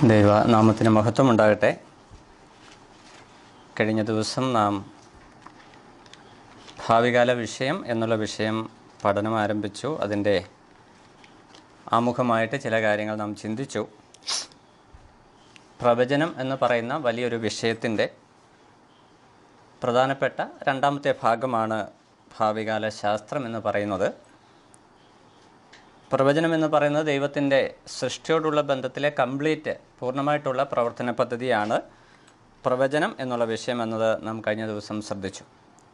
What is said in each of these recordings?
ദൈവ നാമത്തിന് മഹത്വം ഉണ്ടാകട്ടെ കഴിഞ്ഞ ദിവസം നാം ഭാവികാല വിഷയം എന്നുള്ള വിഷയം പഠനം ആരംഭിച്ചു അതിൻ്റെ ആമുഖമായിട്ട് ചില കാര്യങ്ങൾ നാം ചിന്തിച്ചു പ്രവചനം എന്ന് പറയുന്ന വലിയൊരു വിഷയത്തിൻ്റെ പ്രധാനപ്പെട്ട രണ്ടാമത്തെ ഭാഗമാണ് ഭാവികാല ശാസ്ത്രം എന്ന് പറയുന്നത് പ്രവചനം എന്ന് പറയുന്നത് ദൈവത്തിൻ്റെ സൃഷ്ടിയോടുള്ള ബന്ധത്തിലെ കംപ്ലീറ്റ് പൂർണ്ണമായിട്ടുള്ള പ്രവർത്തന പദ്ധതിയാണ് പ്രവചനം എന്നുള്ള വിഷയം എന്നത് നാം കഴിഞ്ഞ ദിവസം ശ്രദ്ധിച്ചു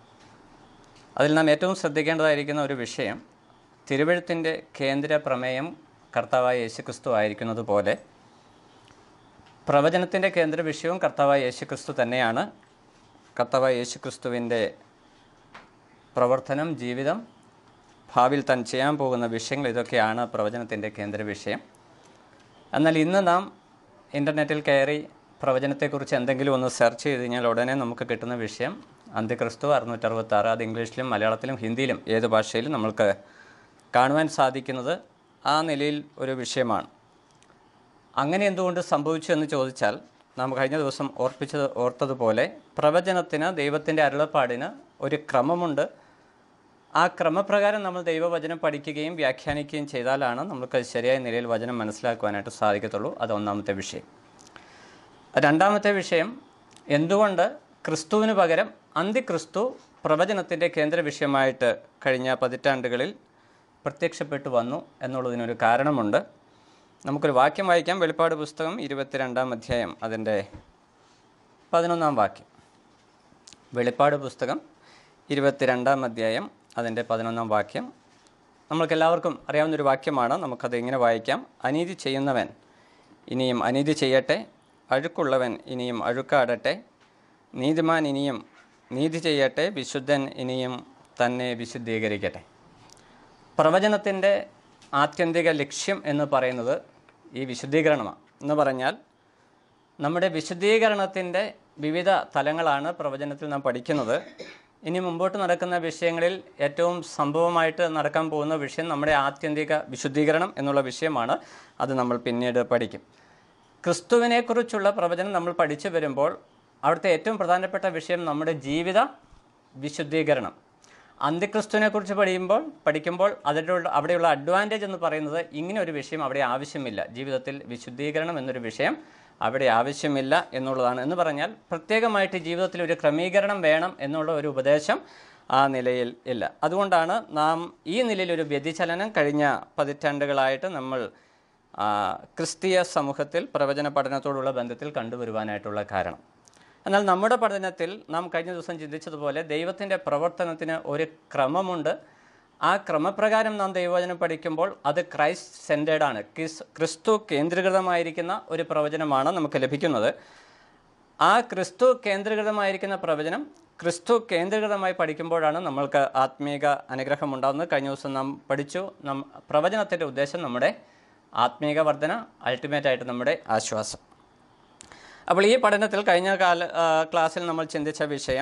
അതിൽ നാം ഏറ്റവും ശ്രദ്ധിക്കേണ്ടതായിരിക്കുന്ന ഒരു വിഷയം തിരുവഴുത്തിൻ്റെ കേന്ദ്ര പ്രമേയം കർത്താവായ യേശുക്രിസ്തു ആയിരിക്കുന്നത് പോലെ പ്രവചനത്തിൻ്റെ കേന്ദ്ര വിഷയവും കർത്താവായ യേശുക്രിസ്തു തന്നെയാണ് കർത്താവായ യേശുക്രിസ്തുവിൻ്റെ പ്രവർത്തനം ജീവിതം ഭാവിയിൽ താൻ ചെയ്യാൻ പോകുന്ന വിഷയങ്ങൾ ഇതൊക്കെയാണ് പ്രവചനത്തിൻ്റെ കേന്ദ്ര വിഷയം എന്നാൽ ഇന്ന് നാം ഇൻ്റർനെറ്റിൽ കയറി പ്രവചനത്തെക്കുറിച്ച് എന്തെങ്കിലും ഒന്ന് സെർച്ച് ചെയ്ത് കഴിഞ്ഞാൽ ഉടനെ നമുക്ക് കിട്ടുന്ന വിഷയം അന്ത്യക്രിസ്തു അറുന്നൂറ്ററുപത്താറ് അത് ഇംഗ്ലീഷിലും മലയാളത്തിലും ഹിന്ദിയിലും ഏത് ഭാഷയിലും നമ്മൾക്ക് കാണുവാൻ സാധിക്കുന്നത് ആ നിലയിൽ ഒരു വിഷയമാണ് അങ്ങനെ എന്തുകൊണ്ട് സംഭവിച്ചു എന്ന് ചോദിച്ചാൽ നാം കഴിഞ്ഞ ദിവസം ഓർപ്പിച്ചത് ഓർത്തതുപോലെ പ്രവചനത്തിന് ദൈവത്തിൻ്റെ അരുളപ്പാടിന് ഒരു ക്രമമുണ്ട് ആ ക്രമപ്രകാരം നമ്മൾ ദൈവവചനം പഠിക്കുകയും വ്യാഖ്യാനിക്കുകയും ചെയ്താലാണ് നമുക്ക് ശരിയായ നിലയിൽ വചനം മനസ്സിലാക്കുവാനായിട്ട് സാധിക്കത്തുള്ളൂ അത് ഒന്നാമത്തെ വിഷയം രണ്ടാമത്തെ വിഷയം എന്തുകൊണ്ട് ക്രിസ്തുവിന് പകരം അന്തിക്രിസ്തു പ്രവചനത്തിൻ്റെ കേന്ദ്ര വിഷയമായിട്ട് കഴിഞ്ഞ പതിറ്റാണ്ടുകളിൽ പ്രത്യക്ഷപ്പെട്ടു വന്നു എന്നുള്ളതിനൊരു കാരണമുണ്ട് നമുക്കൊരു വാക്യം വായിക്കാം വെളിപ്പാട് പുസ്തകം ഇരുപത്തിരണ്ടാം അധ്യായം അതിൻ്റെ പതിനൊന്നാം വാക്യം വെളിപ്പാട് പുസ്തകം ഇരുപത്തിരണ്ടാം അധ്യായം അതിൻ്റെ പതിനൊന്നാം വാക്യം നമ്മൾക്കെല്ലാവർക്കും അറിയാവുന്നൊരു വാക്യമാണ് നമുക്കത് ഇങ്ങനെ വായിക്കാം അനീതി ചെയ്യുന്നവൻ ഇനിയും അനീതി ചെയ്യട്ടെ അഴുക്കുള്ളവൻ ഇനിയും അഴുക്കാടട്ടെ നീതിമാൻ ഇനിയും നീതി ചെയ്യട്ടെ വിശുദ്ധൻ ഇനിയും തന്നെ വിശുദ്ധീകരിക്കട്ടെ പ്രവചനത്തിൻ്റെ ആത്യന്തിക ലക്ഷ്യം എന്ന് പറയുന്നത് ഈ വിശുദ്ധീകരണമാണ് എന്ന് പറഞ്ഞാൽ നമ്മുടെ വിശുദ്ധീകരണത്തിൻ്റെ വിവിധ തലങ്ങളാണ് പ്രവചനത്തിൽ നാം പഠിക്കുന്നത് ഇനി മുമ്പോട്ട് നടക്കുന്ന വിഷയങ്ങളിൽ ഏറ്റവും സംഭവമായിട്ട് നടക്കാൻ പോകുന്ന വിഷയം നമ്മുടെ ആത്യന്തിക വിശുദ്ധീകരണം എന്നുള്ള വിഷയമാണ് അത് നമ്മൾ പിന്നീട് പഠിക്കും ക്രിസ്തുവിനെക്കുറിച്ചുള്ള പ്രവചനം നമ്മൾ പഠിച്ചു വരുമ്പോൾ അവിടുത്തെ ഏറ്റവും പ്രധാനപ്പെട്ട വിഷയം നമ്മുടെ ജീവിത വിശുദ്ധീകരണം അന്ത്യക്രിസ്തുവിനെക്കുറിച്ച് പഠിക്കുമ്പോൾ പഠിക്കുമ്പോൾ അതിലുള്ള അവിടെയുള്ള അഡ്വാൻറ്റേജ് എന്ന് പറയുന്നത് ഇങ്ങനെ ഒരു വിഷയം അവിടെ ആവശ്യമില്ല ജീവിതത്തിൽ വിശുദ്ധീകരണം എന്നൊരു വിഷയം അവിടെ ആവശ്യമില്ല എന്നുള്ളതാണ് എന്ന് പറഞ്ഞാൽ പ്രത്യേകമായിട്ട് ജീവിതത്തിൽ ഒരു ക്രമീകരണം വേണം എന്നുള്ള ഒരു ഉപദേശം ആ നിലയിൽ ഇല്ല അതുകൊണ്ടാണ് നാം ഈ നിലയിൽ ഒരു വ്യതിചലനം കഴിഞ്ഞ പതിറ്റാണ്ടുകളായിട്ട് നമ്മൾ ആ, ക്രിസ്തീയ സമൂഹത്തിൽ പ്രവചന പഠനത്തോടുള്ള ബന്ധത്തിൽ കണ്ടുവരുവാനായിട്ടുള്ള കാരണം എന്നാൽ നമ്മുടെ പഠനത്തിൽ നാം കഴിഞ്ഞ ദിവസം ചിന്തിച്ചതുപോലെ ദൈവത്തിൻ്റെ പ്രവർത്തനത്തിന് ഒരു ക്രമമുണ്ട് ആ ക്രമപ്രകാരം നാം ദൈവവചനം പഠിക്കുമ്പോൾ അത് ക്രൈസ്റ്റ് സെൻറ്റേഡ് ആണ് ക്രിസ് ക്രിസ്തു കേന്ദ്രീകൃതമായിരിക്കുന്ന ഒരു പ്രവചനമാണ് നമുക്ക് ലഭിക്കുന്നത് ആ ക്രിസ്തു കേന്ദ്രീകൃതമായിരിക്കുന്ന പ്രവചനം ക്രിസ്തു കേന്ദ്രീകൃതമായി പഠിക്കുമ്പോഴാണ് നമ്മൾക്ക് ആത്മീക അനുഗ്രഹം ഉണ്ടാകുന്നത് കഴിഞ്ഞ ദിവസം നാം പഠിച്ചു നം പ്രവചനത്തിൻ്റെ ഉദ്ദേശം നമ്മുടെ ആത്മീക വർധന അൾട്ടിമേറ്റ് ആയിട്ട് നമ്മുടെ ആശ്വാസം അപ്പോൾ ഈ പഠനത്തിൽ കഴിഞ്ഞ കാല ആ, ക്ലാസ്സിൽ നമ്മൾ ചിന്തിച്ച വിഷയം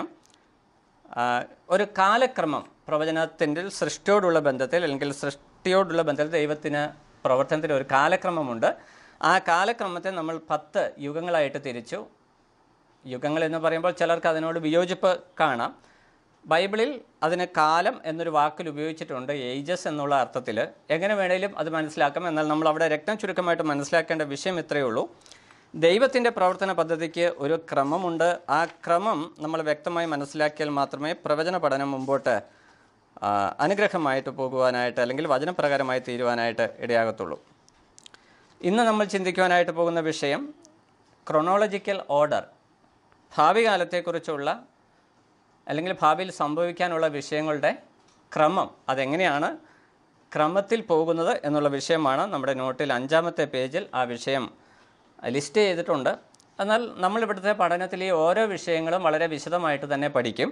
ആ, ഒരു കാലക്രമം പ്രവചനത്തിൻ്റെ സൃഷ്ടിയോടുള്ള ബന്ധത്തിൽ അല്ലെങ്കിൽ സൃഷ്ടിയോടുള്ള ബന്ധത്തിൽ ദൈവത്തിന് പ്രവർത്തനത്തിന് ഒരു കാലക്രമമുണ്ട് ആ കാലക്രമത്തെ നമ്മൾ പത്ത് യുഗങ്ങളായിട്ട് തിരിച്ചു യുഗങ്ങൾ എന്ന് പറയുമ്പോൾ ചിലർക്ക് അതിനോട് വിയോജിപ്പ് കാണാം ബൈബിളിൽ അതിന് കാലം എന്നൊരു വാക്കിൽ ഉപയോഗിച്ചിട്ടുണ്ട് ഏജസ് എന്നുള്ള അർത്ഥത്തിൽ എങ്ങനെ വേണേലും അത് മനസ്സിലാക്കാം എന്നാൽ നമ്മൾ അവിടെ രക്തം ചുരുക്കമായിട്ട് മനസ്സിലാക്കേണ്ട വിഷയം ഇത്രയേ ഉള്ളൂ ദൈവത്തിൻ്റെ പ്രവർത്തന പദ്ധതിക്ക് ഒരു ക്രമമുണ്ട് ആ ക്രമം നമ്മൾ വ്യക്തമായി മനസ്സിലാക്കിയാൽ മാത്രമേ പ്രവചന പഠനം മുമ്പോട്ട് ആ, അനുഗ്രഹമായിട്ട് പോകുവാനായിട്ട് അല്ലെങ്കിൽ വചനപ്രകാരമായി തീരുവാനായിട്ട് ഇടയാകത്തുള്ളൂ ഇന്ന് നമ്മൾ ചിന്തിക്കുവാനായിട്ട് പോകുന്ന വിഷയം ക്രൊണോളജിക്കൽ ഓർഡർ ഭാവി കാലത്തെക്കുറിച്ചുള്ള അല്ലെങ്കിൽ ഭാവിയിൽ സംഭവിക്കാനുള്ള വിഷയങ്ങളുടെ ക്രമം അതെങ്ങനെയാണ് ക്രമത്തിൽ പോകുന്നത് എന്നുള്ള വിഷയമാണ് നമ്മുടെ നോട്ടിൽ അഞ്ചാമത്തെ പേജിൽ ആ വിഷയം ലിസ്റ്റ് ചെയ്തിട്ടുണ്ട് എന്നാൽ നമ്മളിവിടുത്തെ പഠനത്തിൽ ഈ ഓരോ വിഷയങ്ങളും വളരെ വിശദമായിട്ട് തന്നെ പഠിക്കും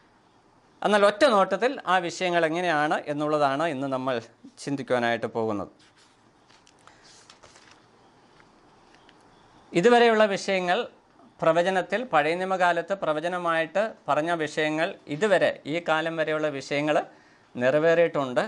എന്നാൽ ഒറ്റ നോട്ടത്തിൽ ആ വിഷയങ്ങൾ എങ്ങനെയാണ് എന്നുള്ളതാണ് ഇന്ന് നമ്മൾ ചിന്തിക്കുവാനായിട്ട് പോകുന്നത് ഇതുവരെയുള്ള വിഷയങ്ങൾ പ്രവചനത്തിൽ പഴയ നിയമകാലത്ത് പ്രവചനമായിട്ട് പറഞ്ഞ വിഷയങ്ങൾ ഇതുവരെ ഈ കാലം വരെയുള്ള വിഷയങ്ങൾ നിറവേറിയിട്ടുണ്ട്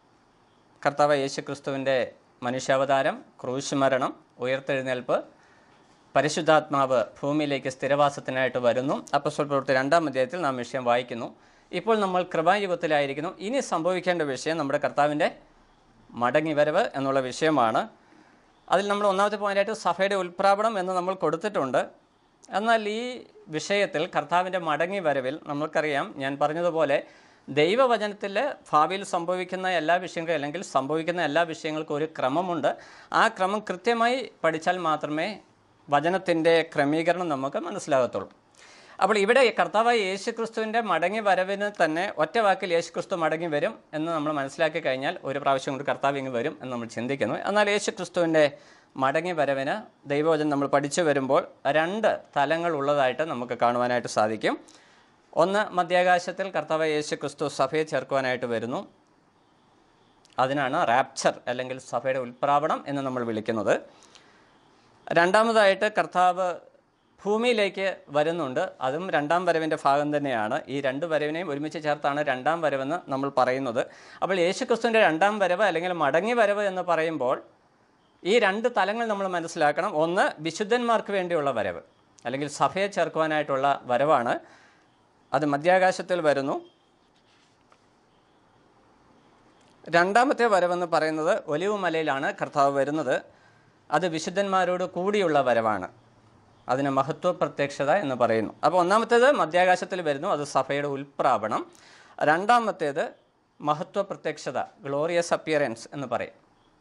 കർത്താവ് യേശു ക്രിസ്തുവിൻ്റെ മനുഷ്യാവതാരം ക്രൂശ് മരണം ഉയർത്തെഴുന്നേൽപ്പ് പരിശുദ്ധാത്മാവ് ഭൂമിയിലേക്ക് സ്ഥിരവാസത്തിനായിട്ട് വരുന്നു അപ്പസ്വൽ പ്രവൃത്തി രണ്ടാം അധ്യായത്തിൽ നാം വിഷയം വായിക്കുന്നു ഇപ്പോൾ നമ്മൾ കൃപായുഗത്തിലായിരിക്കുന്നു ഇനി സംഭവിക്കേണ്ട വിഷയം നമ്മുടെ കർത്താവിൻ്റെ മടങ്ങിവരവ് എന്നുള്ള വിഷയമാണ് അതിൽ നമ്മൾ ഒന്നാമത്തെ പോയിൻ്റായിട്ട് സഭയുടെ ഉൽപ്രാപണം എന്ന് നമ്മൾ കൊടുത്തിട്ടുണ്ട് എന്നാൽ ഈ വിഷയത്തിൽ കർത്താവിൻ്റെ മടങ്ങി വരവിൽ നമ്മൾക്കറിയാം ഞാൻ പറഞ്ഞതുപോലെ ദൈവവചനത്തിൽ ഭാവിയിൽ സംഭവിക്കുന്ന എല്ലാ വിഷയങ്ങളും അല്ലെങ്കിൽ സംഭവിക്കുന്ന എല്ലാ വിഷയങ്ങൾക്കും ഒരു ക്രമമുണ്ട് ആ ക്രമം കൃത്യമായി പഠിച്ചാൽ മാത്രമേ വചനത്തിൻ്റെ ക്രമീകരണം നമുക്ക് മനസ്സിലാകത്തുള്ളൂ അപ്പോൾ ഇവിടെ കർത്താവായ യേശു ക്രിസ്തുവിൻ്റെ മടങ്ങി വരവിന് തന്നെ ഒറ്റ വാക്കിൽ യേശു ക്രിസ്തു മടങ്ങി വരും എന്ന് നമ്മൾ മനസ്സിലാക്കി കഴിഞ്ഞാൽ ഒരു പ്രാവശ്യം കൊണ്ട് കർത്താവ് ഇങ്ങ് വരും എന്ന് നമ്മൾ ചിന്തിക്കുന്നു എന്നാൽ യേശു ക്രിസ്തുവിൻ്റെ മടങ്ങി വരവിന് ദൈവവചനം നമ്മൾ പഠിച്ചു വരുമ്പോൾ രണ്ട് തലങ്ങൾ ഉള്ളതായിട്ട് നമുക്ക് കാണുവാനായിട്ട് സാധിക്കും ഒന്ന് മധ്യാകാശത്തിൽ കർത്താവ് യേശു ക്രിസ്തു സഭയെ ചേർക്കുവാനായിട്ട് വരുന്നു അതിനാണ് റാപ്ചർ അല്ലെങ്കിൽ സഭയുടെ ഉൽപ്രാവണം എന്ന് നമ്മൾ വിളിക്കുന്നത് രണ്ടാമതായിട്ട് കർത്താവ് ഭൂമിയിലേക്ക് വരുന്നുണ്ട് അതും രണ്ടാം വരവിൻ്റെ ഭാഗം തന്നെയാണ് ഈ രണ്ട് വരവിനെയും ഒരുമിച്ച് ചേർത്താണ് രണ്ടാം വരവെന്ന് നമ്മൾ പറയുന്നത് അപ്പോൾ യേശുക്രിസ്തുവിൻ്റെ രണ്ടാം വരവ് അല്ലെങ്കിൽ മടങ്ങി വരവ് എന്ന് പറയുമ്പോൾ ഈ രണ്ട് തലങ്ങൾ നമ്മൾ മനസ്സിലാക്കണം ഒന്ന് വിശുദ്ധന്മാർക്ക് വേണ്ടിയുള്ള വരവ് അല്ലെങ്കിൽ സഭയെ ചേർക്കുവാനായിട്ടുള്ള വരവാണ് അത് മധ്യാകാശത്തിൽ വരുന്നു രണ്ടാമത്തെ വരവെന്ന് പറയുന്നത് ഒലിവ് മലയിലാണ് കർത്താവ് വരുന്നത് അത് വിശുദ്ധന്മാരോട് കൂടിയുള്ള വരവാണ് അതിന് മഹത്വ പ്രത്യക്ഷത എന്ന് പറയുന്നു അപ്പോൾ ഒന്നാമത്തേത് മധ്യാകാശത്തിൽ വരുന്നു അത് സഭയുടെ ഉൽപ്രാപണം രണ്ടാമത്തേത് മഹത്വ പ്രത്യക്ഷത ഗ്ലോറിയസ് അപ്പിയറൻസ് എന്ന് പറയും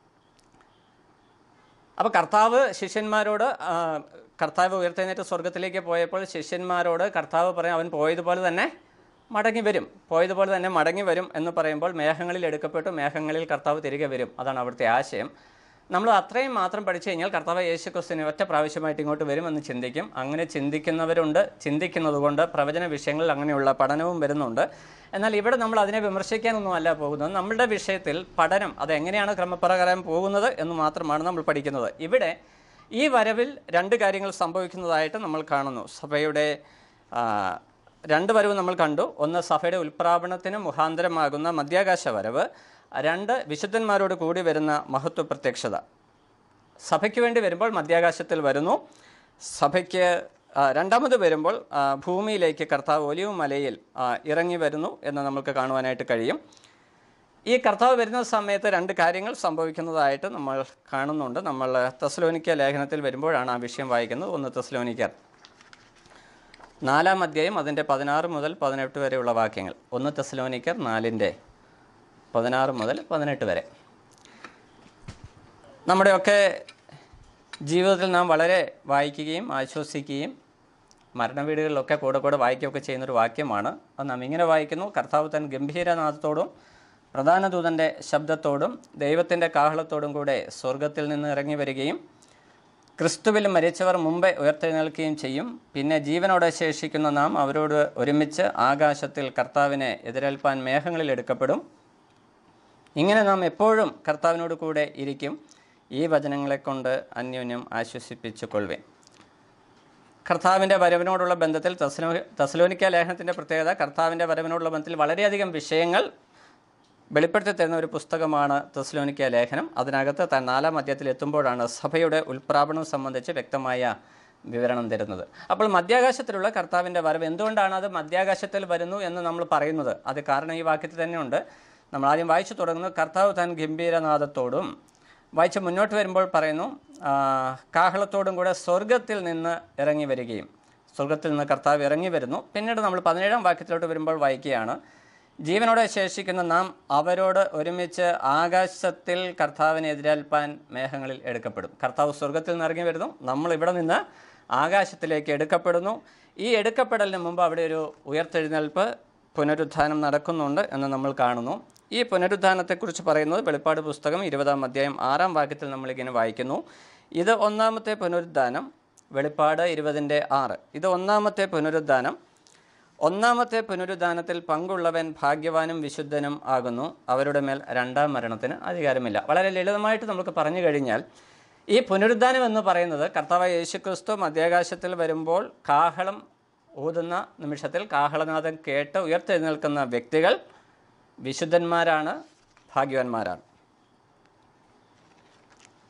അപ്പോൾ കർത്താവ് ശിഷ്യന്മാരോട് ആ, കർത്താവ് ഉയർത്തെഴുന്നേറ്റ് സ്വർഗത്തിലേക്ക് പോയപ്പോൾ ശിഷ്യന്മാരോട് കർത്താവ് പറയും അവൻ പോയതുപോലെ തന്നെ മടങ്ങി വരും പോയതുപോലെ തന്നെ മടങ്ങി വരും എന്ന് പറയുമ്പോൾ മേഘങ്ങളിൽ എടുക്കപ്പെട്ടു മേഘങ്ങളിൽ കർത്താവ് തിരികെ വരും അതാണ് അവിടുത്തെ ആശയം നമ്മൾ അത്രയും മാത്രം പഠിച്ചു കഴിഞ്ഞാൽ കർത്താവ് യേശു ക്രിസ്തുവിന് ഒറ്റ പ്രാവശ്യമായിട്ട് ഇങ്ങോട്ട് വരുമെന്ന് ചിന്തിക്കും അങ്ങനെ ചിന്തിക്കുന്നവരുണ്ട് ചിന്തിക്കുന്നത് കൊണ്ട് പ്രവചന വിഷയങ്ങളിൽ അങ്ങനെയുള്ള പഠനവും വരുന്നുണ്ട് എന്നാൽ ഇവിടെ നമ്മൾ അതിനെ വിമർശിക്കാനൊന്നും അല്ല പോകുന്നത് നമ്മളുടെ വിഷയത്തിൽ പഠനം അത് എങ്ങനെയാണ് ക്രമപ്രകാരം പോകുന്നത് എന്ന് മാത്രമാണ് നമ്മൾ പഠിക്കുന്നത് ഇവിടെ ഈ വരവിൽ രണ്ട് കാര്യങ്ങൾ സംഭവിക്കുന്നതായിട്ട് നമ്മൾ കാണുന്നു സഭയുടെ ആ, രണ്ട് വരവ് നമ്മൾ കണ്ടു ഒന്ന് സഭയുടെ ഉൽപ്രാപണത്തിന് മുഖാന്തരമാകുന്ന മധ്യാകാശ വരവ് രണ്ട് വിശുദ്ധന്മാരോട് കൂടി വരുന്ന മഹത്വ പ്രത്യക്ഷത സഭയ്ക്ക് വേണ്ടി വരുമ്പോൾ മധ്യാകാശത്തിൽ വരുന്നു സഭയ്ക്ക് ആ, രണ്ടാമത് വരുമ്പോൾ ആ, ഭൂമിയിലേക്ക് കർത്താവ് ഒലിവ് മലയിൽ ആ, ഇറങ്ങി വരുന്നു എന്ന് നമുക്ക് കാണുവാനായിട്ട് കഴിയും ഈ കർത്താവ് വരുന്ന സമയത്ത് രണ്ട് കാര്യങ്ങൾ സംഭവിക്കുന്നതായിട്ട് നമ്മൾ കാണുന്നുണ്ട് നമ്മൾ തെസ്ലോനിക്ക ലേഖനത്തിൽ വരുമ്പോഴാണ് ആ വിഷയം വായിക്കുന്നത് ഒന്ന് തെസ്ലോനിക്കർ നാലാം അധ്യായം അതിൻ്റെ പതിനാറ് മുതൽ പതിനെട്ട് വരെയുള്ള വാക്യങ്ങൾ ഒന്ന് തെസ്ലോനിക്കർ നാലിൻ്റെ പതിനാറ് മുതൽ പതിനെട്ട് വരെ നമ്മുടെയൊക്കെ ജീവിതത്തിൽ നാം വളരെ വായിക്കുകയും ആശ്വസിക്കുകയും മരണവീടുകളിലൊക്കെ കൂടെ കൂടെ വായിക്കുകയൊക്കെ ചെയ്യുന്നൊരു വാക്യമാണ് അത് നാം ഇങ്ങനെ വായിക്കുന്നു കർത്താവ് തൻ ഗംഭീരനാഥത്തോടും പ്രധാന ദൂതൻ്റെ ശബ്ദത്തോടും ദൈവത്തിൻ്റെ കാഹളത്തോടും കൂടെ സ്വർഗത്തിൽ നിന്ന് ഇറങ്ങി വരികയും ക്രിസ്തുവിൽ മരിച്ചവർ മുമ്പേ ഉയർത്തെഴുന്നേൽക്കുകയും ചെയ്യും പിന്നെ ജീവനോടെ ശേഷിക്കുന്ന നാം അവരോട് ഒരുമിച്ച് ആകാശത്തിൽ കർത്താവിനെ എതിരേൽപ്പാൻ മേഘങ്ങളിൽ എടുക്കപ്പെടും ഇങ്ങനെ നാം എപ്പോഴും കർത്താവിനോട് കൂടെ ഇരിക്കും ഈ വചനങ്ങളെ കൊണ്ട് അന്യോന്യം ആശ്വസിപ്പിച്ചു കൊള്ളുവേൻ കർത്താവിൻ്റെ വരവിനോടുള്ള ബന്ധത്തിൽ തസ്ലോ തസ്ലോനിക്ക ലേഖനത്തിൻ്റെ പ്രത്യേകത കർത്താവിൻ്റെ വരവിനോടുള്ള ബന്ധത്തിൽ വളരെയധികം വിഷയങ്ങൾ വെളിപ്പെടുത്തി തരുന്ന ഒരു പുസ്തകമാണ് തെസ്ലോനിക്ക ലേഖനം അതിനകത്ത് താൻ നാലാം അധ്യായത്തിൽ എത്തുമ്പോഴാണ് സഭയുടെ ഉൽപ്രാപണം സംബന്ധിച്ച് വ്യക്തമായ വിവരണം തരുന്നത് അപ്പോൾ മധ്യാകാശത്തിലുള്ള കർത്താവിൻ്റെ വരവ് എന്തുകൊണ്ടാണ് അത് മധ്യാകാശത്തിൽ വരുന്നു എന്ന് നമ്മൾ പറയുന്നത് അത് കാരണം ഈ വാക്യത്തിൽ തന്നെയുണ്ട് നമ്മൾ ആദ്യം വായിച്ചു തുടങ്ങുന്നത് കർത്താവ് താൻ ഗംഭീരനാഥത്തോടും വായിച്ച് മുന്നോട്ട് വരുമ്പോൾ പറയുന്നു ആ, കാഹളത്തോടും കൂടെ സ്വർഗത്തിൽ നിന്ന് ഇറങ്ങി വരികയും സ്വർഗത്തിൽ നിന്ന് കർത്താവ് ഇറങ്ങി വരുന്നു പിന്നീട് നമ്മൾ പതിനേഴാം വാക്യത്തിലോട്ട് വരുമ്പോൾ വായിക്കുകയാണ് ജീവനോടെ ശേഷിക്കുന്ന നാം അവരോട് ഒരുമിച്ച് ആകാശത്തിൽ കർത്താവിനെ എതിരേൽപ്പാൻ മേഘങ്ങളിൽ എടുക്കപ്പെടും കർത്താവ് സ്വർഗത്തിൽ നിന്ന് ഇറങ്ങി വരുന്നു നമ്മൾ ഇവിടെ നിന്ന് ആകാശത്തിലേക്ക് എടുക്കപ്പെടുന്നു ഈ എടുക്കപ്പെടലിന് മുമ്പ് അവിടെ ഒരു ഉയർത്തെഴുന്നേൽപ്പ് പുനരുത്ഥാനം നടക്കുന്നുണ്ട് എന്ന് നമ്മൾ കാണുന്നു ഈ പുനരുത്ഥാനത്തെക്കുറിച്ച് പറയുന്നത് വെളിപ്പാട് പുസ്തകം ഇരുപതാം അധ്യായം ആറാം വാക്യത്തിൽ നമ്മളിങ്ങനെ വായിക്കുന്നു ഇത് ഒന്നാമത്തെ പുനരുദ്ധാനം വെളിപ്പാട് ഇരുപതിൻ്റെ ആറ് ഇത് ഒന്നാമത്തെ പുനരുദ്ധാനം ഒന്നാമത്തെ പുനരുദ്ധാനത്തിൽ പങ്കുള്ളവൻ ഭാഗ്യവാനും വിശുദ്ധനും ആകുന്നു അവരുടെ മേൽ രണ്ടാം മരണത്തിന് അധികാരമില്ല വളരെ ലളിതമായിട്ട് നമുക്ക് പറഞ്ഞു കഴിഞ്ഞാൽ ഈ പുനരുദ്ധാനം എന്ന് പറയുന്നത് കർത്താവ് യേശുക്രിസ്തു മധ്യാകാശത്തിൽ വരുമ്പോൾ കാഹളം ഊതുന്ന നിമിഷത്തിൽ കാഹളനാഥൻ കേട്ട് ഉയർത്തെഴുന്നേൽക്കുന്ന വ്യക്തികൾ വിശുദ്ധന്മാരാണ് ഭാഗ്യവാന്മാരാണ്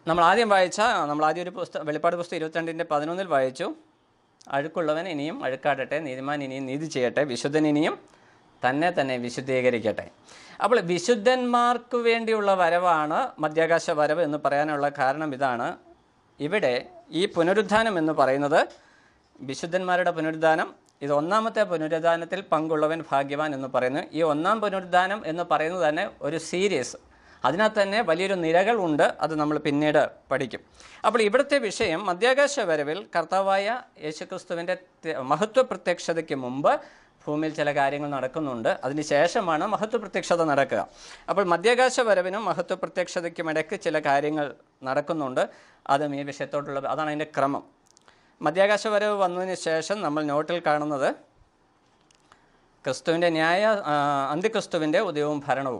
നമ്മൾ ആദ്യം വായിച്ച നമ്മൾ ആദ്യം ഒരു പുസ്തകം വെളിപ്പാട് പുസ്തകം ഇരുപത്തിരണ്ടിൻ്റെ പതിനൊന്നിൽ വായിച്ചു അഴുക്കുള്ളവൻ ഇനിയും അഴുക്കാടട്ടെ നീതിമാൻ ഇനിയും നീതി ചെയ്യട്ടെ വിശുദ്ധൻ ഇനിയും തന്നെ തന്നെ വിശുദ്ധീകരിക്കട്ടെ അപ്പോൾ വിശുദ്ധന്മാർക്ക് വേണ്ടിയുള്ള വരവാണ് മധ്യാകാശ വരവ് എന്ന് പറയാനുള്ള കാരണം ഇതാണ് ഇവിടെ ഈ പുനരുദ്ധാനം എന്ന് പറയുന്നത് വിശുദ്ധന്മാരുടെ പുനരുദ്ധാനം ഇത് ഒന്നാമത്തെ പുനരുദ്ധാനത്തിൽ പങ്കുള്ളവൻ ഭാഗ്യവാൻ എന്ന് പറയുന്നു ഈ ഒന്നാം പുനരുദ്ധാനം എന്ന് പറയുന്നത് തന്നെ ഒരു സീരീസ് അതിനകത്ത് തന്നെ വലിയൊരു നിരകൾ ഉണ്ട് അത് നമ്മൾ പിന്നീട് പഠിക്കും അപ്പോൾ ഇവിടുത്തെ വിഷയം മധ്യാകാശ വരവിൽ കർത്താവായ യേശുക്രിസ്തുവിൻ്റെ ത- മഹത്വ പ്രത്യക്ഷതയ്ക്ക് മുമ്പ് ഭൂമിയിൽ ചില കാര്യങ്ങൾ നടക്കുന്നുണ്ട് അതിന് ശേഷമാണ് മഹത്വ പ്രത്യക്ഷത നടക്കുക അപ്പോൾ മധ്യാകാശ വരവിനും മഹത്വ പ്രത്യക്ഷതയ്ക്കും ഇടയ്ക്ക് ചില കാര്യങ്ങൾ നടക്കുന്നുണ്ട് അതും ഈ വിഷയത്തോടുള്ള അതാണ് അതിൻ്റെ ക്രമം മധ്യാകാശ വരവ് വന്നതിന് ശേഷം നമ്മൾ നോട്ടിൽ കാണുന്നത് ക്രിസ്തുവിൻ്റെ ന്യായ ആ, അന്ത്യക്രിസ്തുവിൻ്റെ ഉദയവും ഭരണവും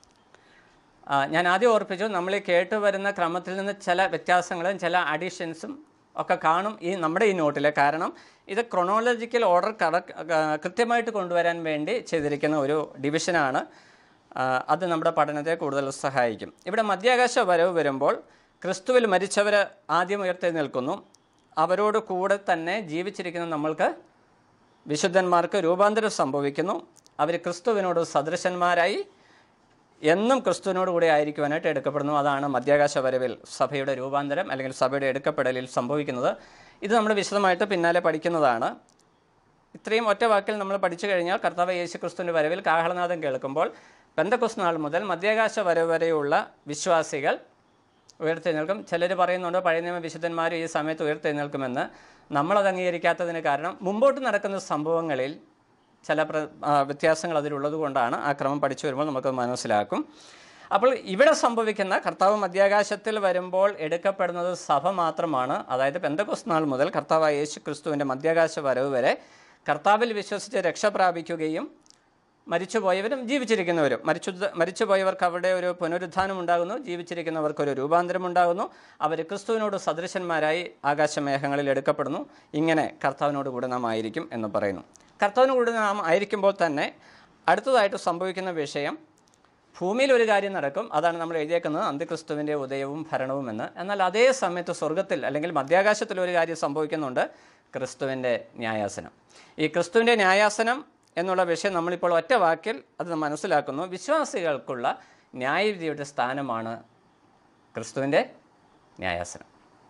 ആ, ഞാൻ ആദ്യം ഓർപ്പിച്ചു നമ്മൾ ഈ കേട്ട് വരുന്ന ക്രമത്തിൽ നിന്ന് ചില വ്യത്യാസങ്ങളും ചില അഡീഷൻസും ഒക്കെ കാണും ഈ നമ്മുടെ ഈ നോട്ടിൽ കാരണം ഇത് ക്രൊണോളജിക്കൽ ഓർഡർ കറ കൃത്യമായിട്ട് കൊണ്ടുവരാൻ വേണ്ടി ചെയ്തിരിക്കുന്ന ഒരു ഡിവിഷനാണ് ആ, അത് നമ്മുടെ പഠനത്തെ കൂടുതൽ സഹായിക്കും ഇവിടെ മധ്യാകാശ വരവ് വരുമ്പോൾ ക്രിസ്തുവിൽ മരിച്ചവർ ആദ്യം ഉയർത്തെഴുന്നേൽക്കുന്നു അവരോട് കൂടെ തന്നെ ജീവിച്ചിരിക്കുന്ന നമ്മൾക്ക് വിശുദ്ധന്മാർക്ക് രൂപാന്തരം സംഭവിക്കുന്നു അവർ ക്രിസ്തുവിനോട് സദൃശന്മാരായി എന്നും ക്രിസ്തുവിനോട് കൂടെ ആയിരിക്കുവാനായിട്ട് എടുക്കപ്പെടുന്നു അതാണ് മധ്യാകാശ വരവിൽ സഭയുടെ രൂപാന്തരം അല്ലെങ്കിൽ സഭയുടെ എടുക്കപ്പെടലിൽ സംഭവിക്കുന്നത് ഇത് നമ്മൾ വിശദമായിട്ട് പിന്നാലെ പഠിക്കുന്നതാണ് ഇത്രയും ഒറ്റ വാക്കിൽ നമ്മൾ പഠിച്ചു കഴിഞ്ഞാൽ കർത്താവ് യേശു ക്രിസ്തുവിൻ്റെ വരവിൽ കാഹളനാദം കേൾക്കുമ്പോൾ പെന്തക്കുസ് നാൾ മുതൽ മധ്യാകാശ വരവ് വരെയുള്ള വിശ്വാസികൾ ഉയർത്തെഴുന്നേൽക്കും ചിലർ പറയുന്നുണ്ട് പഴയ നിയമ വിശുദ്ധന്മാരും ഈ സമയത്ത് ഉയർത്തെഴുന്നേൽക്കുമെന്ന് നമ്മളത് അംഗീകരിക്കാത്തതിന് കാരണം മുമ്പോട്ട് നടക്കുന്ന സംഭവങ്ങളിൽ ചില പ്ര ആ, വ്യത്യാസങ്ങൾ അതിലുള്ളത് കൊണ്ടാണ് ആ ക്രമം പഠിച്ചു വരുമ്പോൾ നമുക്ക് മനസ്സിലാക്കും അപ്പോൾ ഇവിടെ സംഭവിക്കുന്ന കർത്താവ് മധ്യാകാശത്തിൽ വരുമ്പോൾ എടുക്കപ്പെടുന്നത് സഭ മാത്രമാണ് അതായത് പെന്തക്കോസ് നാൾ മുതൽ കർത്താവായ യേശു ക്രിസ്തുവിൻ്റെ മധ്യാകാശ വരവ് വരെ കർത്താവിൽ വിശ്വസിച്ച് രക്ഷ പ്രാപിക്കുകയും മരിച്ചുപോയവരും ജീവിച്ചിരിക്കുന്നവരും മരിച്ചു മരിച്ചുപോയവർക്ക് അവിടെ ഒരു പുനരുദ്ധാനം ഉണ്ടാകുന്നു ജീവിച്ചിരിക്കുന്നവർക്ക് ഒരു രൂപാന്തരം ഉണ്ടാകുന്നു അവർ ക്രിസ്തുവിനോട് സദൃശന്മാരായി ആകാശമേഘങ്ങളിൽ എടുക്കപ്പെടുന്നു ഇങ്ങനെ കർത്താവിനോട് കൂടെ നാം ആയിരിക്കും എന്ന് പറയുന്നു കർത്താവിനോട് കൂടെ നാം ആയിരിക്കുമ്പോൾ തന്നെ അടുത്തതായിട്ട് സംഭവിക്കുന്ന വിഷയം ഭൂമിയിൽ ഒരു കാര്യം നടക്കും അതാണ് നമ്മൾ എഴുതിയേക്കുന്നത് അന്ത്യക്രിസ്തുവിൻ്റെ ഉദയവും ഭരണവും എന്ന് എന്നാൽ അതേ സമയത്ത് സ്വർഗത്തിൽ അല്ലെങ്കിൽ മധ്യാകാശത്തിൽ ഒരു കാര്യം സംഭവിക്കുന്നുണ്ട് ക്രിസ്തുവിൻ്റെ ന്യായാസനം ഈ ക്രിസ്തുവിൻ്റെ ന്യായാസനം എന്നുള്ള വിഷയം നമ്മളിപ്പോൾ ഒറ്റ വാക്കിൽ അത് മനസ്സിലാക്കുന്നു വിശ്വാസികൾക്കുള്ള ന്യായവിധിയുടെ സ്ഥാനമാണ് ക്രിസ്തുവിൻ്റെ ന്യായാസനം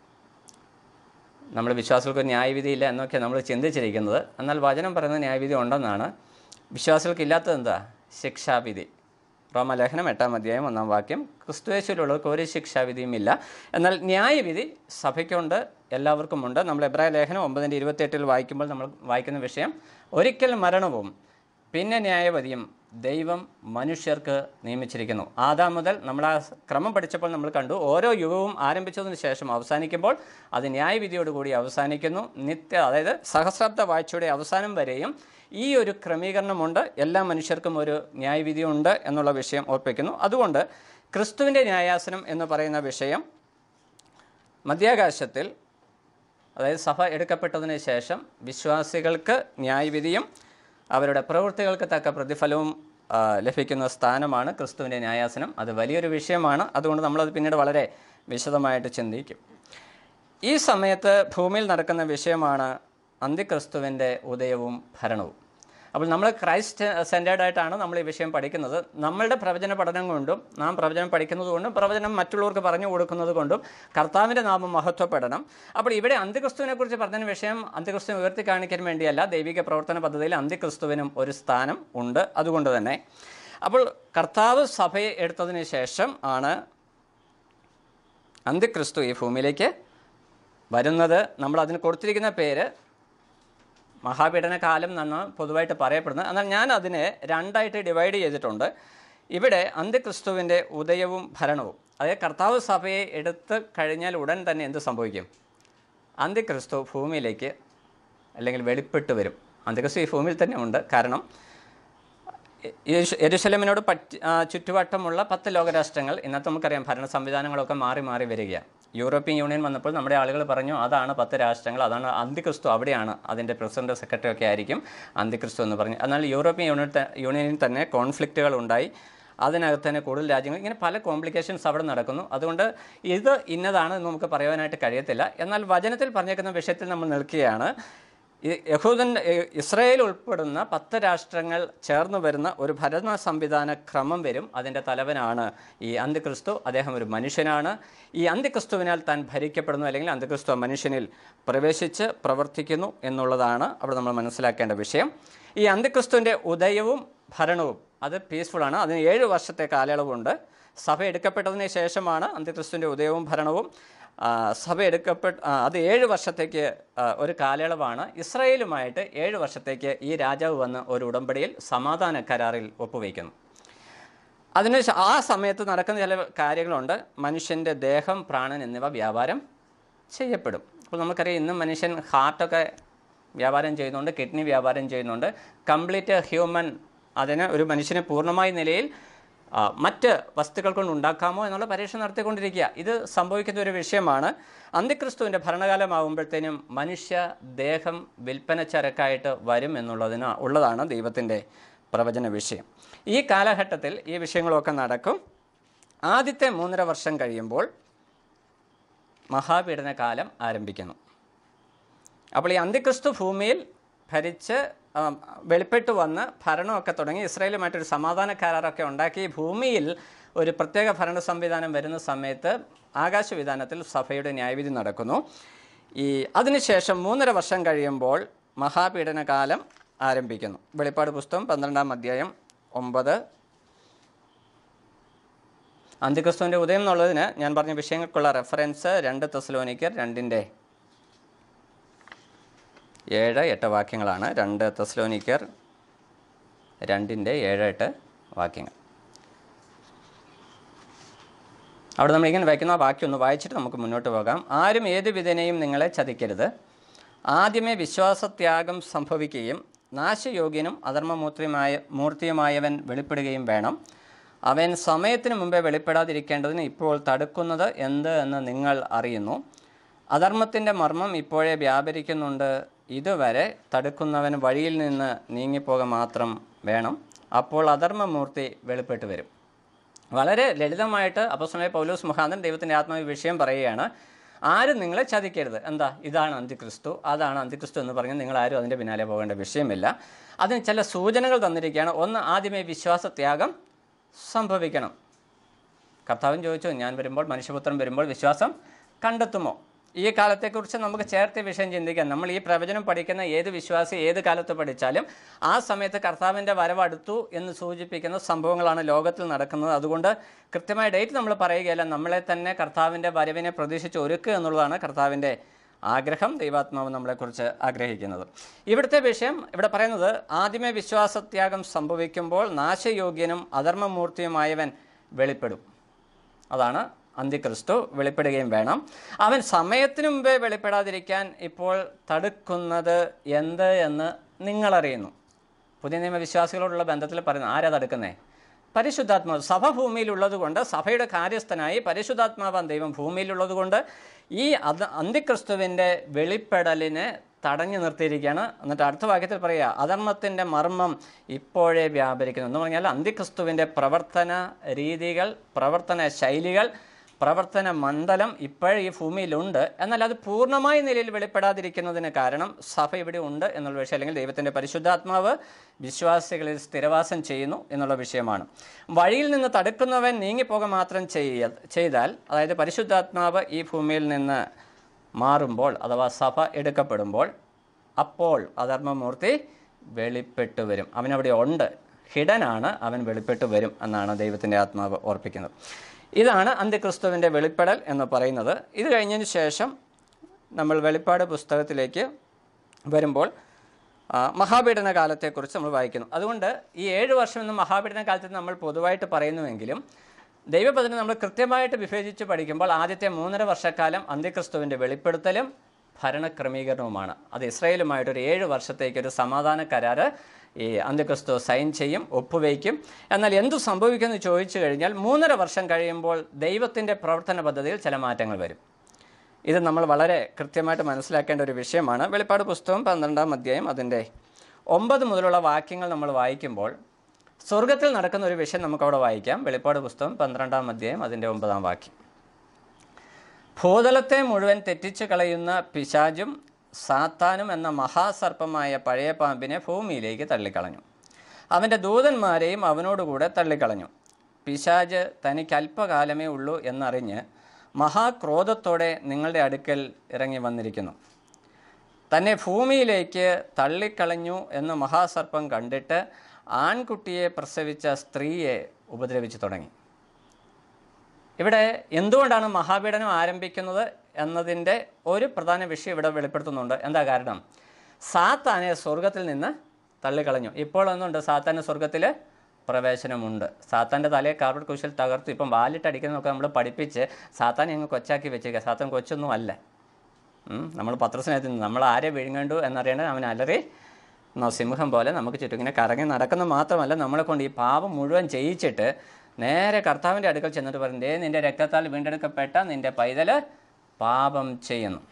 നമ്മൾ വിശ്വാസികൾക്ക് ഒരു ന്യായവിധിയില്ല എന്നൊക്കെയാണ് നമ്മൾ ചിന്തിച്ചിരിക്കുന്നത് എന്നാൽ വചനം പറയുന്ന ന്യായവിധി ഉണ്ടെന്നാണ് വിശ്വാസികൾക്ക് ഇല്ലാത്തത് എന്താ ശിക്ഷാവിധി റോമലേഖനം എട്ടാം അധ്യായം ഒന്നാം വാക്യം ക്രിസ്തുവേശ്വരുള്ളവർക്ക് ഒരു ശിക്ഷാവിധിയും ഇല്ല എന്നാൽ ന്യായവിധി സഭയ്ക്കുണ്ട് എല്ലാവർക്കുമുണ്ട് നമ്മൾ എബ്രായ ലേഖനം ഒമ്പതിൻ്റെ ഇരുപത്തെട്ടിൽ വായിക്കുമ്പോൾ നമ്മൾ വായിക്കുന്ന വിഷയം ഒരിക്കൽ മരണവും പിന്നെ ന്യായവതിയും ദൈവം മനുഷ്യർക്ക് നിയമിച്ചിരിക്കുന്നു ആദാം മുതൽ നമ്മൾ ആ ക്രമം പഠിച്ചപ്പോൾ നമ്മൾ കണ്ടു ഓരോ യുഗവും ആരംഭിച്ചതിന് ശേഷം അവസാനിക്കുമ്പോൾ അത് ന്യായവിധിയോടുകൂടി അവസാനിക്കുന്നു നിത്യ അതായത് സഹസ്രാബ്ദ വാഴ്ചയുടെ അവസാനം വരെയും ഈ ഒരു ക്രമീകരണമുണ്ട് എല്ലാ മനുഷ്യർക്കും ഒരു ന്യായവിധിയുണ്ട് എന്നുള്ള വിഷയം ഓർപ്പിക്കുന്നു അതുകൊണ്ട് ക്രിസ്തുവിൻ്റെ ന്യായാസനം എന്ന് പറയുന്ന വിഷയം മധ്യാകാശത്തിൽ അതായത് സഭ എടുക്കപ്പെട്ടതിന് ശേഷം വിശ്വാസികൾക്ക് ന്യായവിധിയും അവരുടെ പ്രവൃത്തികൾക്ക് തക്ക പ്രതിഫലവും ആ, ലഭിക്കുന്ന സ്ഥാനമാണ് ക്രിസ്തുവിൻ്റെ ന്യായാസനം അത് വലിയൊരു വിഷയമാണ് അതുകൊണ്ട് നമ്മളത് പിന്നീട് വളരെ വിശദമായിട്ട് ചിന്തിക്കും ഈ സമയത്ത് ഭൂമിയിൽ നടക്കുന്ന വിഷയമാണ് അന്ത്യക്രിസ്തുവിൻ്റെ ഉദയവും ഭരണവും അപ്പോൾ നമ്മൾ ക്രൈസ്റ്റ് സെൻറ്റേഡ് ആയിട്ടാണ് നമ്മൾ ഈ വിഷയം പഠിക്കുന്നത് നമ്മളുടെ പ്രവചന പഠനം കൊണ്ടും നാം പ്രവചനം പഠിക്കുന്നത് കൊണ്ടും പ്രവചനം മറ്റുള്ളവർക്ക് പറഞ്ഞു കൊടുക്കുന്നത് കൊണ്ടും കർത്താവിൻ്റെ നാമം മഹത്വപ്പെടണം അപ്പോൾ ഇവിടെ അന്ത്യക്രിസ്തുവിനെ കുറിച്ച് പറഞ്ഞ വിഷയം അന്ത്യക്രിസ്തുവിനെ ഉയർത്തി കാണിക്കാൻ വേണ്ടിയല്ല ദൈവിക പ്രവർത്തന പദ്ധതിയിൽ അന്ത്യക്രിസ്തുവിനും ഒരു സ്ഥാനം ഉണ്ട് അതുകൊണ്ട് തന്നെ അപ്പോൾ കർത്താവ് സഭയെ എടുത്തതിന് ശേഷം ആണ് അന്ത്യക്രിസ്തു ഈ ഭൂമിയിലേക്ക് വരുന്നത് നമ്മൾ അതിന് കൊടുത്തിരിക്കുന്ന പേര് മഹാപീഡന കാലം എന്നാണ് പൊതുവായിട്ട് പറയപ്പെടുന്നത് എന്നാൽ ഞാൻ അതിനെ രണ്ടായിട്ട് ഡിവൈഡ് ചെയ്തിട്ടുണ്ട് ഇവിടെ അന്ത്യക്രിസ്തുവിൻ്റെ ഉദയവും ഭരണവും അതായത് കർത്താവ് സഭയെ എടുത്ത് കഴിഞ്ഞാൽ ഉടൻ തന്നെ എന്ത് സംഭവിക്കും അന്ത്യക്രിസ്തു ഭൂമിയിലേക്ക് അല്ലെങ്കിൽ വെളിപ്പെട്ട് വരും അന്ത്യക്രിസ്തു ഈ ഭൂമിയിൽ തന്നെ ഉണ്ട് കാരണം യെരുശ- യെരുശലേമിനോട് പറ്റി ആ, ചുറ്റുവട്ടമുള്ള പത്ത് ലോകരാഷ്ട്രങ്ങൾ ഇന്നത്തെ നമുക്കറിയാം ഭരണ സംവിധാനങ്ങളൊക്കെ മാറി മാറി വരികയാണ് യൂറോപ്യൻ യൂണിയൻ വന്നപ്പോൾ നമ്മുടെ ആളുകൾ പറഞ്ഞു അതാണ് പത്ത് രാഷ്ട്രങ്ങൾ അതാണ് അന്തിക്രിസ്തു അവിടെയാണ് അതിൻ്റെ പ്രസിഡന്റ് സെക്രട്ടറി ഒക്കെ ആയിരിക്കും അന്തിക്രിസ്തു എന്ന് പറഞ്ഞു എന്നാൽ യൂറോപ്യൻ യൂണിയൻ ത- യൂണിയനിൽ തന്നെ കോൺഫ്ലിക്റ്റുകൾ ഉണ്ടായി അതിനകത്ത് തന്നെ കൂടുതൽ രാജ്യങ്ങൾ ഇങ്ങനെ പല കോംപ്ലിക്കേഷൻസ് അവിടെ നടക്കുന്നു അതുകൊണ്ട് ഇത് ഇന്നതാണ് എന്ന് നമുക്ക് പറയാനായിട്ട് കഴിയത്തില്ല എന്നാൽ വചനത്തിൽ പറഞ്ഞേക്കുന്ന വിഷയത്തിൽ നമ്മൾ നിൽക്കുകയാണ് ഈ യഹൂദൻ ഇ- ഇസ്രായേൽ ഉൾപ്പെടുന്ന പത്ത് രാഷ്ട്രങ്ങൾ ചേർന്ന് വരുന്ന ഒരു ഭരണ സംവിധാന ക്രമം വരും അതിൻ്റെ തലവനാണ് ഈ അന്ത്യക്രിസ്തു അദ്ദേഹം ഒരു മനുഷ്യനാണ് ഈ അന്ത്യക്രിസ്തുവിനാൽ താൻ ഭരിക്കപ്പെടുന്നു അല്ലെങ്കിൽ അന്ത്യക്രിസ്തു ആ മനുഷ്യനിൽ പ്രവേശിച്ച് പ്രവർത്തിക്കുന്നു എന്നുള്ളതാണ് അവിടെ നമ്മൾ മനസ്സിലാക്കേണ്ട വിഷയം ഈ അന്ത്യക്രിസ്തുവിൻ്റെ ഉദയവും ഭരണവും അത് പീസ്ഫുള്ളാണ് അതിന് ഏഴ് വർഷത്തെ കാലയളവുണ്ട് സഭ എടുക്കപ്പെട്ടതിന് ശേഷമാണ് അന്ത്യക്രിസ്തുവിൻ്റെ ഉദയവും ഭരണവും ആ, സഭ എടുക്കപ്പെട്ട ആ, അത് ഏഴ് വർഷത്തേക്ക് ആ, ഒരു കാലയളവാണ് ഇസ്രായേലുമായിട്ട് ഏഴ് വർഷത്തേക്ക് ഈ രാജാവ് വന്ന് ഒരു ഉടമ്പടിയിൽ സമാധാന കരാറിൽ ഒപ്പുവയ്ക്കുന്നു അതിന് ശ- ആ സമയത്ത് നടക്കുന്ന ചില കാര്യങ്ങളുണ്ട് മനുഷ്യൻ്റെ ദേഹം പ്രാണൻ എന്നിവ വ്യാപാരം ചെയ്യപ്പെടും അപ്പോൾ നമുക്കറിയാം ഇന്നും മനുഷ്യൻ ഹാർട്ടൊക്കെ വ്യാപാരം ചെയ്യുന്നുണ്ട് കിഡ്നി വ്യാപാരം ചെയ്യുന്നുണ്ട് കംപ്ലീറ്റ് ഹ്യൂമൻ അതിന് ഒരു മനുഷ്യനെ പൂർണ്ണമായ നിലയിൽ ആ, മറ്റ് വസ്തുക്കൾ കൊണ്ട് ഉണ്ടാക്കാമോ എന്നുള്ള പരീക്ഷ നടത്തിക്കൊണ്ടിരിക്കുക ഇത് സംഭവിക്കുന്ന ഒരു വിഷയമാണ് അന്ത്യക്രിസ്തുവിൻ്റെ ഭരണകാലമാകുമ്പോഴത്തേനും മനുഷ്യ ദേഹം വിൽപ്പന ചരക്കായിട്ട് വരും എന്നുള്ളതിന് ഉള്ളതാണ് ദൈവത്തിൻ്റെ പ്രവചന വിഷയം ഈ കാലഘട്ടത്തിൽ ഈ വിഷയങ്ങളൊക്കെ നടക്കും ആദ്യത്തെ മൂന്നര വർഷം കഴിയുമ്പോൾ മഹാപീഡന കാലം ആരംഭിക്കുന്നു അപ്പോൾ ഈ അന്ത്യക്രിസ്തു ഭൂമിയിൽ ഭരിച്ച് ആ, വെളിപ്പെട്ട് വന്ന് ഭരണമൊക്കെ തുടങ്ങി ഇസ്രായേലുമായിട്ടൊരു സമാധാന കരാറൊക്കെ ഉണ്ടാക്കി ഭൂമിയിൽ ഒരു പ്രത്യേക ഭരണ സംവിധാനം വരുന്ന സമയത്ത് ആകാശവിധാനത്തിൽ സഭയുടെ ന്യായവിധി നടക്കുന്നു ഈ അതിനുശേഷം മൂന്നര വർഷം കഴിയുമ്പോൾ മഹാപീഡന കാലം ആരംഭിക്കുന്നു വെളിപ്പാട് പുസ്തകം പന്ത്രണ്ടാം അധ്യായം ഒമ്പത് അന്ത്യക്രിസ്തുവിൻ്റെ ഉദയം എന്നുള്ളതിന് ഞാൻ പറഞ്ഞ വിഷയങ്ങൾക്കുള്ള റെഫറൻസ് രണ്ട് തെസ്ലോനിക്കർ രണ്ടിൻ്റെ ഏഴ് എട്ട് വാക്യങ്ങളാണ് രണ്ട് തെസ്ലോനിക്കർ രണ്ടിൻ്റെ ഏഴ് എട്ട് വാക്യങ്ങൾ അവിടെ നമ്മൾ ഇങ്ങനെ വായിക്കുന്ന ആ വാക്യം ഒന്ന് വായിച്ചിട്ട് നമുക്ക് മുന്നോട്ട് പോകാം ആരും ഏത് വിധേനയും നിങ്ങളെ ചതിക്കരുത് ആദ്യമേ വിശ്വാസത്യാഗം സംഭവിക്കുകയും നാശയോഗ്യനും അധർമ്മമൂർത്തിയുമായ മൂർത്തിയുമായവൻ വെളിപ്പെടുകയും വേണം അവൻ സമയത്തിന് മുമ്പേ വെളിപ്പെടാതിരിക്കേണ്ടതിന് ഇപ്പോൾ തടുക്കുന്നത് എന്ത് എന്ന് നിങ്ങൾ അറിയുന്നു അധർമ്മത്തിൻ്റെ മർമ്മം ഇപ്പോഴേ വ്യാപരിക്കുന്നുണ്ട് ഇതുവരെ തടുക്കുന്നവൻ വഴിയിൽ നിന്ന് നീങ്ങിപ്പോക മാത്രം വേണം അപ്പോൾ അധർമ്മമൂർത്തി വെളിപ്പെട്ട് വരും വളരെ ലളിതമായിട്ട് അപ്പോസ്തലനായ പൗലോസ് മുഖാന്തരം ദൈവത്തിൻ്റെ ആത്മാവ് വിഷയം പറയുകയാണ് ആരും നിങ്ങളെ ചതിക്കരുത് എന്താ ഇതാണ് അന്തിക്രിസ്തു അതാണ് അന്തിക്രിസ്തു എന്ന് പറഞ്ഞ് നിങ്ങൾ ആരും അതിൻ്റെ പിന്നാലെ പോകേണ്ട വിഷയമില്ല അതിന് ചില സൂചനകൾ തന്നിരിക്കുകയാണ് ഒന്ന് ആദ്യമേ വിശ്വാസത്യാഗം സംഭവിക്കണം കർത്താവൻ ചോദിച്ചു ഞാൻ വരുമ്പോൾ മനുഷ്യപുത്രൻ വരുമ്പോൾ വിശ്വാസം കണ്ടെത്തുമോ ഈ കാലത്തെക്കുറിച്ച് നമുക്ക് ചേർത്ത് വിഷയം ചിന്തിക്കാം നമ്മൾ ഈ പ്രവചനം പഠിക്കുന്ന ഏത് വിശ്വാസി ഏത് കാലത്ത് പഠിച്ചാലും ആ സമയത്ത് കർത്താവിൻ്റെ വരവ് അടുത്തു എന്ന് സൂചിപ്പിക്കുന്ന സംഭവങ്ങളാണ് ലോകത്തിൽ നടക്കുന്നത് അതുകൊണ്ട് കൃത്യമായ ഡേറ്റ് നമ്മൾ പറയുകയല്ല നമ്മളെ തന്നെ കർത്താവിൻ്റെ വരവിനെ പ്രതീക്ഷിച്ച് ഒരുക്കുക എന്നുള്ളതാണ് കർത്താവിൻ്റെ ആഗ്രഹം ദൈവാത്മാവ് നമ്മളെക്കുറിച്ച് ആഗ്രഹിക്കുന്നത് ഇവിടുത്തെ വിഷയം ഇവിടെ പറയുന്നത് ആദ്യമേ വിശ്വാസത്യാഗം സംഭവിക്കുമ്പോൾ നാശയോഗ്യനും അധർമ്മമൂർത്തിയുമായവൻ വെളിപ്പെടും അതാണ് അന്തിക്രിസ്തു വെളിപ്പെടുകയും വേണം അവൻ സമയത്തിന് മുമ്പേ വെളിപ്പെടാതിരിക്കാൻ ഇപ്പോൾ തടുക്കുന്നത് എന്ത് എന്ന് നിങ്ങളറിയുന്നു പുതിയ നിയമവിശ്വാസികളോടുള്ള ബന്ധത്തിൽ പറയുന്നത് ആരാ തടുക്കുന്നേ പരിശുദ്ധാത്മാവ് സഭ ഭൂമിയിലുള്ളത് കൊണ്ട് സഭയുടെ കാര്യസ്ഥനായി പരിശുദ്ധാത്മാവാൻ ദൈവം ഭൂമിയിലുള്ളത് കൊണ്ട് ഈ അത് അന്തിക്രിസ്തുവിൻ്റെ വെളിപ്പെടലിനെ തടഞ്ഞു നിർത്തിയിരിക്കുകയാണ് എന്നിട്ട് അടുത്ത വാക്യത്തിൽ പറയുക അധർമ്മത്തിൻ്റെ മർമ്മം ഇപ്പോഴേ വ്യാപരിക്കുന്നു എന്ന് പറഞ്ഞാൽ അന്തിക്രിസ്തുവിൻ്റെ പ്രവർത്തന രീതികൾ പ്രവർത്തന ശൈലികൾ പ്രവർത്തന മണ്ഡലം ഇപ്പോഴേ ഈ ഭൂമിയിലുണ്ട് എന്നാൽ അത് പൂർണ്ണമായ നിലയിൽ വെളിപ്പെടാതിരിക്കുന്നതിന് കാരണം സഭ ഇവിടെ ഉണ്ട് എന്നുള്ള വിഷയം അല്ലെങ്കിൽ ദൈവത്തിൻ്റെ പരിശുദ്ധാത്മാവ് വിശ്വാസികളിൽ സ്ഥിരവാസം ചെയ്യുന്നു എന്നുള്ള വിഷയമാണ് വഴിയിൽ നിന്ന് തടുക്കുന്നവൻ നീങ്ങിപ്പോക മാത്രം ചെയ്യ ചെയ്താൽ അതായത് പരിശുദ്ധാത്മാവ് ഈ ഭൂമിയിൽ നിന്ന് മാറുമ്പോൾ അഥവാ സഭ എടുക്കപ്പെടുമ്പോൾ അപ്പോൾ അധർമ്മമൂർത്തി വെളിപ്പെട്ടു വരും അവനവിടെ ഉണ്ട് ഹിഡനാണ് അവൻ വെളിപ്പെട്ടു വരും എന്നാണ് ദൈവത്തിൻ്റെ ആത്മാവ് ഓർപ്പിക്കുന്നത് ഇതാണ് അന്ത്യക്രിസ്തുവിൻ്റെ വെളിപ്പെടൽ എന്ന് പറയുന്നത് ഇത് കഴിഞ്ഞതിന് ശേഷം നമ്മൾ വെളിപ്പാട് പുസ്തകത്തിലേക്ക് വരുമ്പോൾ ആ, മഹാപീഡന കാലത്തെക്കുറിച്ച് നമ്മൾ വായിക്കുന്നു അതുകൊണ്ട് ഈ ഏഴ് വർഷം എന്ന മഹാപീഡന കാലത്ത് നമ്മൾ പൊതുവായിട്ട് പറയുന്നുവെങ്കിലും ദൈവപദനെ നമ്മൾ കൃത്യമായിട്ട് വിഭജിച്ച് പഠിക്കുമ്പോൾ ആദ്യത്തെ മൂന്നര വർഷക്കാലം അന്ത്യക്രിസ്തുവിൻ്റെ വെളിപ്പെടുത്തലും ഭരണക്രമീകരണവുമാണ് അത് ഇസ്രായേലുമായിട്ട് ഒരു ഏഴ് വർഷത്തേക്ക് ഒരു സമാധാന കരാറ് ഈ അന്ത്യക്രിസ്തു സൈൻ ചെയ്യും ഒപ്പുവയ്ക്കും എന്നാൽ എന്തു സംഭവിക്കുമെന്ന് ചോദിച്ചു കഴിഞ്ഞാൽ മൂന്നര വർഷം കഴിയുമ്പോൾ ദൈവത്തിൻ്റെ പ്രവർത്തന പദ്ധതിയിൽ ചില മാറ്റങ്ങൾ വരും ഇത് നമ്മൾ വളരെ കൃത്യമായിട്ട് മനസ്സിലാക്കേണ്ട ഒരു വിഷയമാണ് വെളിപ്പാട് പുസ്തകം പന്ത്രണ്ടാം അധ്യായം അതിൻ്റെ ഒമ്പത് മുതലുള്ള വാക്യങ്ങൾ നമ്മൾ വായിക്കുമ്പോൾ സ്വർഗത്തിൽ നടക്കുന്ന ഒരു വിഷയം നമുക്കവിടെ വായിക്കാം വെളിപ്പാട് പുസ്തകം പന്ത്രണ്ടാം അധ്യായം അതിൻ്റെ ഒമ്പതാം വാക്യം ഭൂതലത്തെ മുഴുവൻ തെറ്റിച്ചു കളയുന്ന പിശാചും സാത്താനും എന്ന മഹാസർപ്പമായ പഴയ പാമ്പിനെ ഭൂമിയിലേക്ക് തള്ളിക്കളഞ്ഞു അവൻ്റെ ദൂതന്മാരെയും അവനോടുകൂടെ തള്ളിക്കളഞ്ഞു പിശാജ് തനിക്ക് അല്പകാലമേ ഉള്ളൂ എന്നറിഞ്ഞ് മഹാക്രോധത്തോടെ നിങ്ങളുടെ അടുക്കൽ ഇറങ്ങി വന്നിരിക്കുന്നു തന്നെ ഭൂമിയിലേക്ക് തള്ളിക്കളഞ്ഞു എന്ന് മഹാസർപ്പം കണ്ടിട്ട് ആൺകുട്ടിയെ പ്രസവിച്ച സ്ത്രീയെ ഉപദ്രവിച്ചു തുടങ്ങി ഇവിടെ എന്തുകൊണ്ടാണ് മഹാപീഡനം ആരംഭിക്കുന്നത് എന്നതിൻ്റെ ഒരു പ്രധാന വിഷയം ഇവിടെ വെളിപ്പെടുത്തുന്നുണ്ട് എന്താ കാരണം സാത്താനെ സ്വർഗത്തിൽ നിന്ന് തള്ളിക്കളഞ്ഞു ഇപ്പോൾ ഒന്നുണ്ട് സാത്താന് സ്വർഗത്തിൽ പ്രവേശനമുണ്ട് സാത്താൻ്റെ തലയെ കാർബൺ കുശൽ തകർത്തു ഇപ്പം വാലിട്ടടിക്കുന്നതൊക്കെ നമ്മൾ പഠിപ്പിച്ച് സാത്താൻ ഞങ്ങൾ കൊച്ചാക്കി വെച്ചേക്കുക സാത്താൻ കൊച്ചൊന്നും അല്ല ഉം, നമ്മൾ പത്രസ്നേഹത്തിൽ നിന്ന് നമ്മൾ ആരെ വിഴുങ്ങണ്ടു എന്നറിയേണ്ടത് അവൻ അലറി സിംഹം പോലെ നമുക്ക് ചുറ്റും ഇങ്ങനെ കറങ്ങി നടക്കുന്ന മാത്രമല്ല നമ്മളെ കൊണ്ട് ഈ പാപം മുഴുവൻ ചെയ്യിച്ചിട്ട് നേരെ കർത്താവിൻ്റെ അടുക്കൽ ചെന്നിട്ട് പറയും ദേ നിൻ്റെ രക്തത്താൽ വീണ്ടെടുക്കപ്പെട്ട നിൻ്റെ പൈതൽ പാപം ചെയ്യുന്നു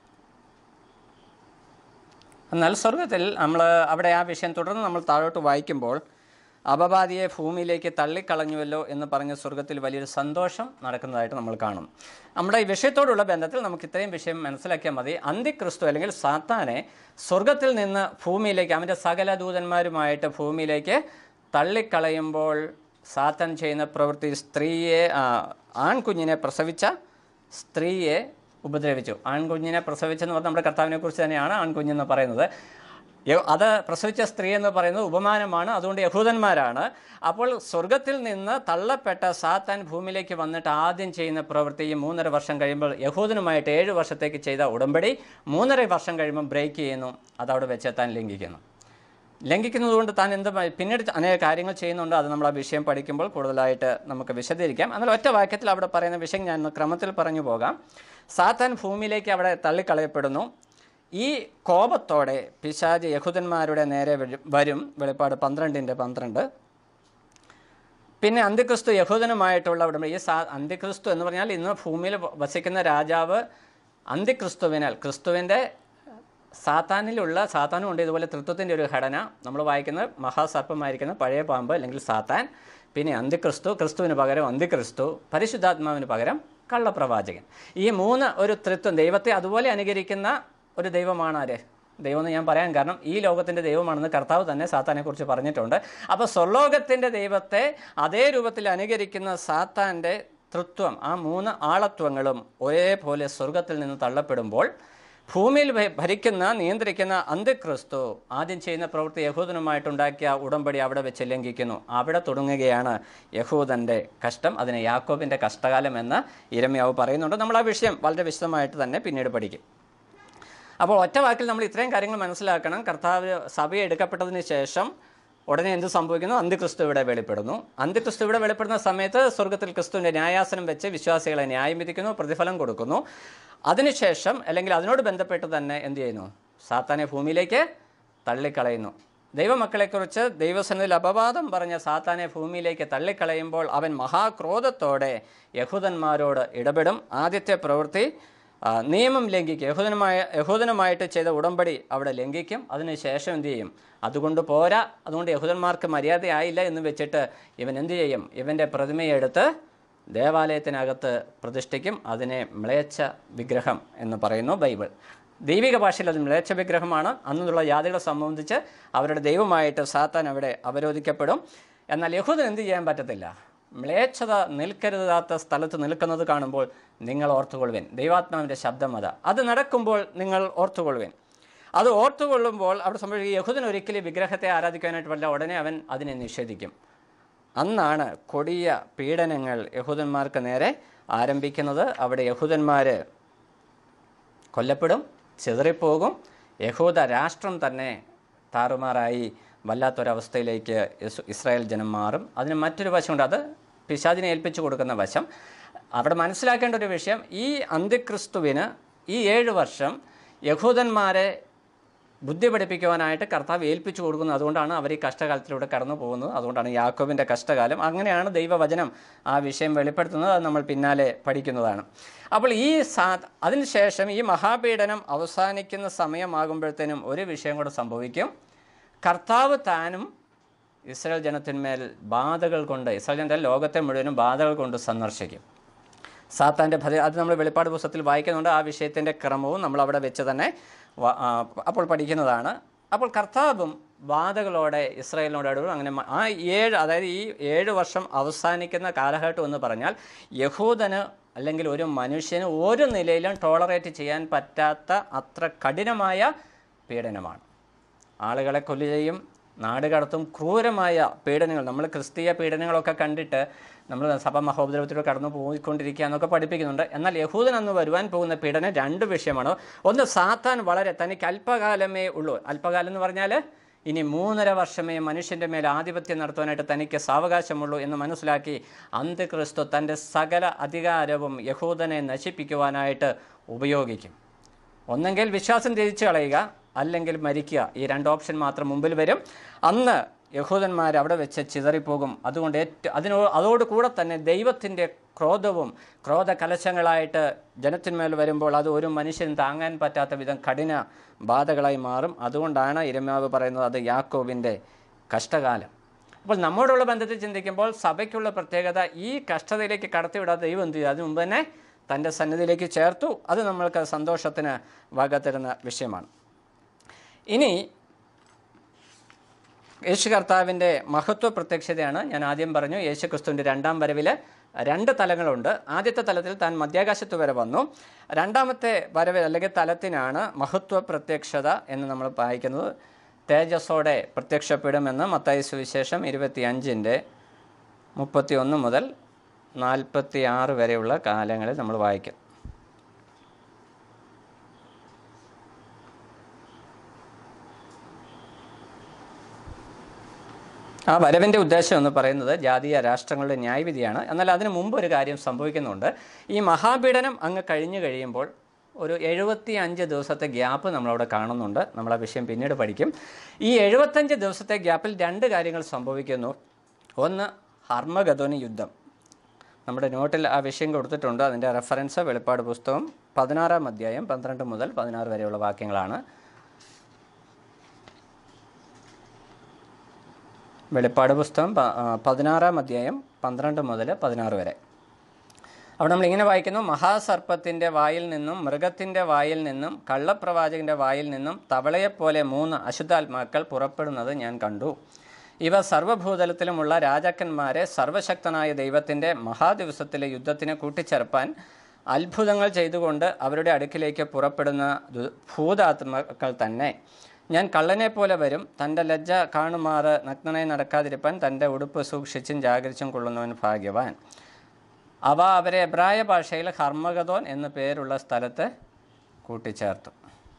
എന്നാൽ സ്വർഗത്തിൽ നമ്മൾ അവിടെ ആ വിഷയം തുടർന്ന് നമ്മൾ താഴോട്ട് വായിക്കുമ്പോൾ അപവാദിയെ ഭൂമിയിലേക്ക് തള്ളിക്കളഞ്ഞുവല്ലോ എന്ന് പറഞ്ഞ് സ്വർഗത്തിൽ വലിയൊരു സന്തോഷം നടക്കുന്നതായിട്ട് നമ്മൾ കാണും നമ്മുടെ ഈ വിഷയത്തോടുള്ള ബന്ധത്തിൽ നമുക്ക് ഇത്രയും വിഷയം മനസ്സിലാക്കിയാൽ മതി അന്തിക്രിസ്തു അല്ലെങ്കിൽ സാത്താനെ സ്വർഗത്തിൽ നിന്ന് ഭൂമിയിലേക്ക് അവൻ്റെ സകല ദൂതന്മാരുമായിട്ട് ഭൂമിയിലേക്ക് തള്ളിക്കളയുമ്പോൾ സാത്താൻ ചെയ്യുന്ന പ്രവൃത്തി സ്ത്രീയെ ആ, ആൺകുഞ്ഞിനെ പ്രസവിച്ച സ്ത്രീയെ ഉപദ്രവിച്ചു ആൺകുഞ്ഞിനെ പ്രസവിച്ചെന്ന് പറഞ്ഞാൽ നമ്മുടെ കർത്താവിനെ കുറിച്ച് തന്നെയാണ് ആൺകുഞ്ഞെന്ന് പറയുന്നത് യ- അത് പ്രസവിച്ച സ്ത്രീ എന്ന് പറയുന്നത് ഉപമാനമാണ് അതുകൊണ്ട് യഹൂദന്മാരാണ് അപ്പോൾ സ്വർഗത്തിൽ നിന്ന് തള്ളപ്പെട്ട സാത്താൻ ഭൂമിയിലേക്ക് വന്നിട്ട് ആദ്യം ചെയ്യുന്ന പ്രവൃത്തി ഈ മൂന്നര വർഷം കഴിയുമ്പോൾ യഹൂദനുമായിട്ട് ഏഴ് വർഷത്തേക്ക് ചെയ്ത ഉടമ്പടി മൂന്നര വർഷം കഴിയുമ്പോൾ ബ്രേക്ക് ചെയ്യുന്നു അതവിടെ വെച്ച് താൻ ലംഘിക്കുന്നു ലംഘിക്കുന്നത് കൊണ്ട് താൻ എന്ത് പ- പിന്നീട് അനേക കാര്യങ്ങൾ ചെയ്യുന്നുണ്ട് അത് നമ്മൾ ആ വിഷയം പഠിക്കുമ്പോൾ കൂടുതലായിട്ട് നമുക്ക് വിശദീകരിക്കാം എന്നാൽ ഒറ്റ വാക്യത്തിൽ അവിടെ പറയുന്ന വിഷയം ഞാൻ ഒന്ന് ക്രമത്തിൽ പറഞ്ഞു പോകാം സാത്താൻ ഭൂമിയിലേക്ക് അവിടെ തള്ളിക്കളയപ്പെടുന്നു ഈ കോപത്തോടെ പിശാജ് യഹൂദന്മാരുടെ നേരെ വരും- വരും വെളിപ്പാട് പന്ത്രണ്ടിൻ്റെ പന്ത്രണ്ട് പിന്നെ അന്ത്യക്രിസ്തു യഹൂദനുമായിട്ടുള്ള ഉടമ്പടി ഈ സാ അന്ത്യക്രിസ്തു എന്ന് പറഞ്ഞാൽ ഇന്ന് ഭൂമിയിൽ വ- വസിക്കുന്ന രാജാവ് അന്ത്യക്രിസ്തുവിനാൽ ക്രിസ്തുവിൻ്റെ സാത്താനിലുള്ള സാത്താനും ഉണ്ട് ഇതുപോലെ തൃത്വത്തിൻ്റെ ഒരു ഘടന നമ്മൾ വായിക്കുന്നത് മഹാസർപ്പമായിരിക്കുന്ന പഴയ പാമ്പ് അല്ലെങ്കിൽ സാത്താൻ പിന്നെ അന്ത്യക്രിസ്തു ക്രിസ്തുവിന് പകരം അന്ത്യക്രിസ്തു പരിശുദ്ധാത്മാവിന് പകരം കള്ളപ്രവാചകൻ ഈ മൂന്ന് ഒരു തൃത്വം ദൈവത്തെ അതുപോലെ അനുകരിക്കുന്ന ഒരു ദൈവമാണ് ആര് ദൈവം എന്ന് ഞാൻ പറയാൻ കാരണം ഈ ലോകത്തിൻ്റെ ദൈവമാണെന്ന് കർത്താവ് തന്നെ സാത്താനെക്കുറിച്ച് പറഞ്ഞിട്ടുണ്ട് അപ്പോൾ സ്വർലോകത്തിൻ്റെ ദൈവത്തെ അതേ രൂപത്തിൽ അനുകരിക്കുന്ന സാത്താൻ്റെ തൃത്വം ആ മൂന്ന് ആളത്വങ്ങളും ഒരേപോലെ സ്വർഗത്തിൽ നിന്ന് തള്ളപ്പെടുമ്പോൾ ഭൂമിയിൽ ഭ- ഭരിക്കുന്ന നിയന്ത്രിക്കുന്ന അന്ത്യക്രിസ്തു ആദ്യം ചെയ്യുന്ന പ്രവൃത്തി യഹൂദനുമായിട്ടുണ്ടാക്കിയ ഉടമ്പടി അവിടെ വെച്ച് ലംഘിക്കുന്നു അവിടെ തുടങ്ങുകയാണ് യഹൂദൻ്റെ കഷ്ടം അതിനെ യാക്കോബിൻ്റെ കഷ്ടകാലം എന്ന് ഇരമ്യാവ് പറയുന്നുണ്ട് നമ്മൾ ആ വിഷയം വളരെ വിശദമായിട്ട് തന്നെ പിന്നീട് പഠിക്കും അപ്പോൾ ഒറ്റ വാക്കിൽ നമ്മൾ ഇത്രയും കാര്യങ്ങൾ മനസ്സിലാക്കണം കർത്താവ് സഭ എടുക്കപ്പെട്ടതിന് ശേഷം ഉടനെ എന്ത് സംഭവിക്കുന്നു അന്ത്യക്രിസ്തു ഇവിടെ വെളിപ്പെടുന്നു അന്ത്യക്രിസ്തു ഇവിടെ വെളിപ്പെടുന്ന സമയത്ത് സ്വർഗത്തിൽ ക്രിസ്തുവിൻ്റെ ന്യായാസനം വെച്ച് വിശ്വാസികളെ ന്യായം വിധിക്കുന്നു പ്രതിഫലം കൊടുക്കുന്നു അതിനുശേഷം അല്ലെങ്കിൽ അതിനോട് ബന്ധപ്പെട്ട് തന്നെ എന്ത് ചെയ്യുന്നു സാത്താനെ ഭൂമിയിലേക്ക് തള്ളിക്കളയുന്നു ദൈവമക്കളെക്കുറിച്ച് ദൈവസന്നിധിയിൽ അപവാദം പറഞ്ഞ സാത്താനെ ഭൂമിയിലേക്ക് തള്ളിക്കളയുമ്പോൾ അവൻ മഹാക്രോധത്തോടെ യഹൂദന്മാരോട് ഇടപെടും ആദ്യത്തെ പ്രവൃത്തി ആ, നിയമം ലംഘിക്കും യഹൂദനുമായ യഹൂദനുമായിട്ട് ചെയ്ത ഉടമ്പടി അവിടെ ലംഘിക്കും അതിനുശേഷം എന്ത് ചെയ്യും അതുകൊണ്ട് പോരാ അതുകൊണ്ട് യഹൂദന്മാർക്ക് മര്യാദയായില്ല എന്ന് വെച്ചിട്ട് ഇവൻ എന്ത് ചെയ്യും ഇവൻ്റെ പ്രതിമയെ എടുത്ത് ദേവാലയത്തിനകത്ത് പ്രതിഷ്ഠിക്കും അതിനെ മ്ലേച്ഛ വിഗ്രഹം എന്ന് പറയുന്നു ബൈബിൾ ദൈവിക ഭാഷയിൽ അത് മ്ലേച്ഛ വിഗ്രഹമാണ് അന്നുള്ള ജാതികളെ സംബന്ധിച്ച് അവരുടെ ദൈവമായിട്ട് സാത്താൻ അവിടെ അവരോധിക്കപ്പെടും എന്നാൽ യഹൂദൻ എന്ത് ചെയ്യാൻ പറ്റത്തില്ല മ്ലേച്ഛത നിൽക്കരുതാത്ത സ്ഥലത്ത് നിൽക്കുന്നത് കാണുമ്പോൾ നിങ്ങൾ ഓർത്തുകൊള്ളുവിൻ ദൈവാത്മാവിൻ്റെ ശബ്ദം അതാ അത് നടക്കുമ്പോൾ നിങ്ങൾ ഓർത്തുകൊള്ളുവിൻ അത് ഓർത്തുകൊള്ളുമ്പോൾ അവിടെ സംഭവിക്കുക യഹൂദൻ ഒരിക്കലും വിഗ്രഹത്തെ ആരാധിക്കാനായിട്ട് പറ്റില്ല ഉടനെ അവൻ അതിനെ നിഷേധിക്കും അന്നാണ് കൊടിയ പീഡനങ്ങൾ യഹൂദന്മാർക്ക് നേരെ ആരംഭിക്കുന്നത് അവിടെ യഹൂദന്മാർ കൊല്ലപ്പെടും ചിതറിപ്പോകും യഹൂദ രാഷ്ട്രം തന്നെ താറുമാറായി വല്ലാത്തൊരവസ്ഥയിലേക്ക് ഇസ് ഇസ്രായേൽ ജനം മാറും അതിന് മറ്റൊരു വശമുണ്ട് അത് പിശാചിനെ ഏൽപ്പിച്ചു കൊടുക്കുന്ന വശം അവിടെ മനസ്സിലാക്കേണ്ട ഒരു വിഷയം ഈ അന്ത്യക്രിസ്തുവിന് ഈ ഏഴ് വർഷം യഹൂദന്മാരെ ബുദ്ധി പഠിപ്പിക്കുവാനായിട്ട് കർത്താവ് ഏൽപ്പിച്ചു കൊടുക്കുന്നത് അതുകൊണ്ടാണ് അവർ ഈ കഷ്ടകാലത്തിലൂടെ കടന്നു പോകുന്നത് അതുകൊണ്ടാണ് യാക്കോബിൻ്റെ കഷ്ടകാലം അങ്ങനെയാണ് ദൈവവചനം ആ വിഷയം വെളിപ്പെടുത്തുന്നത് അത് നമ്മൾ പിന്നാലെ പഠിക്കുന്നതാണ് അപ്പോൾ ഈ സാ അതിനുശേഷം ഈ മഹാപീഡനം അവസാനിക്കുന്ന സമയമാകുമ്പോഴത്തേനും ഒരു വിഷയം കൂടെ സംഭവിക്കും കർത്താവ് താനും ഇസ്രായേൽ ജനത്തിന്മേൽ ബാധകൾ കൊണ്ട് ഇസ്രായേൽ ജനത്തെ ലോകത്തെ മുഴുവനും ബാധകൾ കൊണ്ട് സന്ദർശിക്കും സാത്താൻ്റെ ഭതി അത് നമ്മൾ വെളിപ്പാട് പുസ്തകത്തിൽ വായിക്കുന്നുണ്ട് ആ വിഷയത്തിൻ്റെ ക്രമവും നമ്മൾ അവിടെ വെച്ച് തന്നെ വ- ആ, അപ്പോൾ പഠിക്കുന്നതാണ് അപ്പോൾ കർത്താവും ബാധകളോടെ ഇസ്രായേലിനോട് ഇടപെടും അങ്ങനെ മ- ആ ഏഴ് അതായത് ഈ ഏഴ് വർഷം അവസാനിക്കുന്ന കാലഘട്ടം എന്ന് പറഞ്ഞാൽ യഹൂദന് അല്ലെങ്കിൽ ഒരു മനുഷ്യന് ഒരു നിലയിലും ടോളറേറ്റ് ചെയ്യാൻ പറ്റാത്ത അത്ര കഠിനമായ പീഡനമാണ് ആളുകളെ കൊല്ലു ചെയ്യും നാട് കടത്തും ക്രൂരമായ പീഡനങ്ങൾ നമ്മൾ ക്രിസ്തീയ പീഡനങ്ങളൊക്കെ കണ്ടിട്ട് നമ്മൾ സഭ മഹോപദ്രവത്തിലൂടെ കടന്നു പോയിക്കൊണ്ടിരിക്കുക എന്നൊക്കെ പഠിപ്പിക്കുന്നുണ്ട് എന്നാൽ യഹൂദൻ അന്ന് വരുവാൻ പോകുന്ന പീഡനം രണ്ട് വിഷയമാണ് ഒന്ന് സാത്താൻ വളരെ തനിക്ക് അല്പകാലമേ ഉള്ളൂ അല്പകാലം എന്ന് പറഞ്ഞാൽ ഇനി മൂന്നര വർഷമേ മനുഷ്യൻ്റെ മേൽ ആധിപത്യം നടത്തുവാനായിട്ട് തനിക്ക് സാവകാശമുള്ളൂ എന്ന് മനസ്സിലാക്കി അന്ത്യക്രിസ്തു തൻ്റെ സകല അധികാരവും യഹൂദനെ നശിപ്പിക്കുവാനായിട്ട് ഉപയോഗിക്കും ഒന്നെങ്കിൽ വിശ്വാസം തിരിച്ചു കളയുക അല്ലെങ്കിൽ മരിക്കുക ഈ രണ്ട് ഓപ്ഷൻ മാത്രം മുമ്പിൽ വരും അന്ന് യഹൂദന്മാർ അവിടെ വെച്ച് ചിതറിപ്പോകും അതുകൊണ്ട് ഏറ്റവും അതിനോ അതോട് കൂടെ തന്നെ ദൈവത്തിൻ്റെ ക്രോധവും ക്രോധ കലശങ്ങളായിട്ട് ജനത്തിന്മേൽ വരുമ്പോൾ അത് ഒരു മനുഷ്യനും താങ്ങാൻ പറ്റാത്ത വിധം കഠിന ബാധകളായി മാറും അതുകൊണ്ടാണ് ഇരമ്യാവ് പറയുന്നത് അത് യാക്കോവിൻ്റെ കഷ്ടകാലം അപ്പോൾ നമ്മോടുള്ള ബന്ധത്തിൽ ചിന്തിക്കുമ്പോൾ സഭയ്ക്കുള്ള പ്രത്യേകത ഈ കഷ്ടതയിലേക്ക് കടത്തിവിടാതെ ദൈവം എന്ത് ചെയ്തു അതിനു മുമ്പ് തന്നെ തൻ്റെ സന്നിധിയിലേക്ക് ചേർത്തു അത് നമ്മൾക്ക് സന്തോഷത്തിന് വക തരുന്ന വിഷയമാണ് ഇനി യേശു കർത്താവിൻ്റെ മഹത്വ പ്രത്യക്ഷതയാണ് ഞാൻ ആദ്യം പറഞ്ഞു യേശു ക്രിസ്തുവിൻ്റെ രണ്ടാം വരവിൽ രണ്ട് തലങ്ങളുണ്ട് ആദ്യത്തെ തലത്തിൽ താൻ മധ്യാകാശത്ത് വരെ വന്നു രണ്ടാമത്തെ വരവ് അല്ലെങ്കിൽ തലത്തിനാണ് മഹത്വ പ്രത്യക്ഷത എന്ന് നമ്മൾ വായിക്കുന്നത് തേജസ്സോടെ പ്രത്യക്ഷപ്പെടുമെന്ന് മത്തായി സുവിശേഷം ഇരുപത്തി അഞ്ചിൻ്റെ മുപ്പത്തി ഒന്ന് മുതൽ നാൽപ്പത്തി ആറ് വരെയുള്ള കാലങ്ങളിൽ നമ്മൾ വായിക്കും ആ വരവിൻ്റെ ഉദ്ദേശം എന്ന് പറയുന്നത് ജാതീയ രാഷ്ട്രങ്ങളുടെ ന്യായവിധിയാണ് എന്നാൽ അതിന് മുമ്പ് ഒരു കാര്യം സംഭവിക്കുന്നുണ്ട് ഈ മഹാപീഡനം അങ്ങ് കഴിഞ്ഞു കഴിയുമ്പോൾ ഒരു എഴുപത്തി അഞ്ച് ദിവസത്തെ ഗ്യാപ്പ് നമ്മളവിടെ കാണുന്നുണ്ട് നമ്മൾ ആ വിഷയം പിന്നീട് പഠിക്കും ഈ എഴുപത്തഞ്ച് ദിവസത്തെ ഗ്യാപ്പിൽ രണ്ട് കാര്യങ്ങൾ സംഭവിക്കുന്നു ഒന്ന് ഹർമഗതോനി യുദ്ധം നമ്മുടെ നോട്ടിൽ ആ വിഷയം കൊടുത്തിട്ടുണ്ട് അതിൻ്റെ റെഫറൻസ് വെളിപ്പാട് പുസ്തകം പതിനാറാം അധ്യായം പന്ത്രണ്ട് മുതൽ പതിനാറ് വരെയുള്ള വാക്യങ്ങളാണ് വെളിപ്പാട് പുസ്തകം പ- ആ, പതിനാറാം അധ്യായം പന്ത്രണ്ട് മുതൽ പതിനാറ് വരെ അവിടെ നമ്മൾ ഇങ്ങനെ വായിക്കുന്നു മഹാസർപ്പത്തിൻ്റെ വായിൽ നിന്നും മൃഗത്തിൻ്റെ വായിൽ നിന്നും കള്ളപ്രവാചകൻ്റെ വായിൽ നിന്നും തവളയെപ്പോലെ മൂന്ന് അശുദ്ധാത്മാക്കൾ പുറപ്പെടുന്നത് ഞാൻ കണ്ടു ഇവ സർവ്വഭൂതലത്തിലുമുള്ള രാജാക്കന്മാരെ സർവശക്തനായ ദൈവത്തിൻ്റെ മഹാദിവസത്തിലെ യുദ്ധത്തിന് കൂട്ടിച്ചേർപ്പാൻ അത്ഭുതങ്ങൾ ചെയ്തുകൊണ്ട് അവരുടെ അടുക്കിലേക്ക് പുറപ്പെടുന്ന ദു- ഭൂതാത്മാക്കൾ തന്നെ ഞാൻ കള്ളനെ പോലെ വരും തൻ്റെ ലജ്ജ കാണുമാറ് നഗ്നനായി നടക്കാതിരിപ്പാൻ തൻ്റെ ഉടുപ്പ് സൂക്ഷിച്ചും ജാഗരിച്ചും കൊള്ളുന്നവൻ ഭാഗ്യവാൻ അവ അവരെ എബ്രായ ഭാഷയിൽ ഹർമഗതോൻ എന്നു പേരുള്ള സ്ഥലത്ത് കൂട്ടിച്ചേർത്തു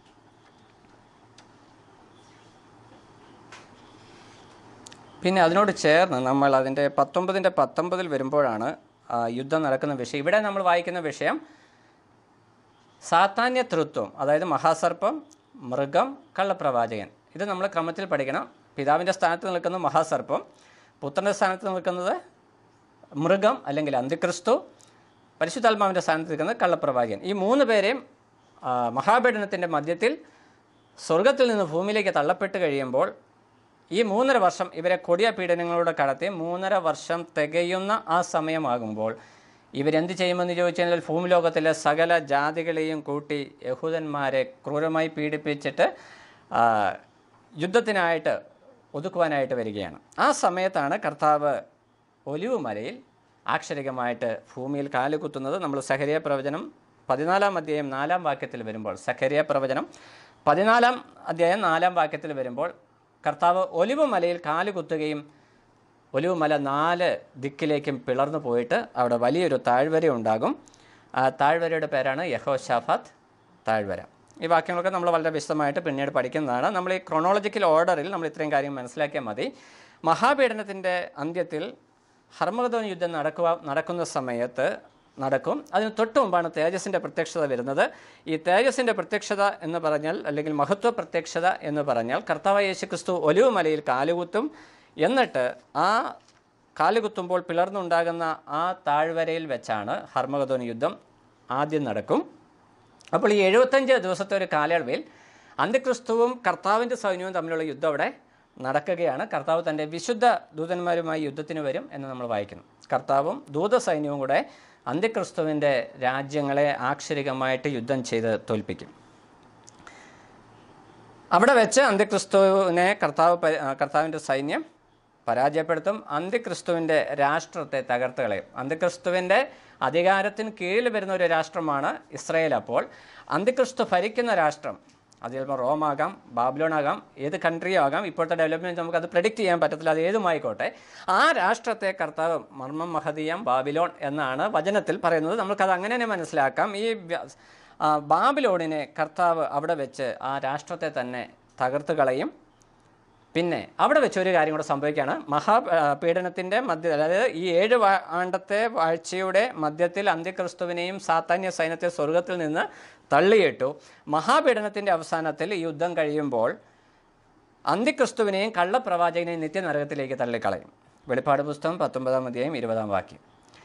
പിന്നെ അതിനോട് ചേർന്ന് നമ്മൾ അതിൻ്റെ പത്തൊമ്പതിൻ്റെ പത്തൊമ്പതിൽ വരുമ്പോഴാണ് ആ, യുദ്ധം നടക്കുന്ന വിഷയം ഇവിടെ നമ്മൾ വായിക്കുന്ന വിഷയം സാത്താന്യ തൃത്വം അതായത് മഹാസർപ്പം മൃഗം കള്ളപ്രവാചകൻ ഇത് നമ്മൾ ക്രമത്തിൽ പഠിക്കണം പിതാവിൻ്റെ സ്ഥാനത്ത് നിൽക്കുന്ന മഹാസർപ്പം പുത്രൻ്റെ സ്ഥാനത്ത് നിൽക്കുന്നത് മൃഗം അല്ലെങ്കിൽ അന്തിക്രിസ്തു പരിശുദ്ധാത്മാവിൻ്റെ സ്ഥാനത്ത് നിൽക്കുന്നത് കള്ളപ്രവാചകൻ ഈ മൂന്ന് പേരെയും ആ, മഹാപീഡനത്തിൻ്റെ മധ്യത്തിൽ സ്വർഗത്തിൽ നിന്ന് ഭൂമിയിലേക്ക് തള്ളപ്പെട്ട് കഴിയുമ്പോൾ ഈ മൂന്നര വർഷം ഇവരെ കൊടിയ പീഡനങ്ങളോട് കടത്തി മൂന്നര വർഷം തികയുന്ന ആ സമയമാകുമ്പോൾ ഇവരെന്ത് ചെയ്യുമെന്ന് ചോദിച്ചു കഴിഞ്ഞാൽ ഭൂമി ലോകത്തിലെ സകല ജാതികളെയും കൂട്ടി യഹൂദന്മാരെ ക്രൂരമായി പീഡിപ്പിച്ചിട്ട് ആ, യുദ്ധത്തിനായിട്ട് ഒതുക്കുവാനായിട്ട് വരികയാണ് ആ സമയത്താണ് കർത്താവ് ഒലിവ് മലയിൽ ആക്ഷരികമായിട്ട് ഭൂമിയിൽ കാലുകുത്തുന്നത് നമ്മൾ സഹരിയ പ്രവചനം പതിനാലാം അധ്യായം നാലാം വാക്യത്തിൽ വരുമ്പോൾ സഖരിയ പ്രവചനം പതിനാലാം അധ്യായം നാലാം വാക്യത്തിൽ വരുമ്പോൾ കർത്താവ് ഒലിവ് മലയിൽ കാലുകുത്തുകയും ഒലിവ് മല നാല് ദിക്കിലേക്കും പിളർന്നു പോയിട്ട് അവിടെ വലിയൊരു താഴ്വര ഉണ്ടാകും ആ താഴ്വരയുടെ പേരാണ് യഹോഷാഫാത്ത് താഴ്വര ഈ വാക്യങ്ങളൊക്കെ നമ്മൾ വളരെ വിശദമായിട്ട് പിന്നീട് പഠിക്കുന്നതാണ് നമ്മൾ ഈ ക്രോണോളജിക്കൽ ഓർഡറിൽ നമ്മൾ ഇത്രയും കാര്യം മനസ്സിലാക്കിയാൽ മതി മഹാപീഡനത്തിൻ്റെ അന്ത്യത്തിൽ ഹർമഗതോൻ യുദ്ധം നടക്കുക നടക്കുന്ന സമയത്ത് നടക്കും അതിന് തൊട്ട് മുമ്പാണ് തേജസ്സിൻ്റെ പ്രത്യക്ഷത വരുന്നത് ഈ തേജസ്സിൻ്റെ പ്രത്യക്ഷത എന്ന് പറഞ്ഞാൽ അല്ലെങ്കിൽ മഹത്വ പ്രത്യക്ഷത എന്ന് പറഞ്ഞാൽ കർത്താവ് യേശു ക്രിസ്തു ഒലിവ് മലയിൽ കാലുകുത്തും എന്നിട്ട് ആ കാലുകുത്തുമ്പോൾ പിളർന്നുണ്ടാകുന്ന ആ താഴ്വരയിൽ വെച്ചാണ് ഹർമഗതോൻ യുദ്ധം ആദ്യം നടക്കും അപ്പോൾ ഈ എഴുപത്തഞ്ച് ദിവസത്തെ ഒരു കാലയളവിൽ അന്ത്യക്രിസ്തുവും കർത്താവിൻ്റെ സൈന്യവും തമ്മിലുള്ള യുദ്ധം അവിടെ നടക്കുകയാണ് കർത്താവ് തൻ്റെ വിശുദ്ധ ദൂതന്മാരുമായി യുദ്ധത്തിന് വരും എന്ന് നമ്മൾ വായിക്കുന്നു കർത്താവും ദൂത സൈന്യവും കൂടെ അന്ത്യക്രിസ്തുവിൻ്റെ രാജ്യങ്ങളെ ആക്ഷരികമായിട്ട് യുദ്ധം ചെയ്ത് തോൽപ്പിക്കും അവിടെ വെച്ച് അന്ത്യക്രിസ്തുവിനെ കർത്താവ് പ- ആ, കർത്താവിൻ്റെ സൈന്യം പരാജയപ്പെടുത്തും അന്ത്യക്രിസ്തുവിൻ്റെ രാഷ്ട്രത്തെ തകർത്ത് കളയും അന്ത്യക്രിസ്തുവിൻ്റെ അധികാരത്തിന് കീഴിൽ വരുന്ന ഒരു രാഷ്ട്രമാണ് ഇസ്രയേൽ അപ്പോൾ അന്ത്യക്രിസ്തു ഭരിക്കുന്ന രാഷ്ട്രം അത് ചിലപ്പോൾ റോമാകാം ബാബിലോൺ ആകാം ഏത് കൺട്രിയും ആകാം ഇപ്പോഴത്തെ ഡെവലപ്മെൻറ്റ് നമുക്ക് അത് പ്രെഡിക്റ്റ് ചെയ്യാൻ പറ്റത്തില്ല അത് ഏതുമായിക്കോട്ടെ ആ രാഷ്ട്രത്തെ കർത്താവ് മർമ്മം മഹദീയം ബാബിലോൺ എന്നാണ് വചനത്തിൽ പറയുന്നത് നമുക്കത് അങ്ങനെ തന്നെ മനസ്സിലാക്കാം ഈ വ്യ- ആ, ബാബിലോണിനെ കർത്താവ് അവിടെ വെച്ച് ആ രാഷ്ട്രത്തെ തന്നെ തകർത്ത് കളയും പിന്നെ അവിടെ വെച്ച് ഒരു കാര്യം കൂടെ സംഭവിക്കുകയാണ് മഹാ ആ, പീഡനത്തിൻ്റെ മധ്യ അതായത് ഈ ഏഴ് വാ- ആണ്ടത്തെ വാഴ്ചയുടെ മധ്യത്തിൽ അന്ത്യക്രിസ്തുവിനെയും സാത്താന്യ സൈന്യത്തെ സ്വർഗത്തിൽ നിന്ന് തള്ളിയിട്ടു മഹാപീഡനത്തിൻ്റെ അവസാനത്തിൽ ഈ യുദ്ധം കഴിയുമ്പോൾ അന്ത്യക്രിസ്തുവിനെയും കള്ളപ്രവാചകനെയും നിത്യനരകത്തിലേക്ക് തള്ളിക്കളയും വെളിപ്പാട് പുസ്തകം പത്തൊമ്പതാം അധ്യായം ഇരുപതാം വാക്യം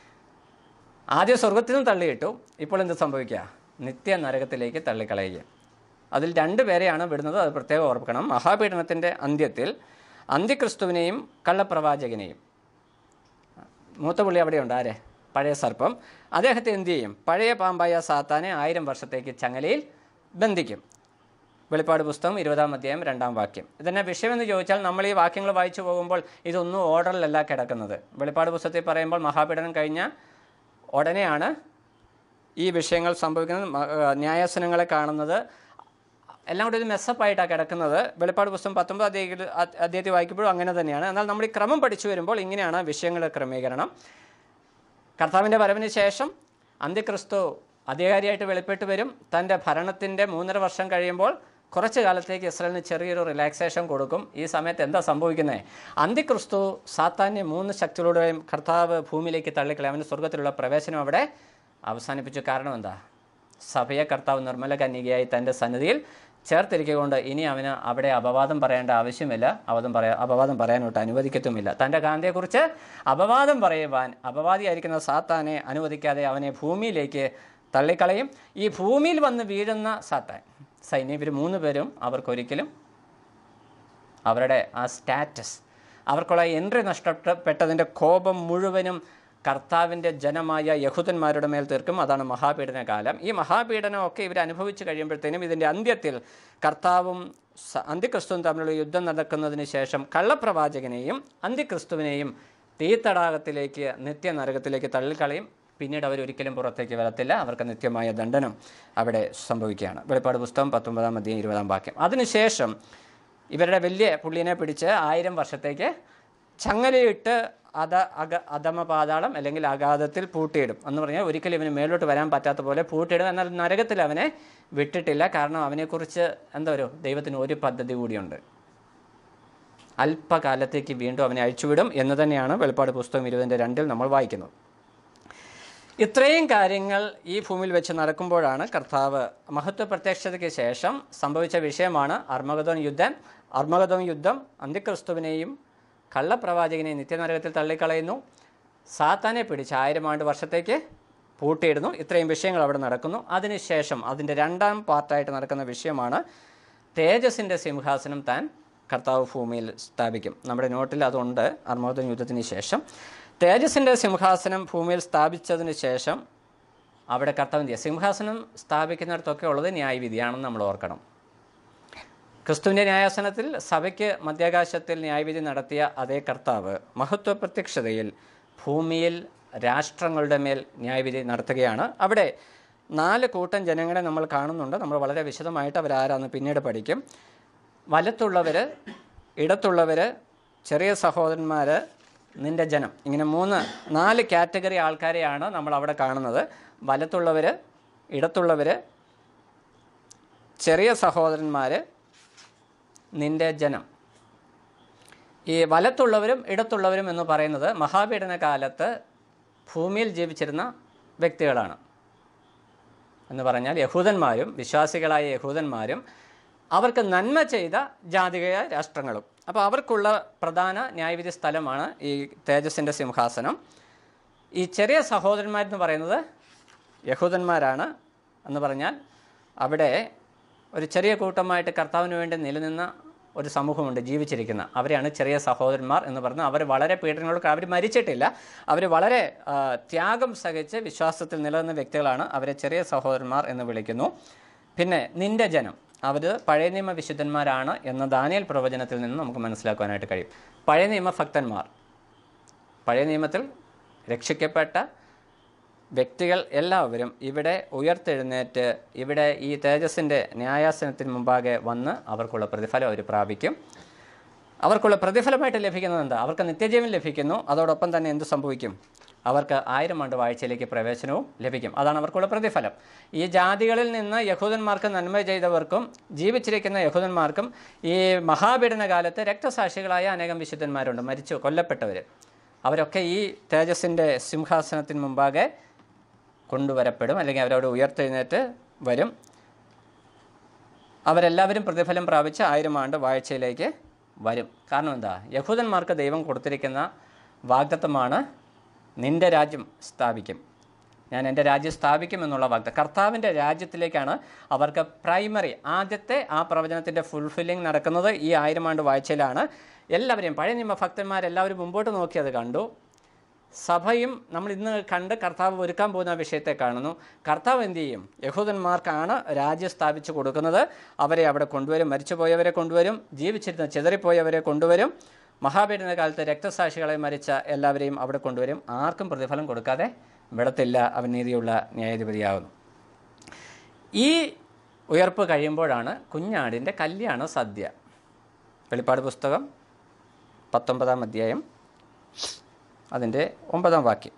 ആദ്യം സ്വർഗത്തിൽ നിന്ന് തള്ളിയിട്ടു ഇപ്പോൾ എന്ത് സംഭവിക്കുക നിത്യ നരകത്തിലേക്ക് തള്ളിക്കളയുക അതിൽ രണ്ട് പേരെയാണ് വിടുന്നത് അത് പ്രത്യേകം ഓർക്കണം മഹാപീഡനത്തിൻ്റെ അന്ത്യത്തിൽ അന്ത്യക്രിസ്തുവിനെയും കള്ളപ്രവാചകനെയും മൂത്ത പുള്ളി അവിടെയുണ്ട് ആരെ പഴയ സർപ്പം അദ്ദേഹത്തെ എന്ത് ചെയ്യും പഴയ പാമ്പായ സാത്താനെ ആയിരം വർഷത്തേക്ക് ചങ്ങലയിൽ ബന്ധിക്കും വെളിപ്പാട് പുസ്തകം ഇരുപതാം അധ്യായം രണ്ടാം വാക്യം ഇതിൻ്റെ വിഷയമെന്ന് ചോദിച്ചാൽ നമ്മൾ ഈ വാക്യങ്ങൾ വായിച്ചു പോകുമ്പോൾ ഇതൊന്നും ഓർഡറിലല്ല കിടക്കുന്നത് വെളിപ്പാട് പുസ്തകത്തിൽ പറയുമ്പോൾ മഹാപീഡനം കഴിഞ്ഞ ഉടനെയാണ് ഈ വിഷയങ്ങൾ സംഭവിക്കുന്നത് മ- ആ, ന്യായാസനങ്ങളെ കാണുന്നത് എല്ലാം കൂടി ഒരു മെസ്സപ്പായിട്ടാണ് കിടക്കുന്നത് വെളിപ്പാട് പുസ്തകം പത്തൊമ്പത് അധ്യായത്തിൽ അധ്യായത്തിൽ വായിക്കുമ്പോഴും അങ്ങനെ തന്നെയാണ് എന്നാൽ നമ്മൾ ഈ ക്രമം പഠിച്ചു വരുമ്പോൾ ഇങ്ങനെയാണ് വിഷയങ്ങളുടെ ക്രമീകരണം കർത്താവിൻ്റെ വരവിന് ശേഷം അന്ത്യക്രിസ്തു അധികാരിയായിട്ട് വെളിപ്പെട്ട് വരും തൻ്റെ ഭരണത്തിൻ്റെ മൂന്നര വർഷം കഴിയുമ്പോൾ കുറച്ച് കാലത്തേക്ക് ഇസ്രായേലിന് ചെറിയൊരു റിലാക്സേഷൻ കൊടുക്കും ഈ സമയത്ത് എന്താ സംഭവിക്കുന്നത് അന്ത്യക്രിസ്തു സാത്താന്യ മൂന്ന് ശക്തികളുടെയും കർത്താവ് ഭൂമിയിലേക്ക് തള്ളിക്കളയും അവൻ്റെ സ്വർഗത്തിലുള്ള പ്രവേശനം അവിടെ അവസാനിപ്പിച്ചു കാരണം എന്താ സഭയെ കർത്താവ് നിർമ്മല കന്യകയായി തൻ്റെ സന്നിധിയിൽ ചേർത്തിരിക്കൊണ്ട് ഇനി അവന് അവിടെ അപവാദം പറയേണ്ട ആവശ്യമില്ല അപവാദം പറയാ അപവാദം പറയാനോട്ട് അനുവദിക്കത്തുമില്ല തൻ്റെ കാന്തയെക്കുറിച്ച് അപവാദം പറയുവാൻ അപവാദിയായിരിക്കുന്ന സാത്താനെ അനുവദിക്കാതെ അവനെ ഭൂമിയിലേക്ക് തള്ളിക്കളയും ഈ ഭൂമിയിൽ വന്ന് വീഴുന്ന സാത്താൻ സൈന്യം ഇവർ മൂന്ന് പേരും അവർക്കൊരിക്കലും അവരുടെ ആ സ്റ്റാറ്റസ് അവർക്കുള്ള എൻട്രി നഷ്ടപ്പെട്ടതിൻ്റെ കോപം മുഴുവനും കർത്താവിൻ്റെ ജനമായ യഹൂദന്മാരുടെ മേൽ തീർക്കും അതാണ് മഹാപീഡന കാലം ഈ മഹാപീഡനമൊക്കെ ഇവർ അനുഭവിച്ച് കഴിയുമ്പോഴത്തേനും ഇതിൻ്റെ അന്ത്യത്തിൽ കർത്താവും സ- അന്ത്യക്രിസ്തുവും തമ്മിലുള്ള യുദ്ധം നടക്കുന്നതിന് ശേഷം കള്ളപ്രവാചകനെയും അന്ത്യക്രിസ്തുവിനെയും തീത്തടാകത്തിലേക്ക് നിത്യനരകത്തിലേക്ക് തള്ളിക്കളയും പിന്നീട് അവരൊരിക്കലും പുറത്തേക്ക് വരത്തില്ല അവർക്ക് നിത്യമായ ദണ്ഡനം അവിടെ സംഭവിക്കുകയാണ് വെളിപ്പാട് പുസ്തകം പത്തൊമ്പതാം അധ്യായം ഇരുപതാം വാക്യം അതിനുശേഷം ഇവരുടെ വലിയ പുള്ളിനെ പിടിച്ച് ആയിരം വർഷത്തേക്ക് ചങ്ങലയിട്ട് അത അക അധമ പാതാളം അല്ലെങ്കിൽ അഗാധത്തിൽ പൂട്ടിയിടും എന്ന് പറഞ്ഞാൽ ഒരിക്കലും ഇവന് മേലോട്ട് വരാൻ പറ്റാത്ത പോലെ പൂട്ടിയിടും എന്നാൽ നരകത്തിൽ അവനെ വിട്ടിട്ടില്ല കാരണം അവനെക്കുറിച്ച് എന്താ ഒരു ദൈവത്തിന് ഒരു പദ്ധതി കൂടിയുണ്ട് അല്പകാലത്തേക്ക് വീണ്ടും അവനെ അഴിച്ചുവിടും എന്ന് തന്നെയാണ് വെളിപ്പാട് പുസ്തകം ഇരുപതിൻ്റെ രണ്ടിൽ നമ്മൾ വായിക്കുന്നത് ഇത്രയും കാര്യങ്ങൾ ഈ ഭൂമിയിൽ വെച്ച് നടക്കുമ്പോഴാണ് കർത്താവ് മഹത്വ പ്രത്യക്ഷതയ്ക്ക് ശേഷം സംഭവിച്ച വിഷയമാണ് അർമഗതോൻ യുദ്ധം അർമഗതോൻ യുദ്ധം അന്ത്യക്രിസ്തുവിനെയും കള്ളപ്രവാചകനെയും നിത്യനരകത്തിൽ തള്ളിക്കളയുന്നു സാത്താനെ പിടിച്ച് ആയിരം ആണ്ട് വർഷത്തേക്ക് പൂട്ടിയിടുന്നു ഇത്രയും വിഷയങ്ങൾ അവിടെ നടക്കുന്നു അതിനുശേഷം അതിൻ്റെ രണ്ടാം പാർട്ടായിട്ട് നടക്കുന്ന വിഷയമാണ് തേജസിൻ്റെ സിംഹാസനം താൻ കർത്താവ് ഭൂമിയിൽ സ്ഥാപിക്കും നമ്മുടെ നോട്ടിൽ അതുണ്ട് അർമോദൻ യുദ്ധത്തിന് ശേഷം തേജസിൻ്റെ സിംഹാസനം ഭൂമിയിൽ സ്ഥാപിച്ചതിന് ശേഷം അവിടെ കർത്താവിൻ്റെ സിംഹാസനം സ്ഥാപിക്കുന്നിടത്തൊക്കെ ഉള്ളത് ന്യായവിധിയാണെന്ന് നമ്മൾ ഓർക്കണം ക്രിസ്തുവിൻ്റെ ന്യായാസനത്തിൽ സഭയ്ക്ക് മധ്യാകാശത്തിൽ ന്യായവിധി നടത്തിയ അതേ കർത്താവ് മഹത്വ പ്രത്യക്ഷതയിൽ ഭൂമിയിൽ രാഷ്ട്രങ്ങളുടെ മേൽ ന്യായവിധി നടത്തുകയാണ് അവിടെ നാല് കൂട്ടം ജനങ്ങളെ നമ്മൾ കാണുന്നുണ്ട് നമ്മൾ വളരെ വിശദമായിട്ട് അവരാരാന്ന് പിന്നീട് പഠിക്കും വലത്തുള്ളവർ ഇടത്തുള്ളവർ ചെറിയ സഹോദരന്മാർ നിൻ്റെ ജനം ഇങ്ങനെ മൂന്ന് നാല് കാറ്റഗറി ആൾക്കാരെയാണ് നമ്മൾ അവിടെ കാണുന്നത് വലത്തുള്ളവർ ഇടത്തുള്ളവർ ചെറിയ സഹോദരന്മാർ നിൻ്റെ ജനം ഈ വലത്തുള്ളവരും ഇടത്തുള്ളവരും എന്ന് പറയുന്നത് മഹാപീഡന കാലത്ത് ഭൂമിയിൽ ജീവിച്ചിരുന്ന വ്യക്തികളാണ് എന്ന് പറഞ്ഞാൽ യഹൂദന്മാരും വിശ്വാസികളായ യഹൂദന്മാരും അവർക്ക് നന്മ ചെയ്ത ജാതിക രാഷ്ട്രങ്ങളും അപ്പോൾ അവർക്കുള്ള പ്രധാന ന്യായവിധി സ്ഥലമാണ് ഈ തേജസ്സിൻ്റെ സിംഹാസനം ഈ ചെറിയ സഹോദരന്മാരെന്ന് പറയുന്നത് യഹൂദന്മാരാണ് എന്ന് പറഞ്ഞാൽ അവിടെ ഒരു ചെറിയ കൂട്ടമായിട്ട് കർത്താവിന് വേണ്ടി നിലനിന്ന ഒരു സമൂഹമുണ്ട് ജീവിച്ചിരിക്കുന്ന അവരെയാണ് ചെറിയ സഹോദരന്മാർ എന്ന് പറഞ്ഞാൽ അവർ വളരെ പീഡനങ്ങൾക്ക് അവർ മരിച്ചിട്ടില്ല അവർ വളരെ ആ, ത്യാഗം സഹിച്ച് വിശ്വാസത്തിൽ നിലനിന്ന വ്യക്തികളാണ് അവരെ ചെറിയ സഹോദരന്മാർ എന്ന് വിളിക്കുന്നു പിന്നെ നിന്റെ ജനം അവർ പഴയ നിയമ വിശുദ്ധന്മാരാണ് എന്ന ദാനിയൽ പ്രവചനത്തിൽ നിന്ന് നമുക്ക് മനസ്സിലാക്കുവാനായിട്ട് കഴിയും പഴയ നിയമ ഭക്തന്മാർ പഴയ നിയമത്തിൽ രക്ഷിക്കപ്പെട്ട വ്യക്തികൾ എല്ലാവരും ഇവിടെ ഉയർത്തെഴുന്നേറ്റ് ഇവിടെ ഈ തേജസ്സിൻ്റെ ന്യായാസനത്തിന് മുമ്പാകെ വന്ന് അവർക്കുള്ള പ്രതിഫലം അവർ പ്രാപിക്കും അവർക്കുള്ള പ്രതിഫലമായിട്ട് ലഭിക്കുന്നത് എന്താ അവർക്ക് നിത്യജീവൻ ലഭിക്കുന്നു അതോടൊപ്പം തന്നെ എന്ത് സംഭവിക്കും അവർക്ക് ആയിരം ആണ്ട് വാഴ്ചയിലേക്ക് പ്രവേശനവും ലഭിക്കും അതാണ് അവർക്കുള്ള പ്രതിഫലം ഈ ജാതികളിൽ നിന്ന് യഹൂദന്മാർക്ക് നന്മ ചെയ്തവർക്കും ജീവിച്ചിരിക്കുന്ന യഹൂദന്മാർക്കും ഈ മഹാപീഡന കാലത്ത് രക്തസാക്ഷികളായ അനേകം വിശുദ്ധന്മാരുണ്ട് മരിച്ചു കൊല്ലപ്പെട്ടവർ അവരൊക്കെ ഈ തേജസ്സിൻ്റെ സിംഹാസനത്തിന് മുമ്പാകെ കൊണ്ടുവരപ്പെടും അല്ലെങ്കിൽ അവരവിടെ ഉയർത്തെഴുന്നേറ്റ് വരും അവരെല്ലാവരും പ്രതിഫലം പ്രാപിച്ച് ആയിരം ആണ്ട് വാഴ്ചയിലേക്ക് വരും കാരണം എന്താ യഹൂദന്മാർക്ക് ദൈവം കൊടുത്തിരിക്കുന്ന വാഗ്ദത്തമാണ് നിന്റെ രാജ്യം സ്ഥാപിക്കും ഞാൻ എൻ്റെ രാജ്യം സ്ഥാപിക്കും എന്നുള്ള വാഗ്ദം കർത്താവിൻ്റെ രാജ്യത്തിലേക്കാണ് അവർക്ക് പ്രൈമറി ആദ്യത്തെ ആ പ്രവചനത്തിൻ്റെ ഫുൾഫില്ലിംഗ് നടക്കുന്നത് ഈ ആയിരം ആണ്ട് വാഴ്ചയിലാണ് എല്ലാവരെയും പഴയ നിയമ ഭക്തന്മാരെല്ലാവരും മുമ്പോട്ട് നോക്കി അത് കണ്ടു സഭയും നമ്മൾ ഇന്ന് കണ്ട് കർത്താവ് ഒരുക്കാൻ പോകുന്ന വിഷയത്തെ കാണുന്നു കർത്താവ് എന്ത് ചെയ്യും യഹൂദന്മാർക്കാണ് രാജ്യം സ്ഥാപിച്ചു കൊടുക്കുന്നത് അവരെ അവിടെ കൊണ്ടുവരും മരിച്ചുപോയവരെ കൊണ്ടുവരും ജീവിച്ചിരുന്ന ചിതറിപ്പോയവരെ കൊണ്ടുവരും മഹാപീഡന കാലത്ത് രക്തസാക്ഷികളെ മരിച്ച എല്ലാവരെയും അവിടെ കൊണ്ടുവരും ആർക്കും പ്രതിഫലം കൊടുക്കാതെ വിടത്തില്ല അവൻ നീതിയുള്ള ന്യായാധിപതിയാകുന്നു ഈ ഉയർപ്പ് കഴിയുമ്പോഴാണ് കുഞ്ഞാടിൻ്റെ കല്യാണ സദ്യ വെളിപ്പാട് പുസ്തകം പത്തൊമ്പതാം അധ്യായം അതിൻ്റെ ഒമ്പതാം വാക്യം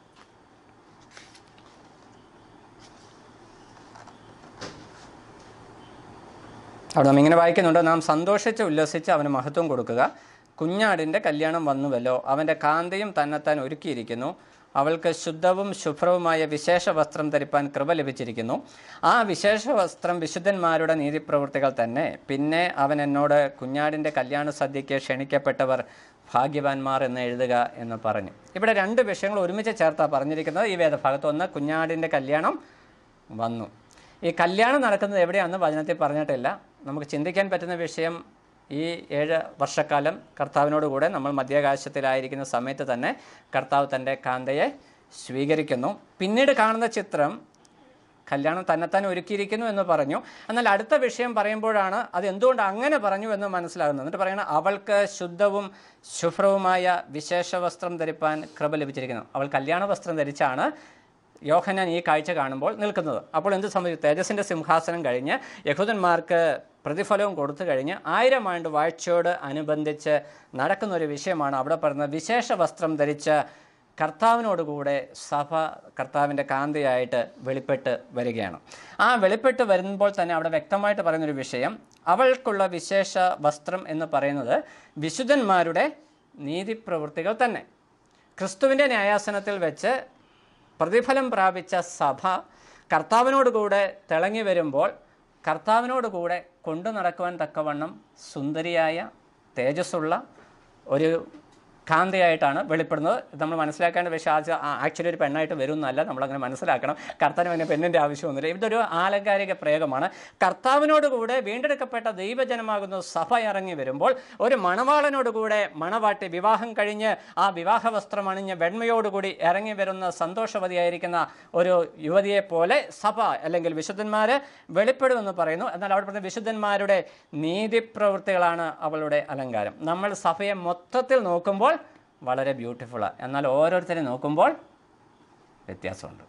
അവിടെ നാം ഇങ്ങനെ വായിക്കുന്നുണ്ട് നാം സന്തോഷിച്ച് ഉല്ലസിച്ച് അവന് മഹത്വം കൊടുക്കുക കുഞ്ഞാടിൻ്റെ കല്യാണം വന്നുവല്ലോ അവൻ്റെ കാന്തയും തന്നെത്താൻ ഒരുക്കിയിരിക്കുന്നു അവൾക്ക് ശുദ്ധവും ശുഭ്രവുമായ വിശേഷ വസ്ത്രം ധരിപ്പാൻ കൃപ ലഭിച്ചിരിക്കുന്നു ആ വിശേഷ വസ്ത്രം വിശുദ്ധന്മാരുടെ നീതിപ്രവൃത്തികൾ തന്നെ പിന്നെ അവൻ എന്നോട് കുഞ്ഞാടിൻ്റെ കല്യാണ സദ്യയ്ക്ക് ക്ഷണിക്കപ്പെട്ടവർ ഭാഗ്യവാന്മാർ എന്ന് എഴുതുക എന്ന് പറഞ്ഞു ഇവിടെ രണ്ട് വിഷയങ്ങൾ ഒരുമിച്ച് ചേർത്താണ് പറഞ്ഞിരിക്കുന്നത് ഈ വേദഭാഗത്ത് ഒന്ന് കുഞ്ഞാടിൻ്റെ കല്യാണം വന്നു ഈ കല്യാണം നടക്കുന്നത് എവിടെയാണെന്ന് വചനത്തിൽ പറഞ്ഞിട്ടില്ല നമുക്ക് ചിന്തിക്കാൻ പറ്റുന്ന വിഷയം ഈ ഏഴ് വർഷക്കാലം കർത്താവിനോട് കൂടെ നമ്മൾ മധ്യാകാശത്തിലായിരിക്കുന്ന സമയത്ത് തന്നെ കർത്താവ് തൻ്റെ കാന്തയെ സ്വീകരിക്കുന്നു പിന്നീട് കാണുന്ന ചിത്രം കല്യാണം തന്നെത്താൻ ഒരുക്കിയിരിക്കുന്നു എന്ന് പറഞ്ഞു എന്നാൽ അടുത്ത വിഷയം പറയുമ്പോഴാണ് അത് എന്തുകൊണ്ട് അങ്ങനെ പറഞ്ഞു എന്ന് മനസ്സിലാകുന്നത് എന്നിട്ട് പറയണം അവൾക്ക് ശുദ്ധവും ശുഭ്രവുമായ വിശേഷ വസ്ത്രം ധരിപ്പാൻ കൃപ ലഭിച്ചിരിക്കുന്നു അവൾ കല്യാണ വസ്ത്രം ധരിച്ചാണ് യോഹനാൻ ഈ കാഴ്ച കാണുമ്പോൾ നിൽക്കുന്നത് അപ്പോൾ എന്ത് സംഭവിച്ചു തേജസ്സിൻ്റെ സിംഹാസനം കഴിഞ്ഞ് യഹൂദന്മാർക്ക് പ്രതിഫലവും കൊടുത്തു കഴിഞ്ഞ് ആയിരം ആണ്ട് വാഴ്ചയോട് അനുബന്ധിച്ച് നടക്കുന്ന ഒരു വിഷയമാണ് അവിടെ പറയുന്നത് വിശേഷ വസ്ത്രം ധരിച്ച് കർത്താവിനോടുകൂടെ സഭ കർത്താവിൻ്റെ കാന്തയായിട്ട് വെളിപ്പെട്ട് വരികയാണ് ആ വെളിപ്പെട്ട് വരുമ്പോൾ തന്നെ അവിടെ വ്യക്തമായിട്ട് പറയുന്നൊരു വിഷയം അവൾക്കുള്ള വിശേഷ വസ്ത്രം എന്ന് പറയുന്നത് വിശുദ്ധന്മാരുടെ നീതിപ്രവൃത്തികൾ തന്നെ ക്രിസ്തുവിൻ്റെ ന്യായാസനത്തിൽ വെച്ച് പ്രതിഫലം പ്രാപിച്ച സഭ കർത്താവിനോടുകൂടെ തിളങ്ങി വരുമ്പോൾ കർത്താവിനോടുകൂടെ കൊണ്ടു നടക്കുവാൻ തക്കവണ്ണം സുന്ദരിയായ തേജസ്സുള്ള ഒരു കാന്തയായിട്ടാണ് വെളിപ്പെടുന്നത് ഇത് നമ്മൾ മനസ്സിലാക്കേണ്ട വിഷയം ആക്ച്വലി ഒരു പെണ്ണായിട്ട് വരും എന്നല്ല നമ്മളങ്ങനെ മനസ്സിലാക്കണം കർത്താവിന് പിന്നെ പെണ്ണിൻ്റെ ആവശ്യമൊന്നുമില്ല ഇതൊരു ആലങ്കാരിക പ്രയോഗമാണ് കർത്താവിനോട് കൂടെ വീണ്ടെടുക്കപ്പെട്ട ദൈവജനമാകുന്ന സഭ ഇറങ്ങി വരുമ്പോൾ ഒരു മണവാളനോടുകൂടെ മണവാട്ടി വിവാഹം കഴിഞ്ഞ് ആ വിവാഹ വസ്ത്രം അണിഞ്ഞ് വെണ്മയോടുകൂടി ഇറങ്ങി വരുന്ന സന്തോഷവതിയായിരിക്കുന്ന ഒരു യുവതിയെ പോലെ സഭ അല്ലെങ്കിൽ വിശുദ്ധന്മാർ വെളിപ്പെടുമെന്ന് പറയുന്നു എന്നാൽ അവിടെ പറഞ്ഞ വിശുദ്ധന്മാരുടെ നീതിപ്രവൃത്തികളാണ് അവളുടെ അലങ്കാരം നമ്മൾ സഭയെ മൊത്തത്തിൽ നോക്കുമ്പോൾ വളരെ ബ്യൂട്ടിഫുള്ളാണ് എന്നാൽ ഓരോരുത്തരെ നോക്കുമ്പോൾ വ്യത്യാസമുണ്ട്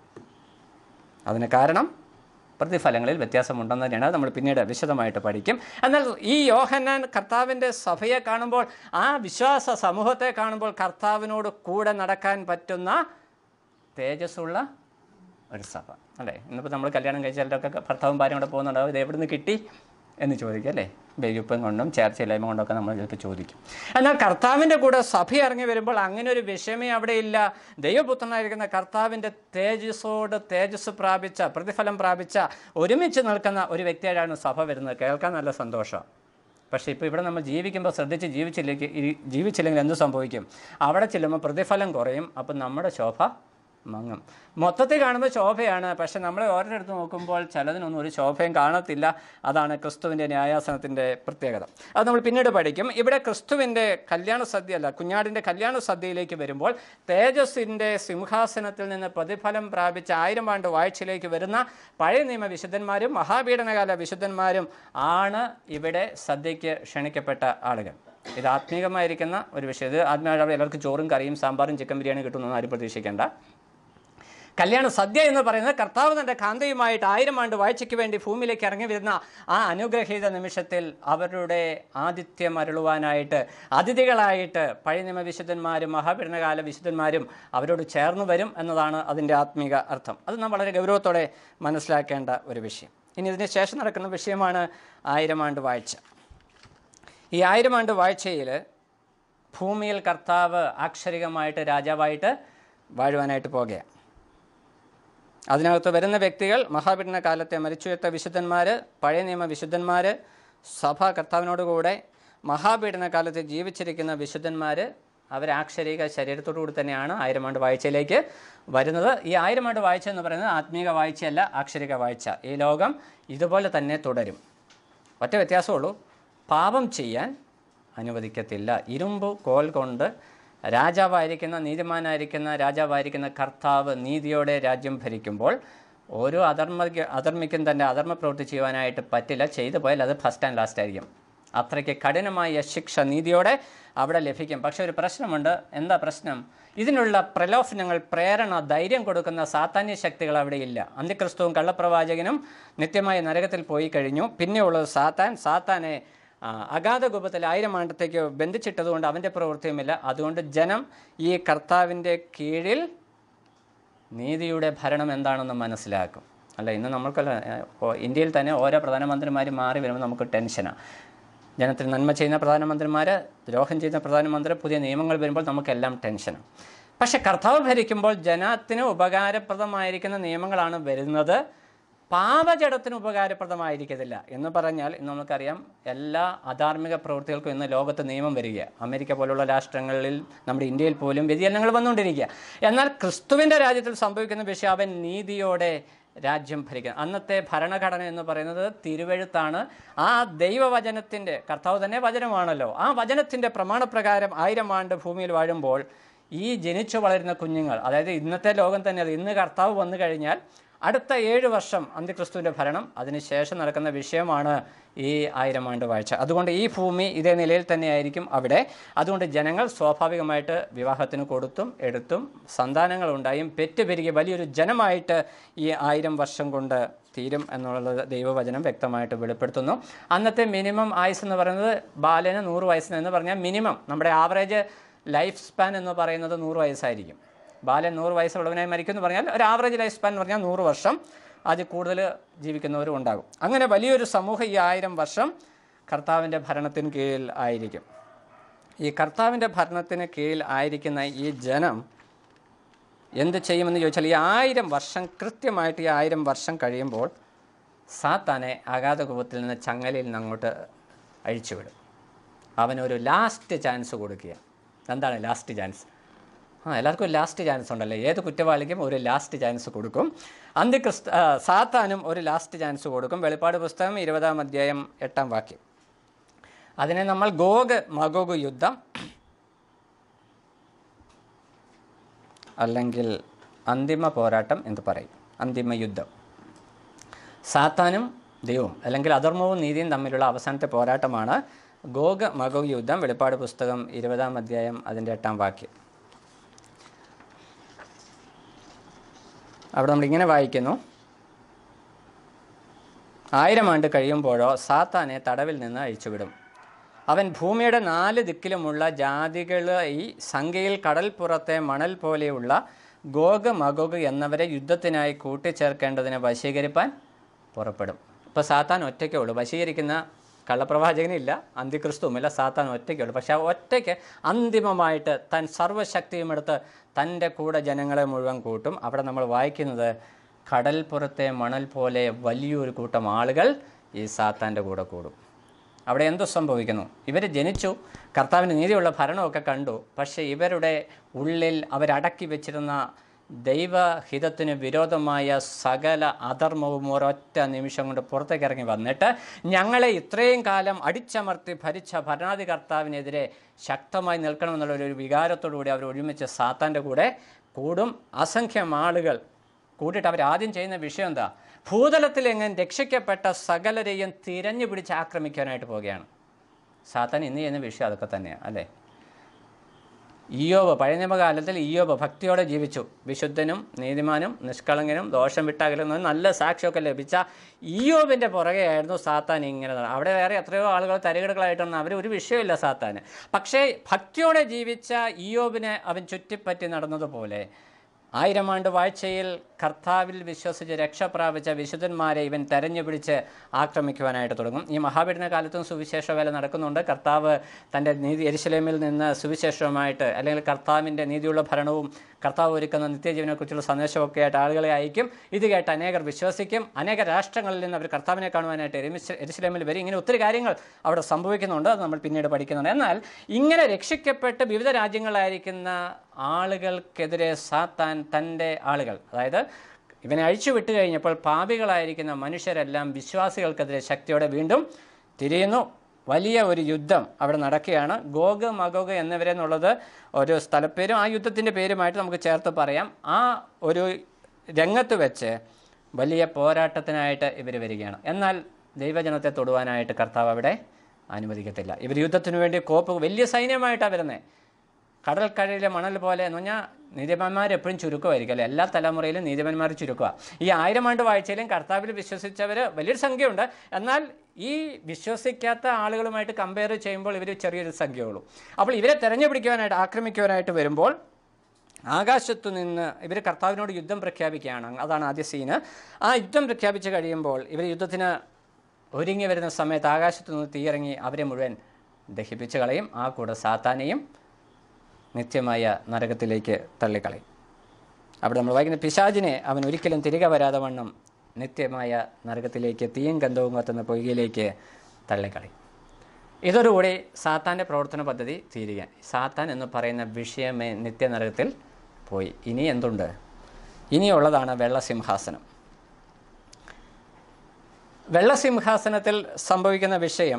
അതിന് കാരണം പ്രതിഫലങ്ങളിൽ വ്യത്യാസമുണ്ടെന്ന് തന്നെയാണ് അത് നമ്മൾ പിന്നീട് വിശദമായിട്ട് പഠിക്കും എന്നാൽ ഈ യോഹന്നാൻ കർത്താവിൻ്റെ സഭയെ കാണുമ്പോൾ ആ വിശ്വാസ സമൂഹത്തെ കാണുമ്പോൾ കർത്താവിനോട് കൂടെ നടക്കാൻ പറ്റുന്ന തേജസ്സുള്ള ഒരു സഭ അല്ലേ ഇന്നിപ്പോൾ നമ്മൾ കല്യാണം കഴിച്ച ചിലരൊക്കെ ഭർത്താവും ഭാര്യയും കൂടെ പോകുന്നുണ്ടാവും ഇത് എവിടെ നിന്ന് കിട്ടി എന്ന് ചോദിക്കും അല്ലേ ബെയ്യുപ്പം കൊണ്ടും ചേർച്ചയില്ലായ്മ കൊണ്ടൊക്കെ നമ്മൾ ചിലപ്പോൾ ചോദിക്കും എന്നാൽ കർത്താവിൻ്റെ കൂടെ സഭ ഇറങ്ങി വരുമ്പോൾ അങ്ങനെ ഒരു വിഷയമേ അവിടെ ഇല്ല ദൈവപുത്രനായിരിക്കുന്ന കർത്താവിൻ്റെ തേജസ്സോട് തേജസ് പ്രാപിച്ച പ്രതിഫലം പ്രാപിച്ച ഒരുമിച്ച് നിൽക്കുന്ന ഒരു വ്യക്തിയായിട്ടാണ് സഭ വരുന്നത് കേൾക്കാൻ നല്ല സന്തോഷമാണ് പക്ഷേ ഇപ്പോൾ ഇവിടെ നമ്മൾ ജീവിക്കുമ്പോൾ ശ്രദ്ധിച്ച് ജീവിച്ചില്ലെങ്കിൽ ജീവിച്ചില്ലെങ്കിൽ എന്ത് സംഭവിക്കും അവിടെ ചെല്ലുമ്പോൾ പ്രതിഫലം കുറയും അപ്പം നമ്മുടെ ശോഭ മങ്ങും മൊത്തത്തിൽ കാണുമ്പോൾ ശോഭയാണ് പക്ഷെ നമ്മൾ ഓരോരിടത്ത് നോക്കുമ്പോൾ ചിലതിനൊന്നും ഒരു ശോഭയും കാണത്തില്ല അതാണ് ക്രിസ്തുവിൻ്റെ ന്യായാസനത്തിൻ്റെ പ്രത്യേകത അത് നമ്മൾ പിന്നീട് പഠിക്കും ഇവിടെ ക്രിസ്തുവിൻ്റെ കല്യാണ സദ്യ അല്ല കുഞ്ഞാടിൻ്റെ കല്യാണ സദ്യയിലേക്ക് വരുമ്പോൾ തേജസ്സിൻ്റെ സിംഹാസനത്തിൽ നിന്ന് പ്രതിഫലം പ്രാപിച്ച ആയിരം ആണ്ട് വാഴ്ചയിലേക്ക് വരുന്ന പഴയ നിയമ വിശുദ്ധന്മാരും മഹാപീഡനകാല വിശുദ്ധന്മാരും ആണ് ഇവിടെ സദ്യയ്ക്ക് ക്ഷണിക്കപ്പെട്ട ആളുകൾ ഇത് ആത്മീകമായിരിക്കുന്ന ഒരു വിഷയം ഇത് ആത്മീയ എല്ലാവർക്കും ചോറും കറിയും സാമ്പാറും ചിക്കൻ ബിരിയാണി കിട്ടുമെന്നൊന്നും ആരും പ്രതീക്ഷിക്കേണ്ട കല്യാണ സദ്യ എന്ന് പറയുന്നത് കർത്താവ് തൻ്റെ കാന്തയുമായിട്ട് ആയിരം ആണ്ട് വാഴ്ചയ്ക്ക് വേണ്ടി ഭൂമിയിലേക്ക് ഇറങ്ങി വരുന്ന ആ അനുഗ്രഹീത നിമിഷത്തിൽ അവരുടെ ആതിഥ്യം അരുളുവാനായിട്ട് അതിഥികളായിട്ട് പഴയ നിയമ വിശുദ്ധന്മാരും മഹാപീഡനകാല വിശുദ്ധന്മാരും അവരോട് ചേർന്ന് വരും എന്നതാണ് അതിൻ്റെ ആത്മീക അർത്ഥം അത് നാം വളരെ ഗൗരവത്തോടെ മനസ്സിലാക്കേണ്ട ഒരു വിഷയം ഇനി ഇതിന് ശേഷം നടക്കുന്ന വിഷയമാണ് ആയിരം ആണ്ട് വാഴ്ച ഈ ആയിരം ആണ്ട് വാഴ്ചയിൽ ഭൂമിയിൽ കർത്താവ് ആക്ഷരികമായിട്ട് രാജാവായിട്ട് വാഴുവാനായിട്ട് പോകുകയാണ് അതിനകത്ത് വരുന്ന വ്യക്തികൾ മഹാപീഡന കാലത്തെ മരിച്ചുയർത്ത വിശുദ്ധന്മാർ പഴയ നിയമ വിശുദ്ധന്മാർ സഭ കർത്താവിനോടുകൂടെ മഹാപീഡന കാലത്ത് ജീവിച്ചിരിക്കുന്ന വിശുദ്ധന്മാർ അവർ ആക്ഷരിക ശരീരത്തോടു കൂടി തന്നെയാണ് ആയിരം ആണ്ട് വാഴ്ചയിലേക്ക് വരുന്നത് ഈ ആയിരം ആണ്ട് വാഴ്ച എന്ന് പറയുന്നത് ആത്മീക വാഴ്ചയല്ല ആക്ഷരിക വാഴ്ച ഈ ലോകം ഇതുപോലെ തന്നെ തുടരും ഒറ്റ വ്യത്യാസമുള്ളൂ പാപം ചെയ്യാൻ അനുവദിക്കത്തില്ല ഇരുമ്പ് കോൽ കൊണ്ട് രാജാവായിരിക്കുന്ന നീതിമാനായിരിക്കുന്ന രാജാവായിരിക്കുന്ന കർത്താവ് നീതിയോടെ രാജ്യം ഭരിക്കുമ്പോൾ ഓരോ അധർമ്മ അധർമ്മിക്കും തൻ്റെ അധർമ്മ പ്രവൃത്തി ചെയ്യുവാനായിട്ട് പറ്റില്ല ചെയ്തു പോയാൽ അത് ഫസ്റ്റ് ആൻഡ് ലാസ്റ്റ് ആയിരിക്കും അത്രയ്ക്ക് കഠിനമായ ശിക്ഷ നീതിയോടെ അവിടെ ലഭിക്കും പക്ഷേ ഒരു പ്രശ്നമുണ്ട് എന്താ പ്രശ്നം ഇതിനുള്ള പ്രലോഭനങ്ങൾ പ്രേരണ ധൈര്യം കൊടുക്കുന്ന സാത്താന്യ ശക്തികൾ അവിടെ ഇല്ല അന്ത്യക്രിസ്തുവും കള്ളപ്രവാചകനും നിത്യമായ നരകത്തിൽ പോയി കഴിഞ്ഞു പിന്നെയുള്ളത് സാത്താൻ സാത്താനെ ആ, അഗാധ ഗുപത്തിൽ ആയിരം ആണ്ടത്തേക്ക് ബന്ധിച്ചിട്ടതുകൊണ്ട് അവൻ്റെ പ്രവൃത്തിയുമില്ല അതുകൊണ്ട് ജനം ഈ കർത്താവിൻ്റെ കീഴിൽ നീതിയുടെ ഭരണം എന്താണെന്ന് മനസ്സിലാക്കും അല്ല ഇന്ന് നമ്മൾക്കല്ല ഏഹ്, ഓ- ഇന്ത്യയിൽ തന്നെ ഓരോ പ്രധാനമന്ത്രിമാർ മാറി വരുമ്പോൾ നമുക്ക് ടെൻഷനാണ് ജനത്തിന് നന്മ ചെയ്യുന്ന പ്രധാനമന്ത്രിമാർ ദ്രോഹം ചെയ്യുന്ന പ്രധാനമന്ത്രി പുതിയ നിയമങ്ങൾ വരുമ്പോൾ നമുക്കെല്ലാം ടെൻഷനാണ് പക്ഷെ കർത്താവ് ഭരിക്കുമ്പോൾ ജനത്തിന് ഉപകാരപ്രദമായിരിക്കുന്ന നിയമങ്ങളാണ് വരുന്നത് പാപജടത്തിന് ഉപകാരപ്രദമായിരിക്കത്തില്ല എന്ന് പറഞ്ഞാൽ ഇന്ന് നമുക്കറിയാം എല്ലാ അധാർമിക പ്രവൃത്തികൾക്കും ഇന്ന് ലോകത്ത് നിയമം വരിക അമേരിക്ക പോലുള്ള രാഷ്ട്രങ്ങളിൽ നമ്മുടെ ഇന്ത്യയിൽ പോലും വ്യതിയാനങ്ങൾ വന്നുകൊണ്ടിരിക്കുക എന്നാൽ ക്രിസ്തുവിൻ്റെ രാജ്യത്തിൽ സംഭവിക്കുന്ന വിഷയം അവൻ നീതിയോടെ രാജ്യം ഭരിക്കുക അന്നത്തെ ഭരണഘടന എന്ന് പറയുന്നത് തിരുവഴുത്താണ് ആ ദൈവവചനത്തിൻ്റെ കർത്താവ് തന്നെ വചനമാണല്ലോ ആ വചനത്തിൻ്റെ പ്രമാണപ്രകാരം ആയിരം ആണ്ട് ഭൂമിയിൽ വാഴുമ്പോൾ ഈ ജനിച്ചു വളരുന്ന കുഞ്ഞുങ്ങൾ അതായത് ഇന്നത്തെ ലോകം തന്നെ അത് ഇന്ന് കർത്താവ് വന്നു കഴിഞ്ഞാൽ അടുത്ത ഏഴ് വർഷം അന്ത്യക്രിസ്തുവിൻ്റെ ഭരണം അതിനുശേഷം നടക്കുന്ന വിഷയമാണ് ഈ ആയിരം ആണ്ട് വാഴ്ച അതുകൊണ്ട് ഈ ഭൂമി ഇതേ നിലയിൽ തന്നെയായിരിക്കും അവിടെ അതുകൊണ്ട് ജനങ്ങൾ സ്വാഭാവികമായിട്ട് വിവാഹത്തിന് കൊടുത്തും എടുത്തും സന്താനങ്ങൾ ഉണ്ടായും പെറ്റുപെരുകി വലിയൊരു ജനമായിട്ട് ഈ ആയിരം വർഷം കൊണ്ട് തീരും എന്നുള്ളത് ദൈവവചനം വ്യക്തമായിട്ട് വെളിപ്പെടുത്തുന്നു അന്നത്തെ മിനിമം ആയുസ് എന്ന് പറയുന്നത് ബാലന് നൂറ് വയസ്സിന് എന്ന് പറഞ്ഞാൽ മിനിമം നമ്മുടെ ആവറേജ് ലൈഫ് സ്പാൻ എന്ന് പറയുന്നത് നൂറ് വയസ്സായിരിക്കും ബാലൻ നൂറ് വയസ്സുള്ളവനായി മരിക്കും എന്ന് പറഞ്ഞാൽ ഒരു ആവറേജ് ലൈഫ് സ്പാൻ എന്ന് പറഞ്ഞാൽ നൂറ് വർഷം അതിൽ കൂടുതൽ ജീവിക്കുന്നവരും ഉണ്ടാകും അങ്ങനെ വലിയൊരു സമൂഹം ഈ ആയിരം വർഷം കർത്താവിൻ്റെ ഭരണത്തിന് കീഴിൽ ആയിരിക്കും ഈ കർത്താവിൻ്റെ ഭരണത്തിന് കീഴിൽ ആയിരിക്കുന്ന ഈ ജനം എന്ത് ചെയ്യുമെന്ന് ചോദിച്ചാൽ ഈ ആയിരം വർഷം കൃത്യമായിട്ട് ഈ ആയിരം വർഷം കഴിയുമ്പോൾ സാത്താനെ അഗാധകൂപത്തിൽ നിന്ന് ചങ്ങലയിൽ നിന്ന് അങ്ങോട്ട് അഴിച്ചുവിടും അവനൊരു ലാസ്റ്റ് ചാൻസ് കൊടുക്കുക എന്താണ് ലാസ്റ്റ് ചാൻസ് ആ എല്ലാവർക്കും ഒരു ലാസ്റ്റ് ചാൻസ് ഉണ്ടല്ലോ ഏത് കുറ്റവാളിക്കും ഒരു ലാസ്റ്റ് ചാൻസ് കൊടുക്കും അന്ത്യക്രിസ്ത ആ, സാത്താനും ഒരു ലാസ്റ്റ് ചാൻസ് കൊടുക്കും വെളിപ്പാട് പുസ്തകം ഇരുപതാം അധ്യായം എട്ടാം വാക്യം അതിനെ നമ്മൾ ഗോഗ് മഗോഗ് യുദ്ധം അല്ലെങ്കിൽ അന്തിമ പോരാട്ടം എന്ന് പറയും അന്തിമ യുദ്ധം സാത്താനും ദൈവവും അല്ലെങ്കിൽ അധർമ്മവും നീതിയും തമ്മിലുള്ള അവസാനത്തെ പോരാട്ടമാണ് ഗോഗ് മഗോഗ് യുദ്ധം വെളിപ്പാട് പുസ്തകം ഇരുപതാം അധ്യായം അതിൻ്റെ എട്ടാം വാക്യം അവിടെ നമ്മളിങ്ങനെ വായിക്കുന്നു ആയിരം ആണ്ട് കഴിയുമ്പോഴോ സാത്താനെ തടവിൽ നിന്ന് അഴിച്ചുവിടും അവൻ ഭൂമിയുടെ നാല് ദിക്കിലുമുള്ള ജാതികളെ ഈ സംഖ്യയിൽ കടൽപ്പുറത്തെ മണൽ പോലെയുള്ള ഗോഗ് മഗോഗ് എന്നവരെ യുദ്ധത്തിനായി കൂട്ടിച്ചേർക്കേണ്ടതിന് വശീകരിപ്പാൻ പുറപ്പെടും ഇപ്പോൾ സാത്താൻ ഒറ്റയ്ക്കേ ഉള്ളൂ വശീകരിക്കുന്ന കള്ളപ്രവാചകനില്ല അന്തിക്രിസ്തുവുമില്ല സാത്താൻ ഒറ്റയ്ക്കേ ഉള്ളൂ പക്ഷേ ആ ഒറ്റയ്ക്ക് അന്തിമമായിട്ട് താൻ സർവ്വശക്തിയും എടുത്ത് തൻ്റെ കൂടെ ജനങ്ങളെ മുഴുവൻ കൂട്ടും അവിടെ നമ്മൾ വായിക്കുന്നത് കടൽപ്പുറത്തെ മണൽ പോലെ വലിയൊരു കൂട്ടം ആളുകൾ ഈ സാത്താൻ്റെ കൂടെ കൂടും അവിടെ എന്തു സംഭവിക്കുന്നു ഇവർ ജനിച്ചു കർത്താവിൻ്റെ നീതിയുള്ള ഭരണമൊക്കെ കണ്ടു പക്ഷേ ഇവരുടെ ഉള്ളിൽ അവരടക്കി വെച്ചിരുന്ന ദൈവഹിതത്തിന് വിരോധമായ സകല അധർമ്മവും ഒരൊറ്റ നിമിഷം കൊണ്ട് പുറത്തേക്ക് ഇറങ്ങി വന്നിട്ട് ഞങ്ങളെ ഇത്രയും കാലം അടിച്ചമർത്തി ഭരിച്ച ഭരണാധികർത്താവിനെതിരെ ശക്തമായി നിൽക്കണമെന്നുള്ള ഒരു വികാരത്തോടു കൂടി അവർ ഒരുമിച്ച് സാത്താൻ്റെ കൂടെ കൂടും അസംഖ്യം ആളുകൾ കൂട്ടിയിട്ട് അവർ ആദ്യം ചെയ്യുന്ന വിഷയം എന്താ ഭൂതലത്തിൽ എങ്ങനെ രക്ഷിക്കപ്പെട്ട സകലരെയും തിരഞ്ഞു പിടിച്ച് ആക്രമിക്കാനായിട്ട് പോവുകയാണ് സാത്താൻ ഇന്ന് ചെയ്യുന്ന വിഷയം അതൊക്കെ തന്നെയാണ് അല്ലേ ഇയോബ് പഴയ നിയമകാലത്തിൽ ഇയോബ് ഭക്തിയോടെ ജീവിച്ചു വിശുദ്ധനും നീതിമാനും നിഷ്കളങ്കനും ദോഷം വിട്ടകലുന്നതും നല്ല സാക്ഷിയൊക്കെ ലഭിച്ച ഇയോബിൻ്റെ പുറകെയായിരുന്നു സാത്താൻ ഇങ്ങനെ നട- അവിടെ വേറെ എത്രയോ ആളുകൾ തരികടകളായിട്ടൊന്നും അവർ ഒരു വിഷയമില്ല സാത്താന് പക്ഷേ ഭക്തിയോടെ ജീവിച്ച ഇയോബിനെ അവൻ ചുറ്റിപ്പറ്റി നടന്നതുപോലെ ആയിരം ആണ്ട് വാഴ്ചയിൽ കർത്താവിൽ വിശ്വസിച്ച് രക്ഷ പ്രാപിച്ച വിശുദ്ധന്മാരെ ഇവൻ തെരഞ്ഞു പിടിച്ച് ആക്രമിക്കുവാനായിട്ട് തുടങ്ങും ഈ മഹാപീഠന കാലത്തും സുവിശേഷ വേല നടക്കുന്നുണ്ട് കർത്താവ് തൻ്റെ നീതി എരിശിലേമിൽ നിന്ന് സുവിശേഷവുമായിട്ട് അല്ലെങ്കിൽ കർത്താവിൻ്റെ നീതിയുള്ള ഭരണവും കർത്താവ് ഒരുക്കുന്ന നിത്യജീവനെക്കുറിച്ചുള്ള സന്ദേശമൊക്കെ ആയിട്ട് ആളുകളെ അയക്കും ഇത് കേട്ട് അനേകർ വിശ്വസിക്കും അനേക രാഷ്ട്രങ്ങളിൽ നിന്ന് അവർ കർത്താവിനെ കാണുവാനായിട്ട് എരിമിശ- എരിശിലേമിൽ വരും ഇങ്ങനെ ഒത്തിരി കാര്യങ്ങൾ അവിടെ സംഭവിക്കുന്നുണ്ട് അത് നമ്മൾ പിന്നീട് പഠിക്കുന്നുണ്ട് എന്നാൽ ഇങ്ങനെ രക്ഷിക്കപ്പെട്ട് വിവിധ രാജ്യങ്ങളിലായിരിക്കുന്ന ആളുകൾക്കെതിരെ സാത്താൻ തൻ്റെ ആളുകൾ അതായത് ഇവനെ അഴിച്ചു വിട്ടു കഴിഞ്ഞപ്പോൾ പാപികളായിരിക്കുന്ന മനുഷ്യരെല്ലാം വിശ്വാസികൾക്കെതിരെ ശക്തിയോടെ വീണ്ടും തിരിയുന്നു വലിയ ഒരു യുദ്ധം അവിടെ നടക്കുകയാണ് ഗോഗ് മഗോഗ് എന്നിവരെന്നുള്ളത് ഒരു സ്ഥലപ്പേരും ആ യുദ്ധത്തിൻ്റെ പേരുമായിട്ട് നമുക്ക് ചേർത്ത് പറയാം ആ ഒരു രംഗത്ത് വെച്ച് വലിയ പോരാട്ടത്തിനായിട്ട് ഇവർ വരികയാണ് എന്നാൽ ദൈവജനത്തെ തൊടുവാനായിട്ട് കർത്താവ് അവിടെ അനുവദിക്കത്തില്ല ഇവർ യുദ്ധത്തിന് വേണ്ടി കോപ്പ് വലിയ സൈന്യമായിട്ടാണ് വരുന്നത് കടൽക്കരയിലെ മണൽ പോലെ എന്ന് പറഞ്ഞാൽ നീതിമാന്മാർ എപ്പോഴും ചുരുക്കമായിരിക്കും അല്ലേ എല്ലാ തലമുറയിലും നീതിമാന്മാർ ചുരുക്കുക ഈ ആയിരം ആണ്ട് വാഴ്ചയിലും കർത്താവിൽ വിശ്വസിച്ചവർ വലിയൊരു സംഖ്യയുണ്ട് എന്നാൽ ഈ വിശ്വസിക്കാത്ത ആളുകളുമായിട്ട് കമ്പയർ ചെയ്യുമ്പോൾ ഇവർ ചെറിയൊരു സംഖ്യയുള്ളൂ അപ്പോൾ ഇവരെ തെരഞ്ഞുപിടിക്കുവാനായിട്ട് ആക്രമിക്കുവാനായിട്ട് വരുമ്പോൾ ആകാശത്തു നിന്ന് ഇവർ കർത്താവിനോട് യുദ്ധം പ്രഖ്യാപിക്കുകയാണ് അതാണ് ആദ്യ സീന് ആ യുദ്ധം പ്രഖ്യാപിച്ച് കഴിയുമ്പോൾ ഇവർ യുദ്ധത്തിന് ഒരുങ്ങി വരുന്ന സമയത്ത് ആകാശത്തു നിന്ന് തീയിറങ്ങി അവരെ മുഴുവൻ ദഹിപ്പിച്ച് കളയും ആ കൂടെ സാത്താനെയും നിത്യമായ നരകത്തിലേക്ക് തള്ളിക്കളയും അവിടെ നമ്മൾ വായിക്കുന്ന പിശാചിനെ അവൻ ഒരിക്കലും തിരികെ വരാതെ വണ്ണം നിത്യമായ നരകത്തിലേക്ക് തീയും ഗന്ധവും കത്തുന്ന പൊയ്കയിലേക്ക് തള്ളിക്കളയും ഇതോടുകൂടി സാത്താൻ്റെ പ്രവർത്തന പദ്ധതി തീരുക സാത്താൻ എന്ന് പറയുന്ന വിഷയമേ നിത്യനരകത്തിൽ പോയി ഇനി എന്തുണ്ട് ഇനിയുള്ളതാണ് വെള്ളസിംഹാസനം വെള്ളസിംഹാസനത്തിൽ സംഭവിക്കുന്ന വിഷയം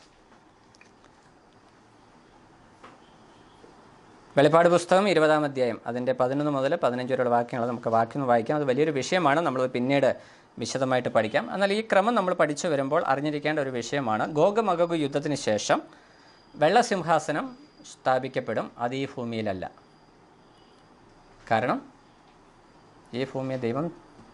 വെളിപ്പാട് പുസ്തകം ഇരുപതാം അധ്യായം അതിൻ്റെ പതിനൊന്ന് മുതൽ പതിനഞ്ച് വരെയുള്ള വാക്യങ്ങൾ നമുക്ക് വാക്യം വായിക്കാം അത് വലിയൊരു വിഷയമാണ് നമ്മൾ പിന്നീട് വിശദമായിട്ട് പഠിക്കാം എന്നാൽ ഈ ക്രമം നമ്മൾ പഠിച്ചു വരുമ്പോൾ അറിഞ്ഞിരിക്കേണ്ട ഒരു വിഷയമാണ് ഗോഗമഗു യുദ്ധത്തിന് ശേഷം വെള്ളസിംഹാസനം സ്ഥാപിക്കപ്പെടും അത് ഈ ഭൂമിയിലല്ല കാരണം ഈ ഭൂമിയെ ദൈവം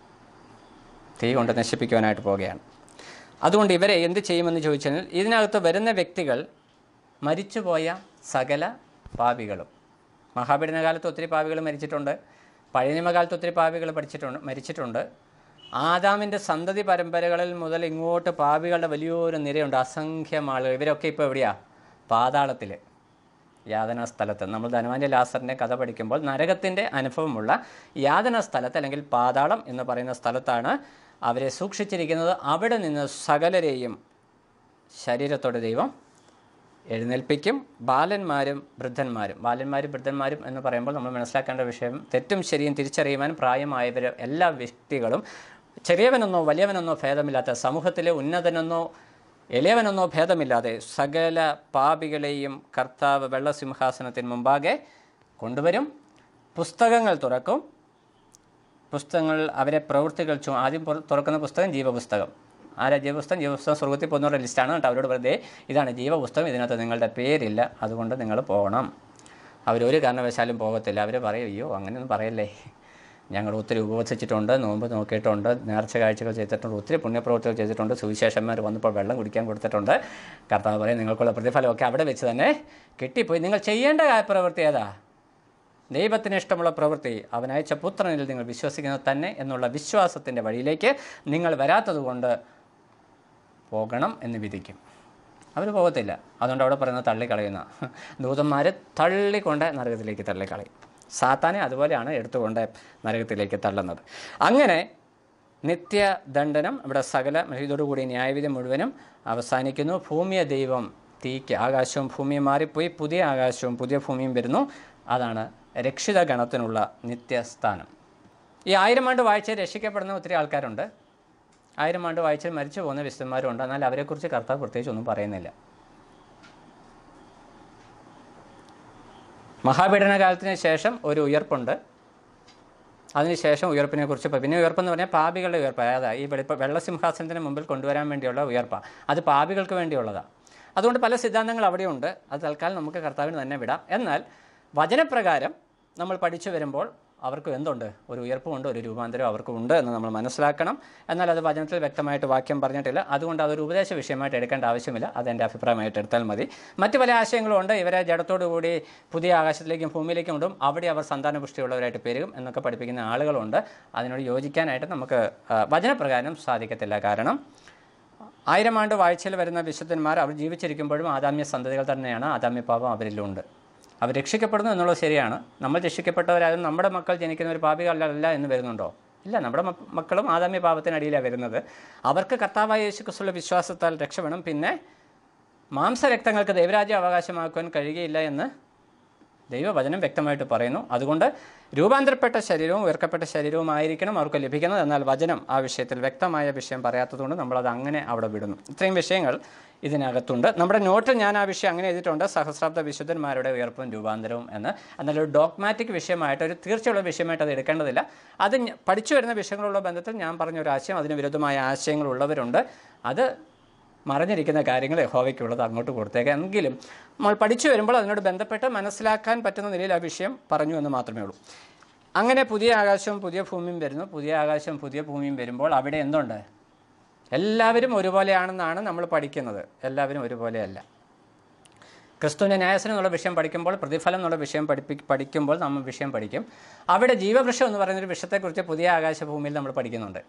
തീ കൊണ്ട് നശിപ്പിക്കുവാനായിട്ട് പോവുകയാണ് അതുകൊണ്ട് ഇവരെ എന്ത് ചെയ്യുമെന്ന് ചോദിച്ചാൽ ഇതിനകത്ത് വരുന്ന വ്യക്തികൾ മരിച്ചുപോയ സകല പാപികളും മഹാപീഡന കാലത്ത് ഒത്തിരി പാപികൾ മരിച്ചിട്ടുണ്ട് പഴയ നിയമകാലത്ത് ഒത്തിരി പാപികൾ പഠിച്ചിട്ടുണ്ട് മരിച്ചിട്ടുണ്ട് ആദാമിൻ്റെ സന്തതി പരമ്പരകളിൽ മുതൽ ഇങ്ങോട്ട് പാപികളുടെ വലിയൊരു നിരയുണ്ട് അസംഖ്യം ആളുകൾ ഇവരൊക്കെ ഇപ്പോൾ എവിടെയാ പാതാളത്തിൽ യാതന സ്ഥലത്ത് നമ്മൾ ധനവാന്റെ ലാസറിൻ്റെ കഥ പഠിക്കുമ്പോൾ നരകത്തിൻ്റെ അനുഭവമുള്ള യാതന സ്ഥലത്ത് അല്ലെങ്കിൽ പാതാളം എന്ന് പറയുന്ന സ്ഥലത്താണ് അവരെ സൂക്ഷിച്ചിരിക്കുന്നത് അവിടെ നിന്ന് സകലരെയും ശരീരത്തോടെ ദൈവം എഴുന്നേൽപ്പിക്കും ബാലന്മാരും വൃദ്ധന്മാരും ബാലന്മാരും വൃദ്ധന്മാരും എന്ന് പറയുമ്പോൾ നമ്മൾ മനസ്സിലാക്കേണ്ട വിഷയം തെറ്റും ശരിയും തിരിച്ചറിയുവാൻ പ്രായമായവർ എല്ലാ വ്യക്തികളും ചെറിയവനെന്നോ വലിയവനെന്നോ ഭേദമില്ലാത്ത സമൂഹത്തിലെ ഉന്നതനെന്നോ എളിയവനെന്നോ ഭേദമില്ലാതെ സകല പാപികളെയും കർത്താവ് വെള്ളസിംഹാസനത്തിന് മുമ്പാകെ കൊണ്ടുവരും പുസ്തകങ്ങൾ തുറക്കും പുസ്തകങ്ങൾ അവരെ പ്രവൃത്തികൾ ചു ആദ്യം പുറ- തുറക്കുന്ന പുസ്തകം ജീവപുസ്തകം ആരാ ജീവപുസ്തകം ജീവപുസ്തകം സ്വർഗത്തിൽ പോകുന്നവരുടെ ലിസ്റ്റാണ് കേട്ടോ അവരോട് വെറുതെ ഇതാണ് ജീവപുസ്തകം ഇതിനകത്ത് നിങ്ങളുടെ പേരില്ല അതുകൊണ്ട് നിങ്ങൾ പോകണം അവരൊരു കാരണവശാലും പോകത്തില്ല അവർ പറയും അയ്യോ അങ്ങനെയൊന്നും പറയല്ലേ ഞങ്ങൾ ഒത്തിരി ഉപവസിച്ചിട്ടുണ്ട് നോമ്പ് നോക്കിയിട്ടുണ്ട് നേർച്ച കാഴ്ചകൾ ചെയ്തിട്ടുണ്ട് ഒത്തിരി പുണ്യപ്രവൃത്തികൾ ചെയ്തിട്ടുണ്ട് സുവിശേഷന്മാർ വന്നപ്പോൾ വെള്ളം കുടിക്കാൻ കൊടുത്തിട്ടുണ്ട് കർത്താവ് പറയും നിങ്ങൾക്കുള്ള പ്രതിഫലമൊക്കെ അവിടെ വെച്ച് തന്നെ കിട്ടിപ്പോയി നിങ്ങൾ ചെയ്യേണ്ട ആ പ്രവൃത്തി ഏതാ ദൈവത്തിന് ഇഷ്ടമുള്ള പ്രവൃത്തി അവൻ അയച്ച പുത്രനിൽ നിങ്ങൾ വിശ്വസിക്കുന്നത് തന്നെ എന്നുള്ള വിശ്വാസത്തിൻ്റെ വഴിയിലേക്ക് നിങ്ങൾ വരാത്തതുകൊണ്ട് പോകണം എന്ന് വിധിക്കും അവർ പോകത്തില്ല അതുകൊണ്ട് അവിടെ പറയുന്നത് തള്ളിക്കളയുന്ന ദൂതന്മാർ തള്ളിക്കൊണ്ട് നരകത്തിലേക്ക് തള്ളിക്കളയും സാത്താനെ അതുപോലെയാണ് എടുത്തുകൊണ്ട് നരകത്തിലേക്ക് തള്ളുന്നത് അങ്ങനെ നിത്യദണ്ഡനം ഇവിടെ സകല ഇതോടുകൂടി ന്യായവിധി മുഴുവനും അവസാനിക്കുന്നു ഭൂമിയെ ദൈവം തീക്ക് ആകാശവും ഭൂമിയും മാറിപ്പോയി പുതിയ ആകാശവും പുതിയ ഭൂമിയും വരുന്നു അതാണ് രക്ഷിത ഗണത്തിനുള്ള നിത്യസ്ഥാനം ഈ ആയിരം ആണ്ട് വായിച്ച് രക്ഷിക്കപ്പെടുന്ന ഒത്തിരി ആൾക്കാരുണ്ട് ആയിരം ആണ്ട് വായിച്ച് മരിച്ചു പോകുന്ന വിശുദ്ധന്മാരുണ്ട് എന്നാൽ അവരെക്കുറിച്ച് കർത്താവ് പ്രത്യേകിച്ച് ഒന്നും പറയുന്നില്ല മഹാപീഡന കാലത്തിന് ശേഷം ഒരു ഉയർപ്പുണ്ട് അതിനുശേഷം ഉയർപ്പിനെ കുറിച്ച് പ- പിന്നെ ഉയർപ്പെന്ന് പറഞ്ഞാൽ പാപികളുടെ ഉയർപ്പ് അതായത് ഈ വെളിപ്പ വെള്ളസിംഹാസനത്തിന് മുമ്പിൽ കൊണ്ടുവരാൻ വേണ്ടിയുള്ള ഉയർപ്പാണ് അത് പാപികൾക്ക് വേണ്ടിയുള്ളതാണ് അതുകൊണ്ട് പല സിദ്ധാന്തങ്ങൾ അവിടെയുണ്ട് അത് തൽക്കാലം നമുക്ക് കർത്താവിന് തന്നെ വിടാം എന്നാൽ വചനപ്രകാരം നമ്മൾ പഠിച്ചു വരുമ്പോൾ അവർക്ക് എന്തുണ്ട് ഒരു ഉയർപ്പുമുണ്ട് ഒരു രൂപാന്തരം അവർക്ക് ഉണ്ട് എന്ന് നമ്മൾ മനസ്സിലാക്കണം എന്നാൽ അത് വചനത്തിൽ വ്യക്തമായിട്ട് വാക്യം പറഞ്ഞിട്ടില്ല അതുകൊണ്ട് അതൊരു ഉപദേശ വിഷയമായിട്ട് എടുക്കേണ്ട ആവശ്യമില്ല അതെൻ്റെ അഭിപ്രായമായിട്ട് എടുത്താൽ മതി മറ്റ് പല ആശയങ്ങളും ഉണ്ട് ഇവരെ ജഡത്തോടു കൂടി പുതിയ ആകാശത്തിലേക്കും ഭൂമിയിലേക്കും കൊണ്ടും അവിടെ അവർ സന്താനപുഷ്ടിയുള്ളവരായിട്ട് പെരുകും എന്നൊക്കെ പഠിപ്പിക്കുന്ന ആളുകളുണ്ട് അതിനോട് യോജിക്കാനായിട്ട് നമുക്ക് ആ, വചനപ്രകാരം സാധിക്കത്തില്ല കാരണം ആയിരം ആണ്ട് വാഴ്ചയിൽ വരുന്ന വിശുദ്ധന്മാർ അവർ ജീവിച്ചിരിക്കുമ്പോഴും ആദാമ്യ സന്തതികൾ തന്നെയാണ് ആദാമ്യ പാപം അവരിലുണ്ട് അവർ രക്ഷിക്കപ്പെടുന്നു എന്നുള്ളത് ശരിയാണ് നമ്മൾ രക്ഷിക്കപ്പെട്ടവരായാലും നമ്മുടെ മക്കൾ ജനിക്കുന്ന ഒരു പാപികളല്ല എന്ന് വരുന്നുണ്ടോ ഇല്ല നമ്മുടെ മ- മക്കളും ആദാമ്യ പാപത്തിനടിയിലാണ് വരുന്നത് അവർക്ക് കർത്താവായ യേശു ക്രിസ്തുള്ള വിശ്വാസത്താൽ രക്ഷപ്പെടണം പിന്നെ മാംസരക്തങ്ങൾക്ക് ദൈവരാജ്യം അവകാശമാക്കുവാൻ കഴിയുകയില്ല എന്ന് ദൈവവചനം വ്യക്തമായിട്ട് പറയുന്നു അതുകൊണ്ട് രൂപാന്തരപ്പെട്ട ശരീരവും ഉയർക്കപ്പെട്ട ശരീരവും ആയിരിക്കണം അവർക്ക് ലഭിക്കുന്നത് എന്നാൽ വചനം ആ വിഷയത്തിൽ വ്യക്തമായ വിഷയം പറയാത്തതുകൊണ്ട് നമ്മളത് അങ്ങനെ അവിടെ വിടുന്നു ഇത്രയും വിഷയങ്ങൾ ഇതിനകത്തുണ്ട് നമ്മുടെ നോട്ടിൽ ഞാൻ ആ വിഷയം അങ്ങനെ എഴുതിയിട്ടുണ്ട് സഹസ്രാബ്ദ വിശുദ്ധന്മാരുടെ ഉയർപ്പും രൂപാന്തരവും എന്ന് എന്നാൽ ഒരു ഡോഗ്മാറ്റിക് വിഷയമായിട്ട് ഒരു തീർച്ചയുള്ള വിഷയമായിട്ട് അത് എടുക്കേണ്ടതില്ല അത് ഞ- പഠിച്ചു വരുന്ന വിഷയങ്ങളുള്ള ബന്ധത്തിൽ ഞാൻ പറഞ്ഞ ഒരു ആശയം അതിന് വിരുദ്ധമായ ആശയങ്ങളുള്ളവരുണ്ട് അത് മറഞ്ഞിരിക്കുന്ന കാര്യങ്ങൾ യഹോവയ്ക്കുള്ളത് അങ്ങോട്ട് കൊടുത്തേക്കാം എങ്കിലും നമ്മൾ പഠിച്ചു വരുമ്പോൾ അതിനോട് ബന്ധപ്പെട്ട് മനസ്സിലാക്കാൻ പറ്റുന്ന നിലയിൽ ആ വിഷയം പറഞ്ഞു എന്ന് മാത്രമേ ഉള്ളൂ അങ്ങനെ പുതിയ ആകാശവും പുതിയ ഭൂമിയും വരുന്നു പുതിയ ആകാശവും പുതിയ ഭൂമിയും വരുമ്പോൾ അവിടെ എന്തുണ്ട് എല്ലാവരും ഒരുപോലെയാണെന്നാണ് നമ്മൾ പഠിക്കുന്നത് എല്ലാവരും ഒരുപോലെയല്ല ക്രിസ്തുവിൻ്റെ ന്യായസനം എന്നുള്ള വിഷയം പഠിക്കുമ്പോൾ പ്രതിഫലം എന്നുള്ള വിഷയം പഠിപ്പി പഠിക്കുമ്പോൾ നമ്മൾ വിഷയം പഠിക്കും അവിടെ ജീവവൃക്ഷം എന്ന് പറയുന്നൊരു വിഷയത്തെക്കുറിച്ച് പുതിയ ആകാശഭൂമിയിൽ നമ്മൾ പഠിക്കുന്നുണ്ട്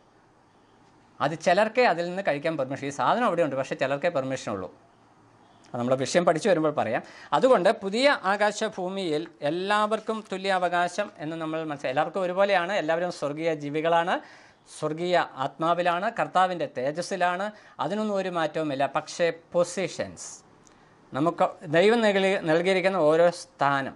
അത് ചിലർക്കേ അതിൽ നിന്ന് കഴിക്കാൻ പെർമിഷൻ ഈ സാധനം അവിടെയുണ്ട് പക്ഷേ ചിലർക്കേ പെർമിഷൻ ഉള്ളൂ അത് നമ്മൾ വിഷയം പഠിച്ചു വരുമ്പോൾ പറയാം അതുകൊണ്ട് പുതിയ ആകാശഭൂമിയിൽ എല്ലാവർക്കും തുല്യ അവകാശം എന്ന് നമ്മൾ മനസ്സിലായി എല്ലാവർക്കും ഒരുപോലെയാണ് എല്ലാവരും സ്വർഗീയ ജീവികളാണ് സ്വർഗീയ ആത്മാവിലാണ് കർത്താവിൻ്റെ തേജസ്സിലാണ് അതിനൊന്നും ഒരു മാറ്റവുമില്ല പക്ഷേ പൊസിഷൻസ് നമുക്ക് ദൈവം നൽകി നൽകിയിരിക്കുന്ന ഓരോ സ്ഥാനം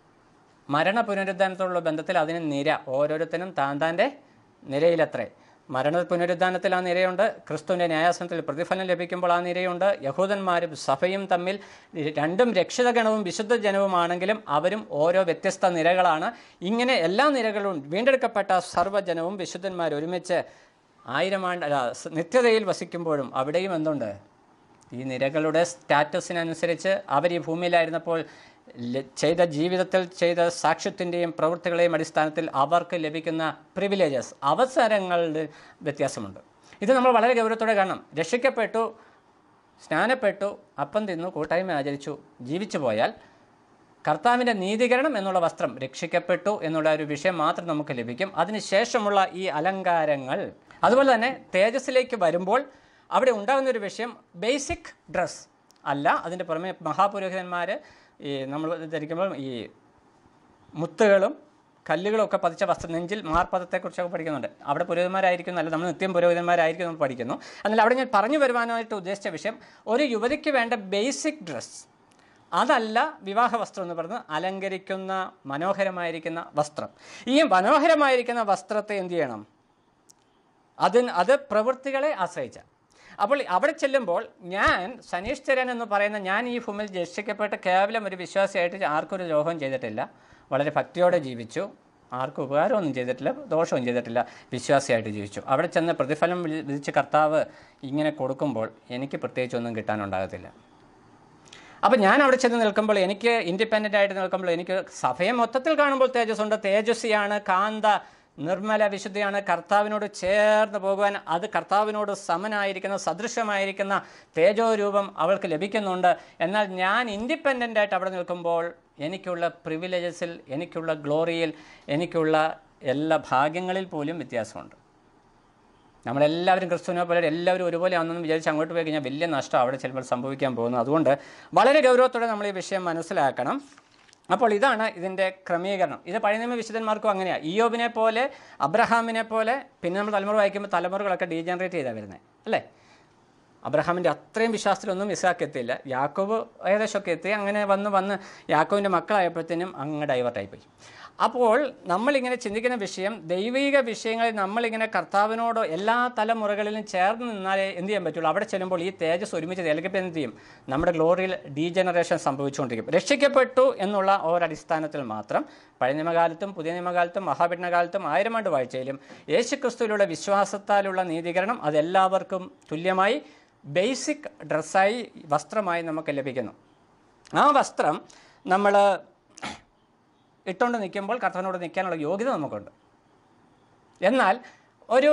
മരണ പുനരുദ്ധാനത്തോടുള്ള ബന്ധത്തിൽ അതിന് നിര ഓരോരുത്തരും താൻ താൻ്റെ നിരയിലത്രേ മരണ പുനരുദ്ധാനത്തിൽ ആ നിരയുണ്ട് ക്രിസ്തുവിൻ്റെ ന്യായാസനത്തിൽ പ്രതിഫലം ലഭിക്കുമ്പോൾ ആ നിരയുണ്ട് യഹൂദന്മാരും സഭയും തമ്മിൽ രണ്ടും രക്ഷിതഗണവും വിശുദ്ധ ജനവുമാണെങ്കിലും അവരും ഓരോ വ്യത്യസ്ത നിരകളാണ് ഇങ്ങനെ എല്ലാ നിരകളും വീണ്ടെടുക്കപ്പെട്ട സർവ്വജനവും വിശുദ്ധന്മാർ ഒരുമിച്ച് ആയിരം ആണ്ട് അല്ല സ് നിത്യതയിൽ വസിക്കുമ്പോഴും അവിടെയും എന്തുണ്ട് ഈ നിരകളുടെ സ്റ്റാറ്റസിനനുസരിച്ച് അവർ ഈ ഭൂമിയിലായിരുന്നപ്പോൾ ല- ചെയ്ത ജീവിതത്തിൽ ചെയ്ത സാക്ഷ്യത്തിൻ്റെയും പ്രവൃത്തികളെയും അടിസ്ഥാനത്തിൽ അവർക്ക് ലഭിക്കുന്ന പ്രിവിലേജസ് അവസരങ്ങളുടെ വ്യത്യാസമുണ്ട് ഇത് നമ്മൾ വളരെ ഗൗരവത്തോടെ കാണണം രക്ഷിക്കപ്പെട്ടു സ്നാനപ്പെട്ടു അപ്പം തിന്നു കൂട്ടായ്മ ആചരിച്ചു ജീവിച്ചു പോയാൽ കർത്താവിൻ്റെ നീതീകരണം എന്നുള്ള വസ്ത്രം രക്ഷിക്കപ്പെട്ടു എന്നുള്ള ഒരു വിഷയം മാത്രം നമുക്ക് ലഭിക്കും അതിനുശേഷമുള്ള ഈ അലങ്കാരങ്ങൾ അതുപോലെ തന്നെ തേജസ്സിലേക്ക് വരുമ്പോൾ അവിടെ ഉണ്ടാകുന്ന ഒരു വിഷയം ബേസിക് ഡ്രസ്സ് അല്ല അതിൻ്റെ പുറമെ മഹാപുരോഹിതന്മാർ ഈ നമ്മൾ ധരിക്കുമ്പോൾ ഈ മുത്തുകളും കല്ലുകളും ഒക്കെ പതിച്ച വസ്ത്രം നെഞ്ചിൽ മാർപ്പദത്തെക്കുറിച്ചൊക്കെ പഠിക്കുന്നുണ്ട് അവിടെ പുരോഹിതന്മാരായിരിക്കും നല്ല നമ്മൾ നിത്യം പുരോഹിതന്മാരായിരിക്കും നമ്മൾ പഠിക്കുന്നു എന്നാൽ അവിടെ ഞാൻ പറഞ്ഞു വരുവാനായിട്ട് ഉദ്ദേശിച്ച വിഷയം ഒരു യുവതിക്ക് വേണ്ട ബേസിക് ഡ്രസ്സ് അതല്ല വിവാഹ വസ്ത്രം എന്ന് പറയുന്നത് അലങ്കരിക്കുന്ന മനോഹരമായിരിക്കുന്ന വസ്ത്രം ഈ മനോഹരമായിരിക്കുന്ന വസ്ത്രത്തെ എന്ത് ചെയ്യണം അതിന് അത് പ്രവൃത്തികളെ ആശ്രയിച്ച അപ്പോൾ അവിടെ ചെല്ലുമ്പോൾ ഞാൻ സനീഷ് ചരൻ എന്ന് പറയുന്ന ഞാൻ ഈ ഭൂമിയിൽ രക്ഷിക്കപ്പെട്ട കേവലം ഒരു വിശ്വാസിയായിട്ട് ആർക്കും ഒരു ദ്രോഹവും ചെയ്തിട്ടില്ല വളരെ ഭക്തിയോടെ ജീവിച്ചു ആർക്കും ഉപകാരമൊന്നും ചെയ്തിട്ടില്ല ദോഷവും ചെയ്തിട്ടില്ല വിശ്വാസിയായിട്ട് ജീവിച്ചു അവിടെ ചെന്ന് പ്രതിഫലം വിധി- വിധിച്ച് കർത്താവ് ഇങ്ങനെ കൊടുക്കുമ്പോൾ എനിക്ക് പ്രത്യേകിച്ചൊന്നും കിട്ടാനുണ്ടാകത്തില്ല അപ്പം ഞാൻ അവിടെ ചെന്ന് നിൽക്കുമ്പോൾ എനിക്ക് ഇൻഡിപെൻഡൻ്റ് ആയിട്ട് നിൽക്കുമ്പോൾ എനിക്ക് സഭയെ മൊത്തത്തിൽ കാണുമ്പോൾ തേജസ്സുണ്ട് തേജസ്വിയാണ് കാന്ത നിർമ്മല വിശുദ്ധിയാണ് കർത്താവിനോട് ചേർന്ന് പോകുവാൻ അത് കർത്താവിനോട് സമനായിരിക്കുന്ന സദൃശമായിരിക്കുന്ന തേജോരൂപം അവൾക്ക് ലഭിക്കുന്നുണ്ട് എന്നാൽ ഞാൻ ഇൻഡിപെൻഡൻ്റ് ആയിട്ട് അവിടെ നിൽക്കുമ്പോൾ എനിക്കുള്ള പ്രിവിലേജസിൽ എനിക്കുള്ള ഗ്ലോറിയിൽ എനിക്കുള്ള എല്ലാ ഭാഗ്യങ്ങളിൽ പോലും വ്യത്യാസമുണ്ട് നമ്മളെല്ലാവരും ക്രിസ്തുവിനെ പോലെ എല്ലാവരും ഒരുപോലെ ആണെന്ന് വിചാരിച്ച് അങ്ങോട്ട് പോയി കഴിഞ്ഞാൽ വലിയ നഷ്ടം അവിടെ ചിലപ്പോൾ സംഭവിക്കാൻ പോകുന്നു അതുകൊണ്ട് വളരെ ഗൗരവത്തോടെ നമ്മൾ ഈ വിഷയം മനസ്സിലാക്കണം അപ്പോൾ ഇതാണ് ഇതിൻ്റെ ക്രമീകരണം ഇത് പഴയ നിയമ വിശുദ്ധന്മാർക്കും അങ്ങനെയാണ് ഇയോബിനെ പോലെ അബ്രഹാമിനെ പോലെ പിന്നെ നമ്മൾ തലമുറ വായിക്കുമ്പോൾ തലമുറകളൊക്കെ ഡീജനറേറ്റ് ചെയ്താണ് വരുന്നത് അല്ലേ അബ്രഹാമിൻ്റെ അത്രയും വിശ്വാസത്തിലൊന്നും ഇസാക്ക് എത്തിയില്ല യാക്കോബ് ഏകദേശമൊക്കെ എത്തി അങ്ങനെ വന്ന് വന്ന് യാക്കോവിൻ്റെ മക്കളായപ്പോഴത്തേനും അങ്ങ് ഡൈവേർട്ടായി പോയി അപ്പോൾ നമ്മളിങ്ങനെ ചിന്തിക്കുന്ന വിഷയം ദൈവിക വിഷയങ്ങളിൽ നമ്മളിങ്ങനെ കർത്താവിനോട് എല്ലാ തലമുറകളിലും ചേർന്ന് നിന്നാലേ എന്ത് ചെയ്യാൻ പറ്റുള്ളൂ അവിടെ ചെല്ലുമ്പോൾ ഈ തേജസ് ഒരുമിച്ച് തേലക്കപ്പോൾ എന്ത് ചെയ്യും നമ്മുടെ ഗ്ലോറിയിൽ ഡീജനറേഷൻ സംഭവിച്ചുകൊണ്ടിരിക്കും രക്ഷിക്കപ്പെട്ടു എന്നുള്ള ഒരടിസ്ഥാനത്തിൽ മാത്രം പഴയ നിയമകാലത്തും പുതിയ നിയമകാലത്തും മഹാപഠനകാലത്തും ആയിരം ആണ്ട് വാഴ്ചയിലും യേശുക്രിസ്തുവിലുള്ള വിശ്വാസത്താലുള്ള നീതീകരണം അതെല്ലാവർക്കും തുല്യമായി ബേസിക് ഡ്രസ്സായി വസ്ത്രമായി നമുക്ക് ലഭിക്കുന്നു ആ വസ്ത്രം നമ്മൾ ഇട്ടുകൊണ്ട് നിൽക്കുമ്പോൾ കർത്താവിനോട് നിൽക്കാനുള്ള യോഗ്യത നമുക്കുണ്ട് എന്നാൽ ഒരു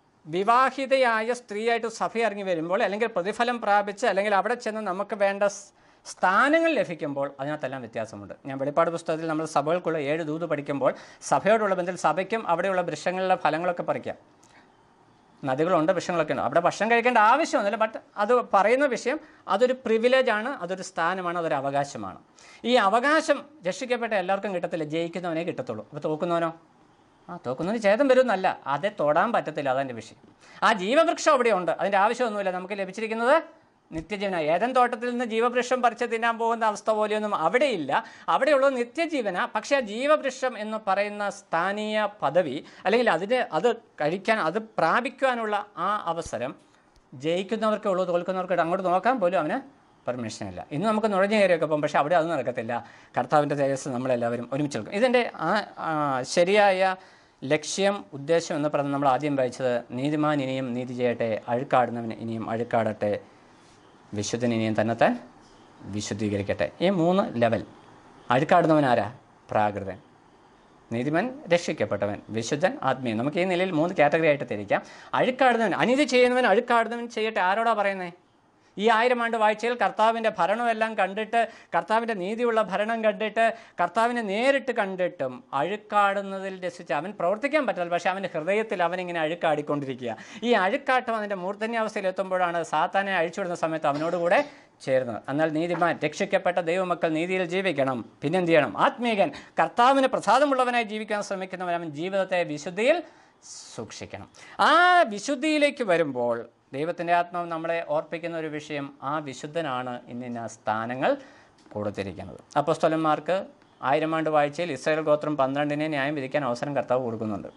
വിവാഹിതയായ സ്ത്രീയായിട്ട് സഭ ഇറങ്ങി വരുമ്പോൾ അല്ലെങ്കിൽ പ്രതിഫലം പ്രാപിച്ച് അല്ലെങ്കിൽ അവിടെ ചെന്ന് നമുക്ക് വേണ്ട സ് സ്ഥാനങ്ങൾ ലഭിക്കുമ്പോൾ അതിനകത്തെല്ലാം വ്യത്യാസമുണ്ട് ഞാൻ വെളിപ്പാട് പുസ്തകത്തിൽ നമ്മൾ സഭകൾക്കുള്ള ഏഴ് ദൂത് പഠിക്കുമ്പോൾ സഭയോടുള്ള ബന്ധത്തിൽ സഭയ്ക്കും അവിടെയുള്ള വൃക്ഷങ്ങളിലെ ഫലങ്ങളൊക്കെ പറിക്കാം നദികളുണ്ട് വൃക്ഷങ്ങളൊക്കെ ഉണ്ട് അവിടെ ഭക്ഷണം കഴിക്കേണ്ട ആവശ്യമൊന്നുമില്ല ബട്ട് അത് പറയുന്ന വിഷയം അതൊരു പ്രിവിലേജ് ആണ് അതൊരു സ്ഥാനമാണ് അതൊരു അവകാശമാണ് ഈ അവകാശം രക്ഷിക്കപ്പെട്ട എല്ലാവർക്കും കിട്ടത്തില്ല ജയിക്കുന്നവനേ കിട്ടത്തുള്ളൂ അപ്പോൾ തോക്കുന്നവനോ ആ തോക്കുന്നവന് ഛേദം വരുമെന്നല്ല അതെ തൊടാൻ പറ്റത്തില്ല അതെൻ്റെ വിഷയം ആ ജീവവൃക്ഷം അവിടെയുണ്ട് അതിൻ്റെ ആവശ്യമൊന്നുമില്ല നമുക്ക് ലഭിച്ചിരിക്കുന്നത് നിത്യജീവന ഏതൻ തോട്ടത്തിൽ നിന്ന് ജീവവൃക്ഷം പറിച്ച് തിന്നാൻ പോകുന്ന അവസ്ഥ പോലെയൊന്നും അവിടെയില്ല അവിടെയുള്ളത് നിത്യജീവന പക്ഷേ ആ ജീവവൃക്ഷം എന്ന് പറയുന്ന സ്ഥാനീയ പദവി അല്ലെങ്കിൽ അതിന് അത് കഴിക്കാൻ അത് പ്രാപിക്കുവാനുള്ള ആ അവസരം ജയിക്കുന്നവർക്കേ ഉള്ളൂ തോൽക്കുന്നവർക്ക് അങ്ങോട്ട് നോക്കാൻ പോലും അവന് പെർമിഷൻ ഇല്ല ഇന്ന് നമുക്ക് നുഴഞ്ഞു കയറിയൊക്കെ പോകും പക്ഷേ അവിടെ അത് നടക്കത്തില്ല കർത്താവിൻ്റെ തേജസ് നമ്മളെല്ലാവരും ഒരുമിച്ച് നിൽക്കും ഇതിൻ്റെ ആ ആ, ശരിയായ ലക്ഷ്യം ഉദ്ദേശം എന്ന് പറഞ്ഞ് നമ്മൾ ആദ്യം വായിച്ചത് നീതിമാൻ ഇനിയും നീതി ചെയ്യട്ടെ അഴുക്കാടുന്നവൻ ഇനിയും അഴുക്കാടട്ടെ വിശുദ്ധൻ ഇനിയും തന്നെത്താൻ വിശുദ്ധീകരിക്കട്ടെ ഈ മൂന്ന് ലെവൽ അഴുക്കാടുന്നവൻ ആരാ പ്രാകൃതൻ നീതിമൻ രക്ഷിക്കപ്പെട്ടവൻ വിശുദ്ധൻ ആത്മീയൻ നമുക്ക് ഈ നിലയിൽ മൂന്ന് കാറ്റഗറി ആയിട്ട് തിരിക്കാം അഴുക്കാടുന്നവൻ അനീതി ചെയ്യുന്നവൻ അഴുക്കാടുന്നവൻ ചെയ്യട്ടെ ആരോടാ പറയുന്നത് ഈ ആയിരം ആണ്ട് വാഴ്ചയിൽ കർത്താവിൻ്റെ ഭരണമെല്ലാം കണ്ടിട്ട് കർത്താവിൻ്റെ നീതിയുള്ള ഭരണം കണ്ടിട്ട് കർത്താവിനെ നേരിട്ട് കണ്ടിട്ടും അഴുക്കാടുന്നതിൽ രസിച്ച് അവൻ പ്രവർത്തിക്കാൻ പറ്റില്ല പക്ഷേ അവൻ്റെ ഹൃദയത്തിൽ അവനിങ്ങനെ അഴുക്കാടിക്കൊണ്ടിരിക്കുക ഈ അഴുക്കാട്ടം അതിൻ്റെ മൂർധന്യാവസ്ഥയിൽ എത്തുമ്പോഴാണ് സാത്താനെ അഴിച്ചുവിടുന്ന സമയത്ത് അവനോടുകൂടെ ചേർന്നത് എന്നാൽ നീതിമാൻ രക്ഷിക്കപ്പെട്ട ദൈവമക്കൾ നീതിയിൽ ജീവിക്കണം പിന്നെന്ത് ചെയ്യണം ആത്മീയൻ കർത്താവിന് പ്രസാദമുള്ളവനായി ജീവിക്കാൻ ശ്രമിക്കുന്നവൻ അവൻ ജീവിതത്തെ വിശുദ്ധിയിൽ സൂക്ഷിക്കണം ആ വിശുദ്ധിയിലേക്ക് വരുമ്പോൾ ദൈവത്തിൻ്റെ ആത്മാവ് നമ്മളെ ഓർപ്പിക്കുന്ന ഒരു വിഷയം ആ വിശുദ്ധനാണ് ഇന്നിന്ന സ്ഥാനങ്ങൾ കൊടുത്തിരിക്കുന്നത് അപ്പോസ്തലന്മാർക്ക് ആയിരം ആണ്ട് വാഴ്ചയിൽ ഇസ്രായേൽ ഗോത്രം പന്ത്രണ്ടിനെ ന്യായം വിധിക്കാൻ അവസരം കർത്താവ് കൊടുക്കുന്നുണ്ട്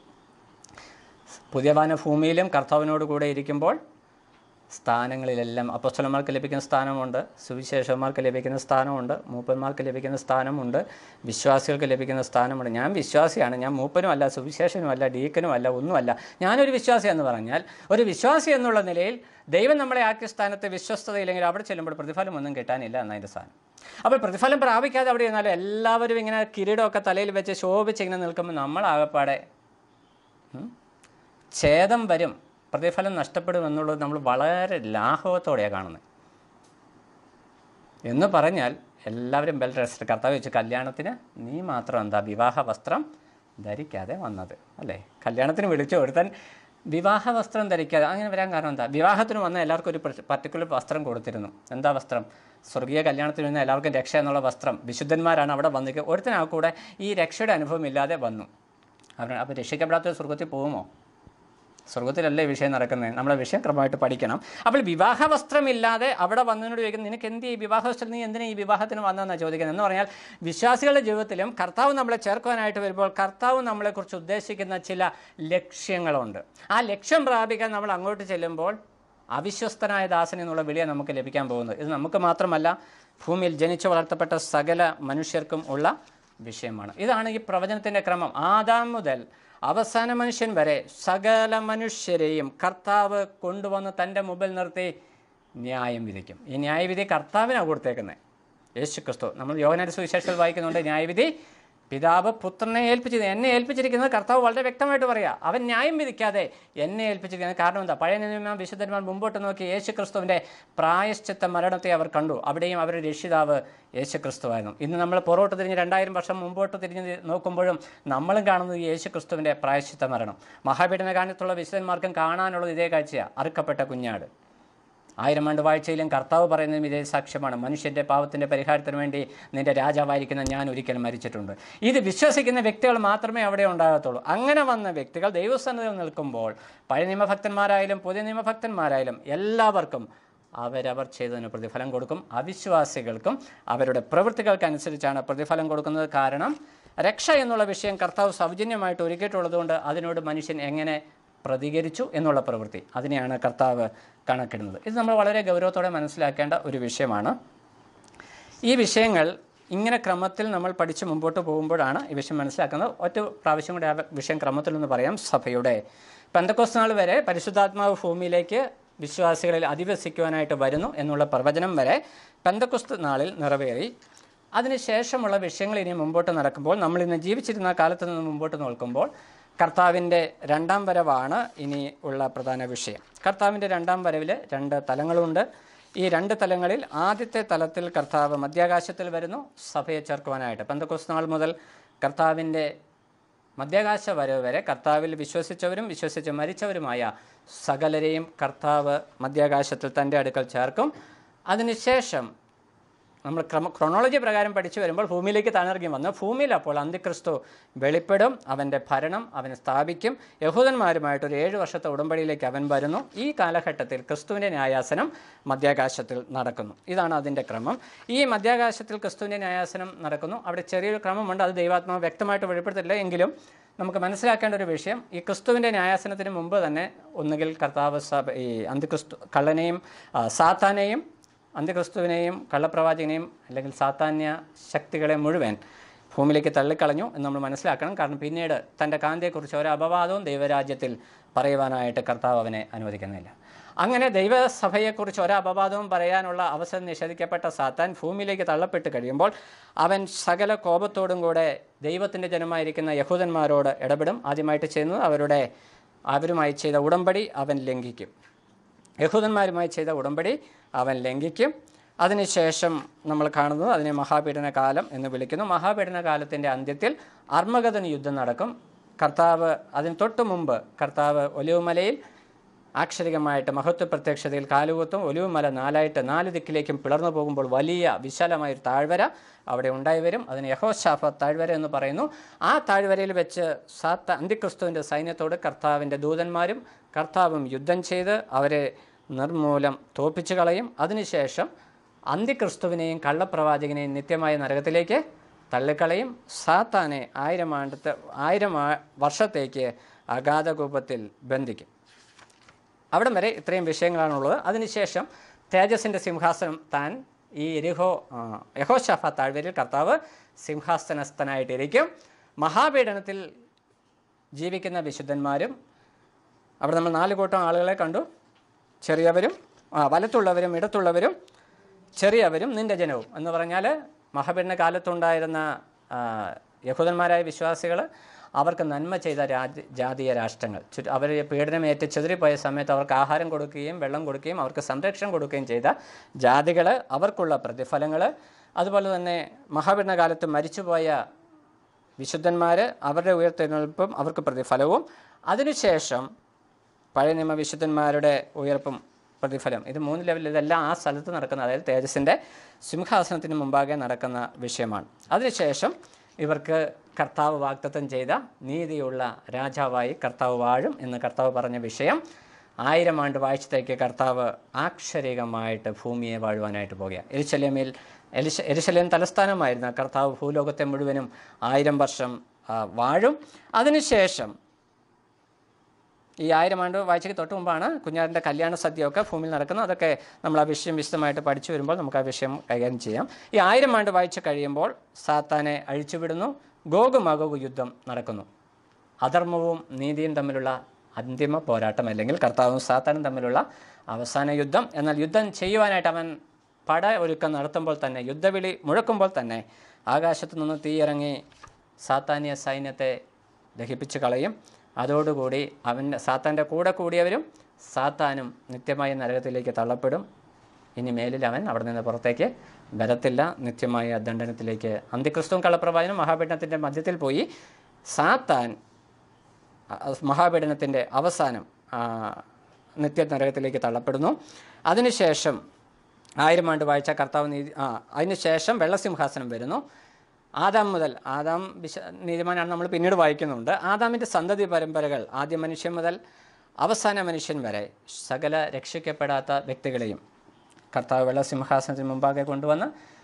പുതിയ ഭൂമിയിലും കർത്താവിനോട് കൂടെ ഇരിക്കുമ്പോൾ സ്ഥാനങ്ങളിലെല്ലാം അപ്പസ്തലന്മാർക്ക് ലഭിക്കുന്ന സ്ഥാനമുണ്ട് സുവിശേഷന്മാർക്ക് ലഭിക്കുന്ന സ്ഥാനമുണ്ട് മൂപ്പന്മാർക്ക് ലഭിക്കുന്ന സ്ഥാനമുണ്ട് വിശ്വാസികൾക്ക് ലഭിക്കുന്ന സ്ഥാനമുണ്ട് ഞാൻ വിശ്വാസിയാണ് ഞാൻ മൂപ്പനും അല്ല സുവിശേഷനും അല്ല ഡീക്കനും അല്ല ഒന്നുമല്ല ഞാനൊരു വിശ്വാസി എന്ന് പറഞ്ഞാൽ ഒരു വിശ്വാസി എന്നുള്ള നിലയിൽ ദൈവം നമ്മളെ ആക്കിയ സ്ഥാനത്ത് വിശ്വസ്തതയില്ലെങ്കിൽ അവിടെ ചെല്ലുമ്പോൾ പ്രതിഫലം ഒന്നും കിട്ടാനില്ല എന്നതിൻ്റെ സ്ഥാനം അപ്പോൾ പ്രതിഫലം പ്രാപിക്കാതെ അവിടെ ഇരുന്നാലും എല്ലാവരും ഇങ്ങനെ കിരീടമൊക്കെ തലയിൽ വെച്ച് ശോഭിച്ച് ഇങ്ങനെ നിൽക്കുമ്പോൾ നമ്മളാകപ്പാടെ ഉം, ഛേദം വരും പ്രതിഫലം നഷ്ടപ്പെടും എന്നുള്ളത് നമ്മൾ വളരെ ലാഘവത്തോടെയാണ് കാണുന്നത് എന്ന് പറഞ്ഞാൽ എല്ലാവരും ബെൽ ഡ്രസ്ഡ് കർത്താവ് വെച്ച് കല്യാണത്തിന് നീ മാത്രം എന്താ വിവാഹ വസ്ത്രം ധരിക്കാതെ വന്നത് അല്ലേ കല്യാണത്തിന് വിളിച്ചു ഒരുത്തൻ വിവാഹ വസ്ത്രം ധരിക്കാതെ അങ്ങനെ വരാൻ കാരണം എന്താ വിവാഹത്തിന് വന്ന എല്ലാവർക്കും ഒരു പർട്ടിക്കുലർ വസ്ത്രം കൊടുത്തിരുന്നു എന്താ വസ്ത്രം സ്വർഗീയ കല്യാണത്തിന് വന്ന എല്ലാവർക്കും രക്ഷ എന്നുള്ള വസ്ത്രം വിശുദ്ധന്മാരാണ് അവിടെ വന്നിരിക്കുക ഒരുത്തനാ കൂടെ ഈ രക്ഷയുടെ അനുഭവം ഇല്ലാതെ വന്നു അവർ അപ്പോൾ രക്ഷിക്കപ്പെടാത്ത സ്വർഗത്തിൽ പോകുമോ സ്വർഗത്തിലല്ലേ ഈ വിഷയം നടക്കുന്നത് നമ്മളെ വിഷയം ക്രമമായിട്ട് പഠിക്കണം അപ്പോൾ വിവാഹ വസ്ത്രമില്ലാതെ അവിടെ വന്നതിനോട് ചോദിക്കുന്നത് നിനക്ക് എന്ത് ഈ വിവാഹ വസ്ത്രം നീ എന്തിനാ ഈ വിവാഹത്തിന് വന്നതെന്നാണ് ചോദിക്കുന്നത് എന്ന് പറഞ്ഞാൽ വിശ്വാസികളുടെ ജീവിതത്തിലും കർത്താവ് നമ്മളെ ചേർക്കുവാനായിട്ട് വരുമ്പോൾ കർത്താവ് നമ്മളെക്കുറിച്ച് ഉദ്ദേശിക്കുന്ന ചില ലക്ഷ്യങ്ങളുണ്ട് ആ ലക്ഷ്യം പ്രാപിക്കാൻ നമ്മൾ അങ്ങോട്ട് ചെല്ലുമ്പോൾ അവിശ്വസ്തനായ ദാസൻ എന്നുള്ള വിളിയാണ് നമുക്ക് ലഭിക്കാൻ പോകുന്നത് ഇത് നമുക്ക് മാത്രമല്ല ഭൂമിയിൽ ജനിച്ചു വളർത്തപ്പെട്ട സകല മനുഷ്യർക്കും ഉള്ള വിഷയമാണ് ഇതാണ് ഈ പ്രവചനത്തിൻ്റെ ക്രമം ആദാം മുതൽ അവസാന മനുഷ്യൻ വരെ സകല മനുഷ്യരെയും കർത്താവ് കൊണ്ടുവന്ന് തൻ്റെ മുമ്പിൽ നിർത്തി ന്യായം വിധിക്കും ഈ ന്യായവിധി കർത്താവിനാണ് കൊടുത്തേക്കുന്നത് യേശു ക്രിസ്തു നമ്മൾ യോഹനാന്റെ സുവിശേഷത്തിൽ വായിക്കുന്നുണ്ട് ന്യായവിധി പിതാവ് പുത്രനെ ഏൽപ്പിച്ചത് എന്നെ ഏൽപ്പിച്ചിരിക്കുന്നത് കർത്താവ് വളരെ വ്യക്തമായിട്ട് പറയുക അവൻ ന്യായം വിധിക്കാതെ എന്നെ ഏൽപ്പിച്ചിരിക്കുന്നത് കാരണം എന്താ പഴയ നിയമ വിശുദ്ധന്മാർ മുമ്പോട്ട് നോക്കി യേശു ക്രിസ്തുവിൻ്റെ പ്രായശ്ചിത്ത മരണത്തെ അവർ കണ്ടു അവിടെയും അവരുടെ രക്ഷിതാവ് യേശു ക്രിസ്തുവായിരുന്നു ഇന്ന് നമ്മൾ പുറകോട്ട് തിരിഞ്ഞ് രണ്ടായിരം വർഷം മുമ്പോട്ട് തിരിഞ്ഞ് നോക്കുമ്പോഴും നമ്മളും കാണുന്നത് ഈ യേശു ക്രിസ്തുവിൻ്റെ പ്രായശ്ചിത്ത മരണം മഹാപീഠന കാലത്തുള്ള വിശുദ്ധന്മാർക്കും കാണാനുള്ളത് ഇതേ കാഴ്ചയാണ് അറുക്കപ്പെട്ട കുഞ്ഞാട് ആയിരം ആണ്ട് വാഴ്ചയിലും കർത്താവ് പറയുന്നതും ഇതേ സാക്ഷ്യമാണ് മനുഷ്യൻ്റെ പാവത്തിൻ്റെ പരിഹാരത്തിന് വേണ്ടി നിന്റെ രാജാവായിരിക്കുന്ന ഞാൻ ഒരിക്കലും മരിച്ചിട്ടുണ്ട് ഇത് വിശ്വസിക്കുന്ന വ്യക്തികൾ മാത്രമേ അവിടെ ഉണ്ടാകത്തുള്ളൂ അങ്ങനെ വന്ന വ്യക്തികൾ ദൈവസന്നിധിയിൽ നിൽക്കുമ്പോൾ പഴയ നിയമഭക്തന്മാരായാലും പുതിയ നിയമഭക്തന്മാരായാലും എല്ലാവർക്കും അവരവർ ചെയ്തതിന് പ്രതിഫലം കൊടുക്കും അവിശ്വാസികൾക്കും അവരുടെ പ്രവൃത്തികൾക്കനുസരിച്ചാണ് പ്രതിഫലം കൊടുക്കുന്നത് കാരണം രക്ഷ എന്നുള്ള വിഷയം കർത്താവ് സൗജന്യമായിട്ട് ഒരുക്കിയിട്ടുള്ളതുകൊണ്ട് അതിനോട് മനുഷ്യൻ എങ്ങനെ പ്രതികരിച്ചു എന്നുള്ള പ്രവൃത്തി അതിനെയാണ് കർത്താവ് കണക്കിടുന്നത് ഇത് നമ്മൾ വളരെ ഗൗരവത്തോടെ മനസ്സിലാക്കേണ്ട ഒരു വിഷയമാണ് ഈ വിഷയങ്ങൾ ഇങ്ങനെ ക്രമത്തിൽ നമ്മൾ പഠിച്ച് മുമ്പോട്ട് പോകുമ്പോഴാണ് ഈ വിഷയം മനസ്സിലാക്കുന്നത് ഒറ്റ പ്രാവശ്യം കൂടി ആ വിഷയം ക്രമത്തിൽ എന്ന് പറയാം സഭയുടെ പെന്തക്കോസ് നാൾ വരെ പരിശുദ്ധാത്മാവ് ഭൂമിയിലേക്ക് വിശ്വാസികളിൽ അധിവസിക്കുവാനായിട്ട് വരുന്നു എന്നുള്ള പ്രവചനം വരെ പെന്തക്കുസ്ത് നാളിൽ നിറവേറി അതിനുശേഷമുള്ള വിഷയങ്ങൾ ഇനി മുമ്പോട്ട് നടക്കുമ്പോൾ നമ്മൾ ഇന്ന് ജീവിച്ചിരുന്ന കാലത്ത് നിന്ന് മുമ്പോട്ട് നോക്കുമ്പോൾ കർത്താവിൻ്റെ രണ്ടാം വരവാണ് ഇനി ഉള്ള പ്രധാന വിഷയം കർത്താവിൻ്റെ രണ്ടാം വരവിൽ രണ്ട് തലങ്ങളുണ്ട് ഈ രണ്ട് തലങ്ങളിൽ ആദ്യത്തെ തലത്തിൽ കർത്താവ് മധ്യാകാശത്തിൽ വരുന്നു സഭയെ ചേർക്കുവാനായിട്ട് പന്തക്കോസ് നാൾ മുതൽ കർത്താവിൻ്റെ മധ്യാകാശ വരവ് വരെ കർത്താവിൽ വിശ്വസിച്ചവരും വിശ്വസിച്ച് മരിച്ചവരുമായ സകലരെയും കർത്താവ് മധ്യാകാശത്തിൽ തൻ്റെ അടുക്കൽ ചേർക്കും അതിനുശേഷം നമ്മൾ ക്രമ ക്രൊണോളജി പ്രകാരം പഠിച്ചു വരുമ്പോൾ ഭൂമിയിലേക്ക് തണിറങ്ങി വന്നു ഭൂമിയിൽ അപ്പോൾ അന്തിക്രിസ്തു വെളിപ്പെടും അവൻ്റെ ഭരണം അവൻ സ്ഥാപിക്കും യഹൂദന്മാരുമായിട്ട് ഒരു ഏഴ് വർഷത്തെ ഉടമ്പടിയിലേക്ക് അവൻ വരുന്നു ഈ കാലഘട്ടത്തിൽ ക്രിസ്തുവിൻ്റെ ന്യായാസനം മധ്യാകാശത്തിൽ നടക്കുന്നു ഇതാണ് അതിൻ്റെ ക്രമം ഈ മധ്യാകാശത്തിൽ ക്രിസ്തുവിൻ്റെ ന്യായാസനം നടക്കുന്നു അവിടെ ചെറിയൊരു ക്രമമുണ്ട് അത് ദൈവാത്മാവ് വ്യക്തമായിട്ട് വെളിപ്പെടുത്തില്ല എങ്കിലും നമുക്ക് മനസ്സിലാക്കേണ്ട ഒരു വിഷയം ഈ ക്രിസ്തുവിൻ്റെ ന്യായാസനത്തിന് മുമ്പ് തന്നെ ഒന്നുകിൽ കർത്താവ് സഭ ഈ അന്തിക്രിസ്തു കള്ളനെയും ആ, സാത്താനെയും അന്ത്യക്രിസ്തുവിനെയും കള്ളപ്രവാചകനെയും അല്ലെങ്കിൽ സാത്താന്യ ശക്തികളെ മുഴുവൻ ഭൂമിയിലേക്ക് തള്ളിക്കളഞ്ഞു എന്ന് നമ്മൾ മനസ്സിലാക്കണം കാരണം പിന്നീട് തൻ്റെ കാന്തിയെക്കുറിച്ച് ഒരു അപവാദവും ദൈവരാജ്യത്തിൽ പറയുവാനായിട്ട് കർത്താവ് അവനെ അനുവദിക്കുന്നില്ല അങ്ങനെ ദൈവസഭയെക്കുറിച്ച് ഒരു അപവാദവും പറയാനുള്ള അവസരം നിഷേധിക്കപ്പെട്ട സാത്താൻ ഭൂമിയിലേക്ക് തള്ളപ്പെട്ട് കഴിയുമ്പോൾ അവൻ സകല കോപത്തോടും കൂടെ ദൈവത്തിൻ്റെ ജനമായിരിക്കുന്ന യഹൂദന്മാരോട് ഇടപെടും ആദ്യമായിട്ട് ചെയ്യുന്നത് അവരുടെ അവരുമായി ചെയ്ത ഉടമ്പടി അവൻ ലംഘിക്കും യഹൂദന്മാരുമായി ചെയ്ത ഉടമ്പടി അവൻ ലംഘിക്കും അതിനുശേഷം നമ്മൾ കാണുന്നത് അതിനെ മഹാപീഡന കാലം എന്ന് വിളിക്കുന്നു മഹാപീഡന കാലത്തിൻ്റെ അന്ത്യത്തിൽ അർമ്മഗതൻ യുദ്ധം നടക്കും കർത്താവ് അതിന് തൊട്ട് മുമ്പ് കർത്താവ് ഒലിവുമലയിൽ ആക്ഷരികമായിട്ട് മഹത്വ പ്രത്യക്ഷതയിൽ കാലുകുത്തും ഒലിവുമല നാലായിട്ട് നാല് ദിക്കിലേക്കും പിളർന്നു പോകുമ്പോൾ വലിയ വിശാലമായൊരു താഴ്വര അവിടെ ഉണ്ടായി വരും അതിന് യഹോശാഫ താഴ്വര എന്ന് പറയുന്നു ആ താഴ്വരയിൽ വെച്ച് സാത്ത അന്തിക്രിസ്തുവിൻ്റെ സൈന്യത്തോട് കർത്താവിൻ്റെ ദൂതന്മാരും കർത്താവും യുദ്ധം ചെയ്ത് അവരെ നിർമൂലം തോപ്പിച്ചു കളയും അതിനുശേഷം അന്തിക്രിസ്തുവിനെയും കള്ളപ്രവാചകനെയും നിത്യമായ നരകത്തിലേക്ക് തള്ളിക്കളയും സാത്താനെ ആയിരം ആണ്ടത്തെ ആയിരം ആ- വർഷത്തേക്ക് അഗാധകൂപത്തിൽ ബന്ധിക്കും അവിടം വരെ ഇത്രയും വിഷയങ്ങളാണുള്ളത് അതിനുശേഷം തേജസിൻ്റെ സിംഹാസനം താൻ ഈ എരിഹോ യഹോഷാഫ താഴ്വരയിൽ കർത്താവ് സിംഹാസനസ്ഥനായിട്ടിരിക്കും മഹാപീഡനത്തിൽ ജീവിക്കുന്ന വിശുദ്ധന്മാരും അവിടെ നമ്മൾ നാല് കൂട്ടം ആളുകളെ കണ്ടു ചെറിയവരും ആ, വലത്തുള്ളവരും ഇടത്തുള്ളവരും ചെറിയവരും നിന്റെ ജനവും എന്ന് പറഞ്ഞാൽ മഹാപീഡന കാലത്തുണ്ടായിരുന്ന ആ, യഹൂദന്മാരായ വിശ്വാസികൾ അവർക്ക് നന്മ ചെയ്ത രാജ്യ ജാതീയ രാഷ്ട്രങ്ങൾ ചു അവർ പീഡനമേറ്റ് ചെതറിപ്പോയ സമയത്ത് അവർക്ക് ആഹാരം കൊടുക്കുകയും വെള്ളം കൊടുക്കുകയും അവർക്ക് സംരക്ഷണം കൊടുക്കുകയും ചെയ്ത ജാതികൾ അവർക്കുള്ള പ്രതിഫലങ്ങൾ അതുപോലെ തന്നെ മഹാപീഡന കാലത്ത് മരിച്ചുപോയ വിശുദ്ധന്മാർ അവരുടെ ഉയർത്തെഴുന്നേൽപ്പും അവർക്ക് പ്രതിഫലവും അതിനുശേഷം പഴയ നിയമ വിശുദ്ധന്മാരുടെ ഉയർപ്പും പ്രതിഫലം ഇത് മൂന്ന് ലെവലിൽ ഇതെല്ലാം ആ സ്ഥലത്ത് നടക്കുന്ന അതായത് തേജസ്സിൻ്റെ സിംഹാസനത്തിന് മുമ്പാകെ നടക്കുന്ന വിഷയമാണ് അതിനുശേഷം ഇവർക്ക് കർത്താവ് വാഗ്ദത്തം ചെയ്ത നീതിയുള്ള രാജാവായി കർത്താവ് വാഴും എന്ന് കർത്താവ് പറഞ്ഞ വിഷയം ആയിരം ആണ്ട് വാഴ്ചത്തേക്ക് കർത്താവ് ആക്ഷരികമായിട്ട് ഭൂമിയെ വാഴുവാനായിട്ട് പോകുക എരിശലേമിൽ എലിശ എരിശലേം തലസ്ഥാനമായിരുന്ന കർത്താവ് ഭൂലോകത്തെ മുഴുവനും ആയിരം വർഷം ആ, വാഴും അതിനുശേഷം ഈ ആയിരം ആണ്ട് വാഴ്ചയ്ക്ക് തൊട്ട് മുമ്പാണ് കുഞ്ഞാറിൻ്റെ കല്യാണ സദ്യയൊക്കെ ഭൂമിയിൽ നടക്കുന്നത് അതൊക്കെ നമ്മൾ ആ വിഷയം വിശദമായിട്ട് പഠിച്ചു വരുമ്പോൾ നമുക്ക് ആ വിഷയം കൈകാര്യം ചെയ്യാം ഈ ആയിരം ആണ്ട് വാഴ്ച കഴിയുമ്പോൾ സാത്താനെ അഴിച്ചുവിടുന്നു ഗോഗ് മഗോഗ് യുദ്ധം നടക്കുന്നു അധർമ്മവും നീതിയും തമ്മിലുള്ള അന്തിമ പോരാട്ടം അല്ലെങ്കിൽ കർത്താവും സാത്താനും തമ്മിലുള്ള അവസാന യുദ്ധം എന്നാൽ യുദ്ധം ചെയ്യുവാനായിട്ട് അവൻ പട ഒരുക്കം നടത്തുമ്പോൾ തന്നെ യുദ്ധവിളി മുഴക്കുമ്പോൾ തന്നെ ആകാശത്തു നിന്ന് തീയിറങ്ങി സാത്താന്യ സൈന്യത്തെ ദഹിപ്പിച്ചു കളയും അതോടുകൂടി അവൻ്റെ സാത്താൻ്റെ കൂടെ കൂടിയവരും സാത്താനും നിത്യമായ നരകത്തിലേക്ക് തള്ളപ്പെടും ഇനി മേലിൽ അവൻ അവിടെ നിന്ന് പുറത്തേക്ക് വരത്തില്ല നിത്യമായ ദണ്ഡനത്തിലേക്ക് അന്തിക്രിസ്തുവും കള്ളപ്രവാചനും മഹാപീഡനത്തിൻ്റെ മധ്യത്തിൽ പോയി സാത്താൻ അ- മഹാപീഡനത്തിൻ്റെ അവസാനം ആ, നിത്യ നരകത്തിലേക്ക് തള്ളപ്പെടുന്നു അതിനുശേഷം ആയിരം ആണ്ട് വായിച്ച കർത്താവ് നീതി ആ അതിനുശേഷം വെള്ളസിംഹാസനം വരുന്നു ആദാം മുതൽ ആദാം വിശ നീതിമാനാണ് നമ്മൾ പിന്നീട് വായിക്കുന്നുണ്ട് ആദാമിൻ്റെ സന്തതി പരമ്പരകൾ ആദ്യ മനുഷ്യൻ മുതൽ അവസാന മനുഷ്യൻ വരെ സകല രക്ഷിക്കപ്പെടാത്ത വ്യക്തികളെയും കർത്താവ് വെള്ളസിംഹാസനത്തിന് മുമ്പാകെ കൊണ്ടുവന്ന്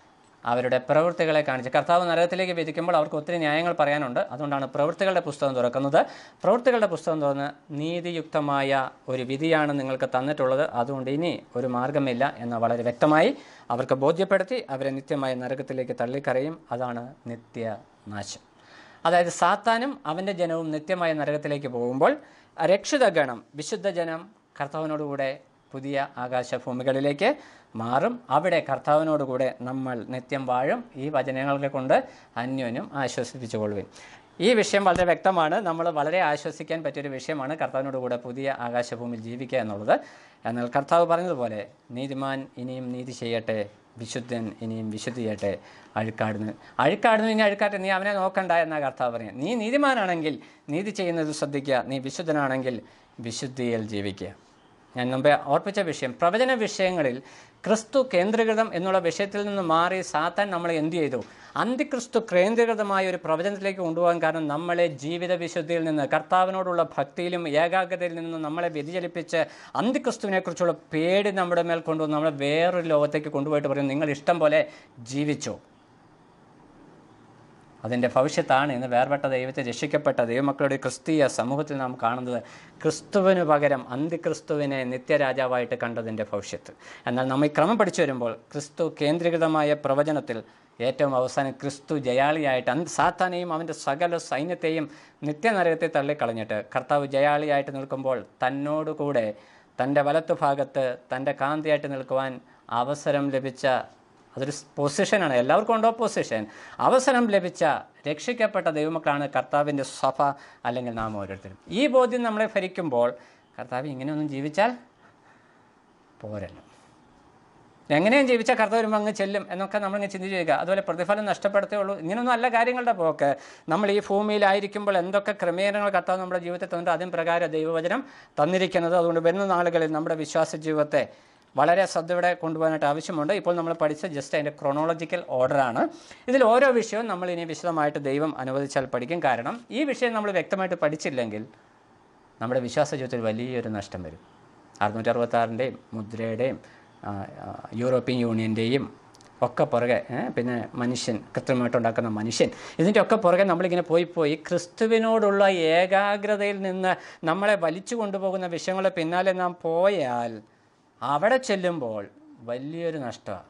അവരുടെ പ്രവൃത്തികളെ കാണിച്ച് കർത്താവ് നരകത്തിലേക്ക് വിധിക്കുമ്പോൾ അവർക്ക് ഒത്തിരി ന്യായങ്ങൾ പറയാനുണ്ട് അതുകൊണ്ടാണ് പ്രവൃത്തികളുടെ പുസ്തകം തുറക്കുന്നത് പ്രവൃത്തികളുടെ പുസ്തകം തുറന്ന് നീതിയുക്തമായ ഒരു വിധിയാണ് നിങ്ങൾക്ക് തന്നിട്ടുള്ളത് അതുകൊണ്ട് ഇനി ഒരു മാർഗമില്ല എന്ന് വളരെ വ്യക്തമായി അവർക്ക് ബോധ്യപ്പെടുത്തി അവരെ നിത്യമായ നരകത്തിലേക്ക് തള്ളിക്കറയും അതാണ് നിത്യനാശം അതായത് സാത്താനും അവൻ്റെ ജനവും നിത്യമായ നരകത്തിലേക്ക് പോകുമ്പോൾ രക്ഷിത ഗണം വിശുദ്ധ ജനം കർത്താവിനോടുകൂടെ പുതിയ ആകാശഭൂമികളിലേക്ക് മാറും അവിടെ കർത്താവിനോടുകൂടെ നമ്മൾ നിത്യം വാഴും ഈ വചനങ്ങളെ കൊണ്ട് അന്യോന്യം ആശ്വസിപ്പിച്ചുകൊള്ളുവിൻ ഈ വിഷയം വളരെ വ്യക്തമാണ് നമ്മൾ വളരെ ആശ്വസിക്കാൻ പറ്റിയൊരു വിഷയമാണ് കർത്താവിനോടുകൂടെ പുതിയ ആകാശഭൂമിയിൽ ജീവിക്കുക എന്നുള്ളത് എന്നാൽ കർത്താവ് പറഞ്ഞതുപോലെ നീതിമാൻ ഇനിയും നീതി ചെയ്യട്ടെ വിശുദ്ധൻ ഇനിയും വിശുദ്ധി ചെയ്യട്ടെ അഴുക്കാടുന്നു അഴുക്കാടുന്നു ഇനി അഴുക്കാട്ടെ നീ അവനെ നോക്കണ്ട എന്നാ കർത്താവ് പറയുന്നത് നീ നീതിമാനാണെങ്കിൽ നീതി ചെയ്യുന്നത് ശ്രദ്ധിക്കുക നീ വിശുദ്ധനാണെങ്കിൽ വിശുദ്ധിയിൽ ജീവിക്കുക ഞാൻ മുമ്പേ ഓർപ്പിച്ച വിഷയം പ്രവചന വിഷയങ്ങളിൽ ക്രിസ്തു കേന്ദ്രീകൃതം എന്നുള്ള വിഷയത്തിൽ നിന്ന് മാറി സാത്താൻ നമ്മളെ എന്ത് ചെയ്തു അന്തിക്രിസ്തു കേന്ദ്രീകൃതമായ ഒരു പ്രവചനത്തിലേക്ക് കൊണ്ടുപോകാൻ കാരണം നമ്മളെ ജീവിത വിശുദ്ധിയിൽ നിന്ന് കർത്താവിനോടുള്ള ഭക്തിയിലും ഏകാഗ്രതയിൽ നിന്ന് നമ്മളെ വ്യതിചലിപ്പിച്ച് അന്തിക്രിസ്തുവിനെക്കുറിച്ചുള്ള പേടി നമ്മുടെ മേൽ കൊണ്ടുവന്ന് നമ്മളെ വേറൊരു ലോകത്തേക്ക് കൊണ്ടുപോയിട്ട് പറയും നിങ്ങൾ ഇഷ്ടം പോലെ ജീവിച്ചോ അതിൻ്റെ ഭവിഷ്യത്താണ് ഇന്ന് വേർപെട്ട ദൈവത്തെ രക്ഷിക്കപ്പെട്ട ദൈവമക്കളുടെ ക്രിസ്തീയ സമൂഹത്തിൽ നാം കാണുന്നത് ക്രിസ്തുവിന് പകരം അന്തിക്രിസ്തുവിനെ നിത്യരാജാവായിട്ട് കണ്ടതിൻ്റെ ഭവിഷ്യത്ത് എന്നാൽ നമ്മൾ ഈ ക്രമം പഠിച്ചു വരുമ്പോൾ ക്രിസ്തു കേന്ദ്രീകൃതമായ പ്രവചനത്തിൽ ഏറ്റവും അവസാനം ക്രിസ്തു ജയാളിയായിട്ട് അന്ത് സാത്താനെയും അവൻ്റെ സകല സൈന്യത്തെയും നിത്യനരകത്തെ തള്ളിക്കളഞ്ഞിട്ട് കർത്താവ് ജയാളിയായിട്ട് നിൽക്കുമ്പോൾ തന്നോടുകൂടെ തൻ്റെ വലത്തു ഭാഗത്ത് തൻ്റെ കാന്തിയായിട്ട് നിൽക്കുവാൻ അവസരം ലഭിച്ച അതൊരു പൊസിഷനാണ് എല്ലാവർക്കും ഉണ്ടോ പൊസിഷൻ അവസരം ലഭിച്ച രക്ഷിക്കപ്പെട്ട ദൈവമക്കളാണ് കർത്താവിൻ്റെ സഭ അല്ലെങ്കിൽ നാം ഓരോരുത്തരും ഈ ബോധ്യം നമ്മളെ ഭരിക്കുമ്പോൾ കർത്താവ് ഇങ്ങനെയൊന്നും ജീവിച്ചാൽ പോരല്ലോ എങ്ങനെയും ജീവിച്ചാൽ കർത്താവ് വരുമ്പോൾ അങ്ങ് ചെല്ലും എന്നൊക്കെ നമ്മളിങ്ങനെ ചിന്തിച്ച് ചെയ്യുക അതുപോലെ പ്രതിഫലം നഷ്ടപ്പെടുത്തേ ഉള്ളൂ ഇങ്ങനെയൊന്നും അല്ല കാര്യങ്ങളുടെ പോക്ക് നമ്മൾ ഈ ഭൂമിയിലായിരിക്കുമ്പോൾ എന്തൊക്കെ ക്രമീകരണങ്ങൾ കർത്താവ് നമ്മുടെ ജീവിതത്തിൽ തന്നിട്ട് അതിന് പ്രകാരം ദൈവവചനം തന്നിരിക്കുന്നത് അതുകൊണ്ട് വരുന്ന നാളുകളിൽ നമ്മുടെ വിശ്വാസ ജീവിതത്തെ വളരെ ശ്രദ്ധയോടെ കൊണ്ടുപോകാനായിട്ട് ആവശ്യമുണ്ട് ഇപ്പോൾ നമ്മൾ പഠിച്ച ജസ്റ്റ് അതിൻ്റെ ക്രോണോളജിക്കൽ ഓർഡറാണ് ഇതിൽ ഓരോ വിഷയവും നമ്മൾ ഇനി വിശദമായിട്ട് ദൈവം അനുവദിച്ചാൽ പഠിക്കും കാരണം ഈ വിഷയം നമ്മൾ വ്യക്തമായിട്ട് പഠിച്ചില്ലെങ്കിൽ നമ്മുടെ വിശ്വാസ ജീവിതത്തിൽ വലിയൊരു നഷ്ടം വരും അറുന്നൂറ്റി അറുപത്താറിൻ്റെയും മുദ്രയുടെയും ആ, ആ, യൂറോപ്യൻ യൂണിയൻ്റെയും ഒക്കെ പുറകെ ഏ, പിന്നെ മനുഷ്യൻ കൃത്രിമമായിട്ടുണ്ടാക്കുന്ന മനുഷ്യൻ ഇതിൻ്റെ ഒക്കെ പുറകെ നമ്മളിങ്ങനെ പോയി പോയി ക്രിസ്തുവിനോടുള്ള ഏകാഗ്രതയിൽ നിന്ന് നമ്മളെ വലിച്ചു കൊണ്ടുപോകുന്ന വിഷയങ്ങളുടെ പിന്നാലെ നാം പോയാൽ അവിടെ ചെല്ലുമ്പോൾ വലിയൊരു നഷ്ടമാണ്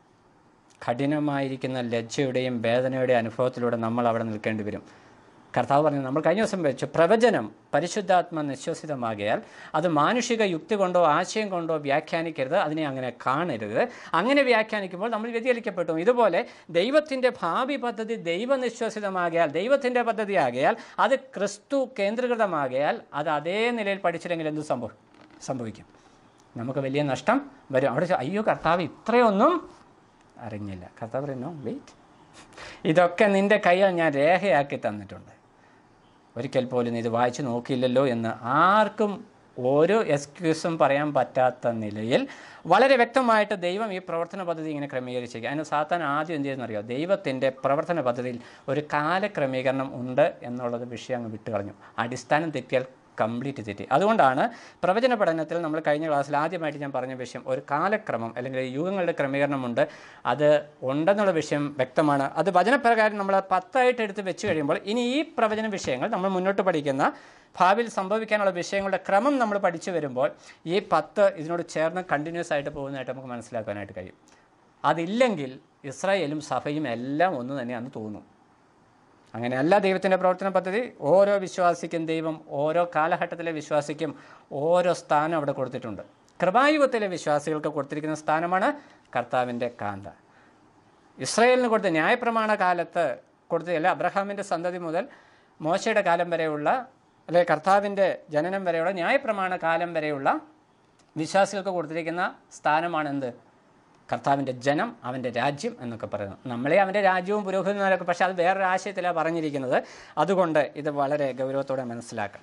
കഠിനമായിരിക്കുന്ന ലജ്ജയുടെയും വേദനയുടെയും അനുഭവത്തിലൂടെ നമ്മൾ അവിടെ നിൽക്കേണ്ടി വരും കർത്താവ് പറഞ്ഞു നമ്മൾ കഴിഞ്ഞ ദിവസം വെച്ചു പ്രവചനം പരിശുദ്ധാത്മ നിശ്വസിതമാകിയാൽ അത് മാനുഷിക യുക്തി കൊണ്ടോ ആശയം കൊണ്ടോ വ്യാഖ്യാനിക്കരുത് അതിനെ അങ്ങനെ കാണരുത് അങ്ങനെ വ്യാഖ്യാനിക്കുമ്പോൾ നമ്മൾ വ്യതിചലിക്കപ്പെട്ടു ഇതുപോലെ ദൈവത്തിൻ്റെ ഭാവി പദ്ധതി ദൈവനിശ്വസിതമാകിയാൽ ദൈവത്തിൻ്റെ പദ്ധതി ആകിയാൽ അത് ക്രിസ്തു കേന്ദ്രീകൃതമാകിയാൽ അത് അതേ നിലയിൽ പഠിച്ചില്ലെങ്കിൽ എന്ത് സംഭവം സംഭവിക്കും നമുക്ക് വലിയ നഷ്ടം വരും അവിടെ ചോ- അയ്യോ കർത്താവ് ഇത്രയൊന്നും അറിഞ്ഞില്ല കർത്താവ് പറയുന്നു വെയിറ്റ് ഇതൊക്കെ നിൻ്റെ കയ്യിൽ ഞാൻ രേഖയാക്കി തന്നിട്ടുണ്ട് ഒരിക്കൽ പോലും നീ ഇത് വായിച്ചു നോക്കിയില്ലല്ലോ എന്ന് ആർക്കും ഒരു എക്സ്ക്യൂസും പറയാൻ പറ്റാത്ത നിലയിൽ വളരെ വ്യക്തമായിട്ട് ദൈവം ഈ പ്രവർത്തന പദ്ധതി ഇങ്ങനെ ക്രമീകരിച്ചിരിക്കുക അതിന് സാത്താൻ ആദ്യം എന്ത് ചെയ്യുന്നറിയോ ദൈവത്തിൻ്റെ പ്രവർത്തന പദ്ധതിയിൽ ഒരു കാലക്രമീകരണം ഉണ്ട് എന്നുള്ളത് വിഷയം അങ്ങ് വിട്ടുകളഞ്ഞു അടിസ്ഥാനം തെറ്റിയാൽ കംപ്ലീറ്റ് തെറ്റി അതുകൊണ്ടാണ് പ്രവചന പഠനത്തിൽ നമ്മൾ കഴിഞ്ഞ ക്ലാസ്സിൽ ആദ്യമായിട്ട് ഞാൻ പറഞ്ഞ വിഷയം ഒരു കാലക്രമം അല്ലെങ്കിൽ യുഗങ്ങളുടെ ക്രമീകരണമുണ്ട് അത് ഉണ്ടെന്നുള്ള വിഷയം വ്യക്തമാണ് അത് വചനപ്രകാരം നമ്മൾ പത്തായിട്ട് എടുത്ത് വെച്ച് കഴിയുമ്പോൾ ഇനി ഈ പ്രവചന വിഷയങ്ങൾ നമ്മൾ മുന്നോട്ട് പഠിക്കുന്ന ഭാവിയിൽ സംഭവിക്കാനുള്ള വിഷയങ്ങളുടെ ക്രമം നമ്മൾ പഠിച്ചു വരുമ്പോൾ ഈ പത്ത് ഇതിനോട് ചേർന്ന് കണ്ടിന്യൂസ് ആയിട്ട് പോകുന്നതായിട്ട് നമുക്ക് മനസ്സിലാക്കാനായിട്ട് കഴിയും അതില്ലെങ്കിൽ ഇസ്രായേലും സഭയും എല്ലാം ഒന്ന് തന്നെയാണെന്ന് തോന്നും അങ്ങനെയല്ല ദൈവത്തിൻ്റെ പ്രവർത്തന പദ്ധതി ഓരോ വിശ്വാസിക്കും ദൈവം ഓരോ കാലഘട്ടത്തിലെ വിശ്വാസിക്കും ഓരോ സ്ഥാനം അവിടെ കൊടുത്തിട്ടുണ്ട് കൃപായുഗത്തിലെ വിശ്വാസികൾക്ക് കൊടുത്തിരിക്കുന്ന സ്ഥാനമാണ് കർത്താവിൻ്റെ കാന്ത ഇസ്രായേലിന് കൊടുത്ത ന്യായപ്രമാണ കാലത്ത് കൊടുത്തതല്ല അബ്രഹാമിൻ്റെ സന്തതി മുതൽ മോശയുടെ കാലം വരെയുള്ള അല്ലെ കർത്താവിൻ്റെ ജനനം വരെയുള്ള ന്യായപ്രമാണ കാലം വരെയുള്ള വിശ്വാസികൾക്ക് കൊടുത്തിരിക്കുന്ന സ്ഥാനമാണ് എന്ത് കർത്താവിൻ്റെ ജനം അവൻ്റെ രാജ്യം എന്നൊക്കെ പറയുന്നു നമ്മളെ അവൻ്റെ രാജ്യവും പുരോഹിതന്മാരൊക്കെ പക്ഷേ അത് വേറൊരു ആശയത്തിലാണ് പറഞ്ഞിരിക്കുന്നത് അതുകൊണ്ട് ഇത് വളരെ ഗൗരവത്തോടെ മനസ്സിലാക്കണം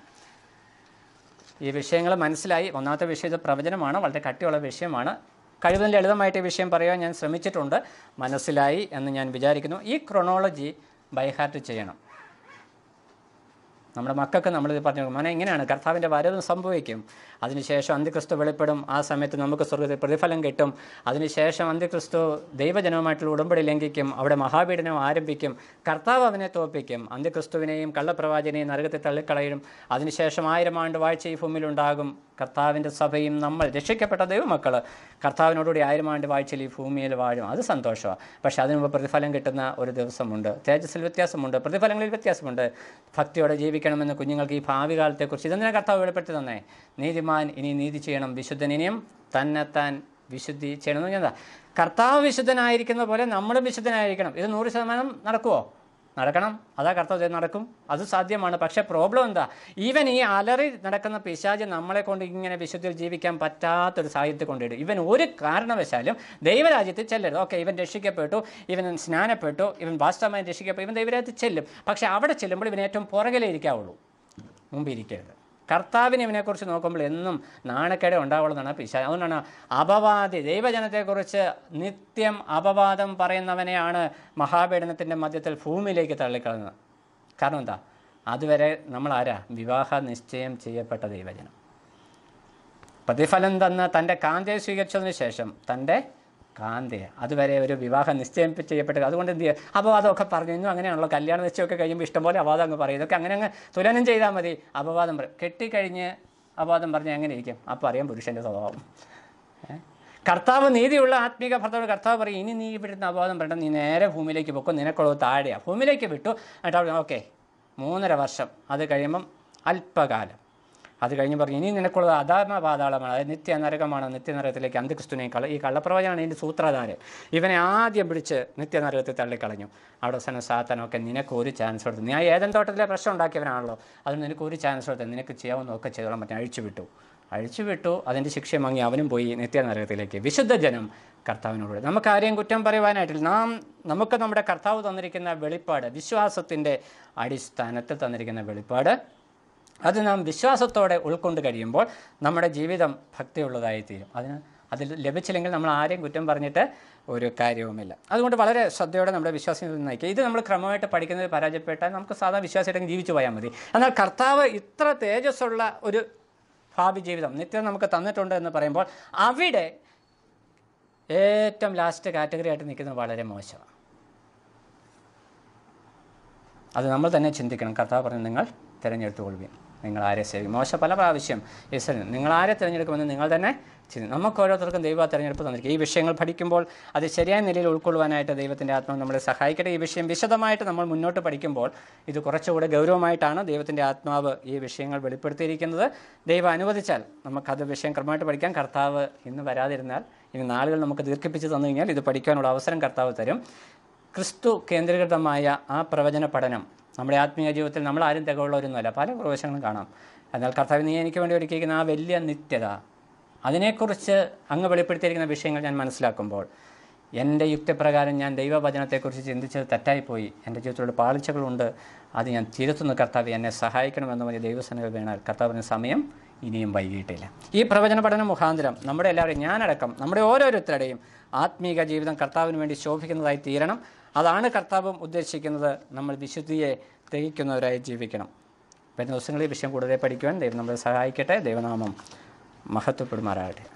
ഈ വിഷയങ്ങൾ മനസ്സിലായി ഒന്നാമത്തെ വിഷയം ഇത് പ്രവചനമാണ് വളരെ കട്ടിയുള്ള വിഷയമാണ് കഴിവതും ലളിതമായിട്ട് ഈ വിഷയം പറയാൻ ഞാൻ ശ്രമിച്ചിട്ടുണ്ട് മനസ്സിലായി എന്ന് ഞാൻ വിചാരിക്കുന്നു ഈ ക്രൊണോളജി ബൈഹാർട്ട് ചെയ്യണം നമ്മുടെ മക്കൾക്ക് നമ്മളിത് പറഞ്ഞു കൊടുക്കും. മോനെ ഇങ്ങനെയാണ് കർത്താവിൻ്റെ വരവും സംഭവിക്കും അതിനുശേഷം അന്ത്യക്രിസ്തു വെളിപ്പെടും ആ സമയത്ത് നമുക്ക് സ്വർഗത്തിൽ പ്രതിഫലം കിട്ടും അതിനുശേഷം അന്ത്യക്രിസ്തു ദൈവജനവുമായിട്ടുള്ള ഉടമ്പടി ലംഘിക്കും അവിടെ മഹാപീഡനം ആരംഭിക്കും കർത്താവ് അവനെ തോൽപ്പിക്കും അന്ത്യക്രിസ്തുവിനെയും കള്ളപ്രവാചനെയും നരകത്തിൽ തള്ളിക്കളയും അതിനുശേഷം ആയിരം ആണ്ട് വാഴ്ച ഈ ഭൂമിയിലുണ്ടാകും കർത്താവിൻ്റെ സഭയും നമ്മൾ രക്ഷിക്കപ്പെട്ട ദൈവമക്കൾ കർത്താവിനോടുകൂടി ആയിരം ആണ്ട് വാഴ്ചയിൽ ഈ ഭൂമിയിൽ വാഴും അത് സന്തോഷമാണ് പക്ഷെ അതിന് മുമ്പ് പ്രതിഫലം കിട്ടുന്ന ഒരു ദിവസമുണ്ട് തേജസ്സിൽ വ്യത്യാസമുണ്ട് പ്രതിഫലങ്ങളിൽ വ്യത്യാസമുണ്ട് ഭക്തിയോടെ ജീവിക്കണമെന്ന് കുഞ്ഞുങ്ങൾക്ക് ഈ ഭാവി കാലത്തെക്കുറിച്ച് ഇതെന്തിനാ കർത്താവ് വെളിപ്പെടുത്തി തന്നെ നീതിമാൻ ഇനി നീതി ചെയ്യണം വിശുദ്ധൻ ഇനിയും തന്നെത്താൻ വിശുദ്ധി ചെയ്യണം എന്ന് പറഞ്ഞാൽ എന്താ? കർത്താവ് വിശുദ്ധനായിരിക്കുന്ന പോലെ നമ്മളും വിശുദ്ധനായിരിക്കണം ഇത് നൂറ് ശതമാനം നടക്കുമോ നടക്കണം അതാ കർത്താവ് ചെയ്ത് നടക്കും അത് സാധ്യമാണ് പക്ഷേ പ്രോബ്ലം എന്താ ഈവൻ ഈ അലറി നടക്കുന്ന പിശാജ് നമ്മളെ കൊണ്ട് ഇങ്ങനെ വിശുദ്ധിയിൽ ജീവിക്കാൻ പറ്റാത്തൊരു സാഹചര്യത്തിൽ കൊണ്ടിടും ഇവൻ ഒരു കാരണവശാലും ദൈവരാജ്യത്തിൽ ചെല്ലരുത് ഓക്കെ ഇവൻ രക്ഷിക്കപ്പെട്ടു ഇവൻ സ്നാനപ്പെട്ടു ഇവൻ വാസ്തവമായി രക്ഷിക്കപ്പെട്ടു ഇവൻ ദൈവരാജ്യത്തിൽ ചെല്ലും പക്ഷേ അവിടെ ചെല്ലുമ്പോൾ ഇവൻ ഏറ്റവും പുറകിലേ ഇരിക്കാവുള്ളൂ മുമ്പിരിക്കരുത് കർത്താവിനെ ഇവനെക്കുറിച്ച് നോക്കുമ്പോൾ എന്നും നാണക്കേട് ഉണ്ടാവുള്ളതാണ് പിശാ അതുകൊണ്ടാണ് അപവാദി ദൈവജനത്തെക്കുറിച്ച് നിത്യം അപവാദം പറയുന്നവനെയാണ് മഹാപീഡനത്തിൻ്റെ മധ്യത്തിൽ ഭൂമിയിലേക്ക് തള്ളിക്കളയുന്നത് കാരണം എന്താ അതുവരെ നമ്മൾ ആരാ വിവാഹ നിശ്ചയം ചെയ്യപ്പെട്ട ദൈവജനം പ്രതിഫലം തന്ന് തൻ്റെ കാന്തയെ സ്വീകരിച്ചതിന് ശേഷം തൻ്റെ കാന്തയെ അതുവരെ ഒരു വിവാഹം നിശ്ചയം ചെയ്യപ്പെട്ടത് അതുകൊണ്ട് എന്ത് ചെയ്യുക അപവാദമൊക്കെ പറഞ്ഞു ഇന്നും അങ്ങനെയാണല്ലോ കല്യാണ നിശ്ചയമൊക്കെ കഴിയുമ്പോൾ ഇഷ്ടംപോലെ അപവാദം അങ്ങ് പറയും ഇതൊക്കെ അങ്ങനെ അങ്ങ് തുലനം ചെയ്താൽ മതി അപവാദം പറയും കെട്ടിക്കഴിഞ്ഞ് അപവാദം പറഞ്ഞാൽ എങ്ങനെ ഇരിക്കും അപ്പോൾ അറിയാം പുരുഷൻ്റെ സ്വഭാവം ഏ? കർത്താവ് നീതിയുള്ള ആത്മീക ഭർത്താവ് കർത്താവ് പറയും ഇനി നീ ഇവിടുന്ന് അപവാദം പറയണ്ട നീ നേരെ ഭൂമിയിലേക്ക് പൊക്കും നിനക്കുള്ളത് താഴെയാണ് ഭൂമിയിലേക്ക് വിട്ടു എന്നിട്ട് അവിടെ ഓക്കെ മൂന്നര വർഷം അത് കഴിയുമ്പം അല്പകാലം അത് കഴിഞ്ഞ് പറഞ്ഞു ഇനി നിനക്കുള്ളത് അധാരണ പാതാളമാണ് അതായത് നിത്യനരകമാണ് നിത്യനരകത്തിലേക്ക് അന്ത്യക്രിസ്തുവിനെ കള ഈ കള്ളപ്രവചനാണ് ഇതിൻ്റെ സൂത്രധാരൻ ഇവനെ ആദ്യം പിടിച്ച് നിത്യനരകത്തിൽ തള്ളിക്കളഞ്ഞു അവിടെ അവസാനം സാത്താനൊക്കെ നിനക്ക് ഒരു ചാൻസ് കൊടുത്തു ഞാൻ ഏതൻ തോട്ടത്തിലെ പ്രശ്നം ഉണ്ടാക്കിയവനാണല്ലോ അതിന് നിനക്ക് ഒരു ചാൻസ് കൊടുത്തു നിനക്ക് ചെയ്യാവുന്നതൊക്കെ ചെയ്തോളാൻ പറ്റും അഴിച്ചു വിട്ടു അഴിച്ചു വിട്ടു അതിൻ്റെ ശിക്ഷ വാങ്ങി അവനും പോയി നിത്യനരകത്തിലേക്ക് വിശുദ്ധ ജനം കർത്താവിനോട് നമുക്ക് ആരെയും കുറ്റം പറയുവാനായിട്ടില്ല നാം നമുക്ക് നമ്മുടെ കർത്താവ് തന്നിരിക്കുന്ന വെളിപ്പാട് വിശ്വാസത്തിൻ്റെ അടിസ്ഥാനത്തിൽ തന്നിരിക്കുന്ന വെളിപ്പാട് അത് നാം വിശ്വാസത്തോടെ ഉൾക്കൊണ്ട് കഴിയുമ്പോൾ നമ്മുടെ ജീവിതം ഭക്തിയുള്ളതായി തീരും അതിന് അതിൽ ലഭിച്ചില്ലെങ്കിൽ നമ്മൾ ആരെയും കുറ്റം പറഞ്ഞിട്ട് ഒരു കാര്യവുമില്ല അതുകൊണ്ട് വളരെ ശ്രദ്ധയോടെ നമ്മുടെ വിശ്വാസത്തിൽ നയിക്കുക ഇത് നമ്മൾ ക്രമമായിട്ട് പഠിക്കുന്നത് പരാജയപ്പെട്ടാൽ നമുക്ക് സാധാരണ വിശ്വാസമായിട്ട് ജീവിച്ചു പോയാൽ മതി എന്നാൽ കർത്താവ് ഇത്ര തേജസ്സുള്ള ഒരു ഭാവി ജീവിതം നിത്യം നമുക്ക് തന്നിട്ടുണ്ട് എന്ന് പറയുമ്പോൾ അവിടെ ഏറ്റവും ലാസ്റ്റ് കാറ്റഗറി ആയിട്ട് നിൽക്കുന്നത് വളരെ മോശമാണ് അത് നമ്മൾ തന്നെ ചിന്തിക്കണം കർത്താവ് പറഞ്ഞു നിങ്ങൾ തിരഞ്ഞെടുത്തുകൊള്ളുവിൻ നിങ്ങൾ ആരെ സേവിക്കും മോശ പല പ്രാവശ്യം ഈശ്വരൻ നിങ്ങൾ ആരെ തിരഞ്ഞെടുക്കുമെന്ന് നിങ്ങൾ തന്നെ ചിന്തി നമുക്ക് ഓരോരുത്തർക്കും ദൈവ തിരഞ്ഞെടുപ്പ് തന്നിരിക്കും ഈ വിഷയങ്ങൾ പഠിക്കുമ്പോൾ അത് ശരിയായ നിലയിൽ ഉൾക്കൊള്ളുവാനായിട്ട് ദൈവത്തിൻ്റെ ആത്മാവ് നമ്മളെ സഹായിക്കട്ടെ ഈ വിഷയം വിശദമായിട്ട് നമ്മൾ മുന്നോട്ട് പഠിക്കുമ്പോൾ ഇത് കുറച്ചുകൂടെ ഗൗരവമായിട്ടാണ് ദൈവത്തിൻ്റെ ആത്മാവ് ഈ വിഷയങ്ങൾ വെളിപ്പെടുത്തിയിരിക്കുന്നത് ദൈവം അനുവദിച്ചാൽ നമുക്കത് വിഷയം ക്രമമായിട്ട് പഠിക്കാൻ കർത്താവ് ഇന്ന് വരാതിരുന്നാൽ ഇനി നാളുകൾ നമുക്ക് ദീർഘിപ്പിച്ച് തന്നു കഴിഞ്ഞാൽ ഇത് പഠിക്കാനുള്ള അവസരം കർത്താവ് തരും ക്രിസ്തു കേന്ദ്രീകൃതമായ ആ പ്രവചന പഠനം നമ്മുടെ ആത്മീയ ജീവിതത്തിൽ നമ്മൾ ആരും തികവുള്ളവരൊന്നുമല്ല പല പ്രവേശങ്ങളും കാണാം എന്നാൽ കർത്താവ് നീ എനിക്ക് വേണ്ടി ഒരുക്കിയിരിക്കുന്ന ആ വലിയ നിത്യത അതിനെക്കുറിച്ച് അങ്ങ് വെളിപ്പെടുത്തിയിരിക്കുന്ന വിഷയങ്ങൾ ഞാൻ മനസ്സിലാക്കുമ്പോൾ എൻ്റെ യുക്തിപ്രകാരം ഞാൻ ദൈവവചനത്തെക്കുറിച്ച് ചിന്തിച്ചത് തെറ്റായിപ്പോയി എൻ്റെ ജീവിതത്തിലുള്ള പാളിച്ചകളുണ്ട് അത് ഞാൻ തിരുത്തുന്ന കർത്താവ് എന്നെ സഹായിക്കണമെന്ന് പറഞ്ഞ് ദൈവസനകൾ വേണാൽ കർത്താവിന് സമയം ഇനിയും വൈകിട്ടില്ല ഈ പ്രവചന പഠന മുഖാന്തരം നമ്മുടെ എല്ലാവരെയും ഞാനടക്കം നമ്മുടെ ഓരോരുത്തരുടെയും ആത്മീക ജീവിതം കർത്താവിന് വേണ്ടി ശോഭിക്കുന്നതായി തീരണം അതാണ് കർത്താവും ഉദ്ദേശിക്കുന്നത് നമ്മൾ വിശുദ്ധിയെ തികയ്ക്കുന്നവരായി ജീവിക്കണം വരുന്ന ദിവസങ്ങളിൽ ഈ വിഷയം കൂടുതൽ പഠിക്കുവാൻ ദൈവം നമ്മളെ സഹായിക്കട്ടെ ദൈവനാമം മഹത്വപ്പെടുമാറാകട്ടെ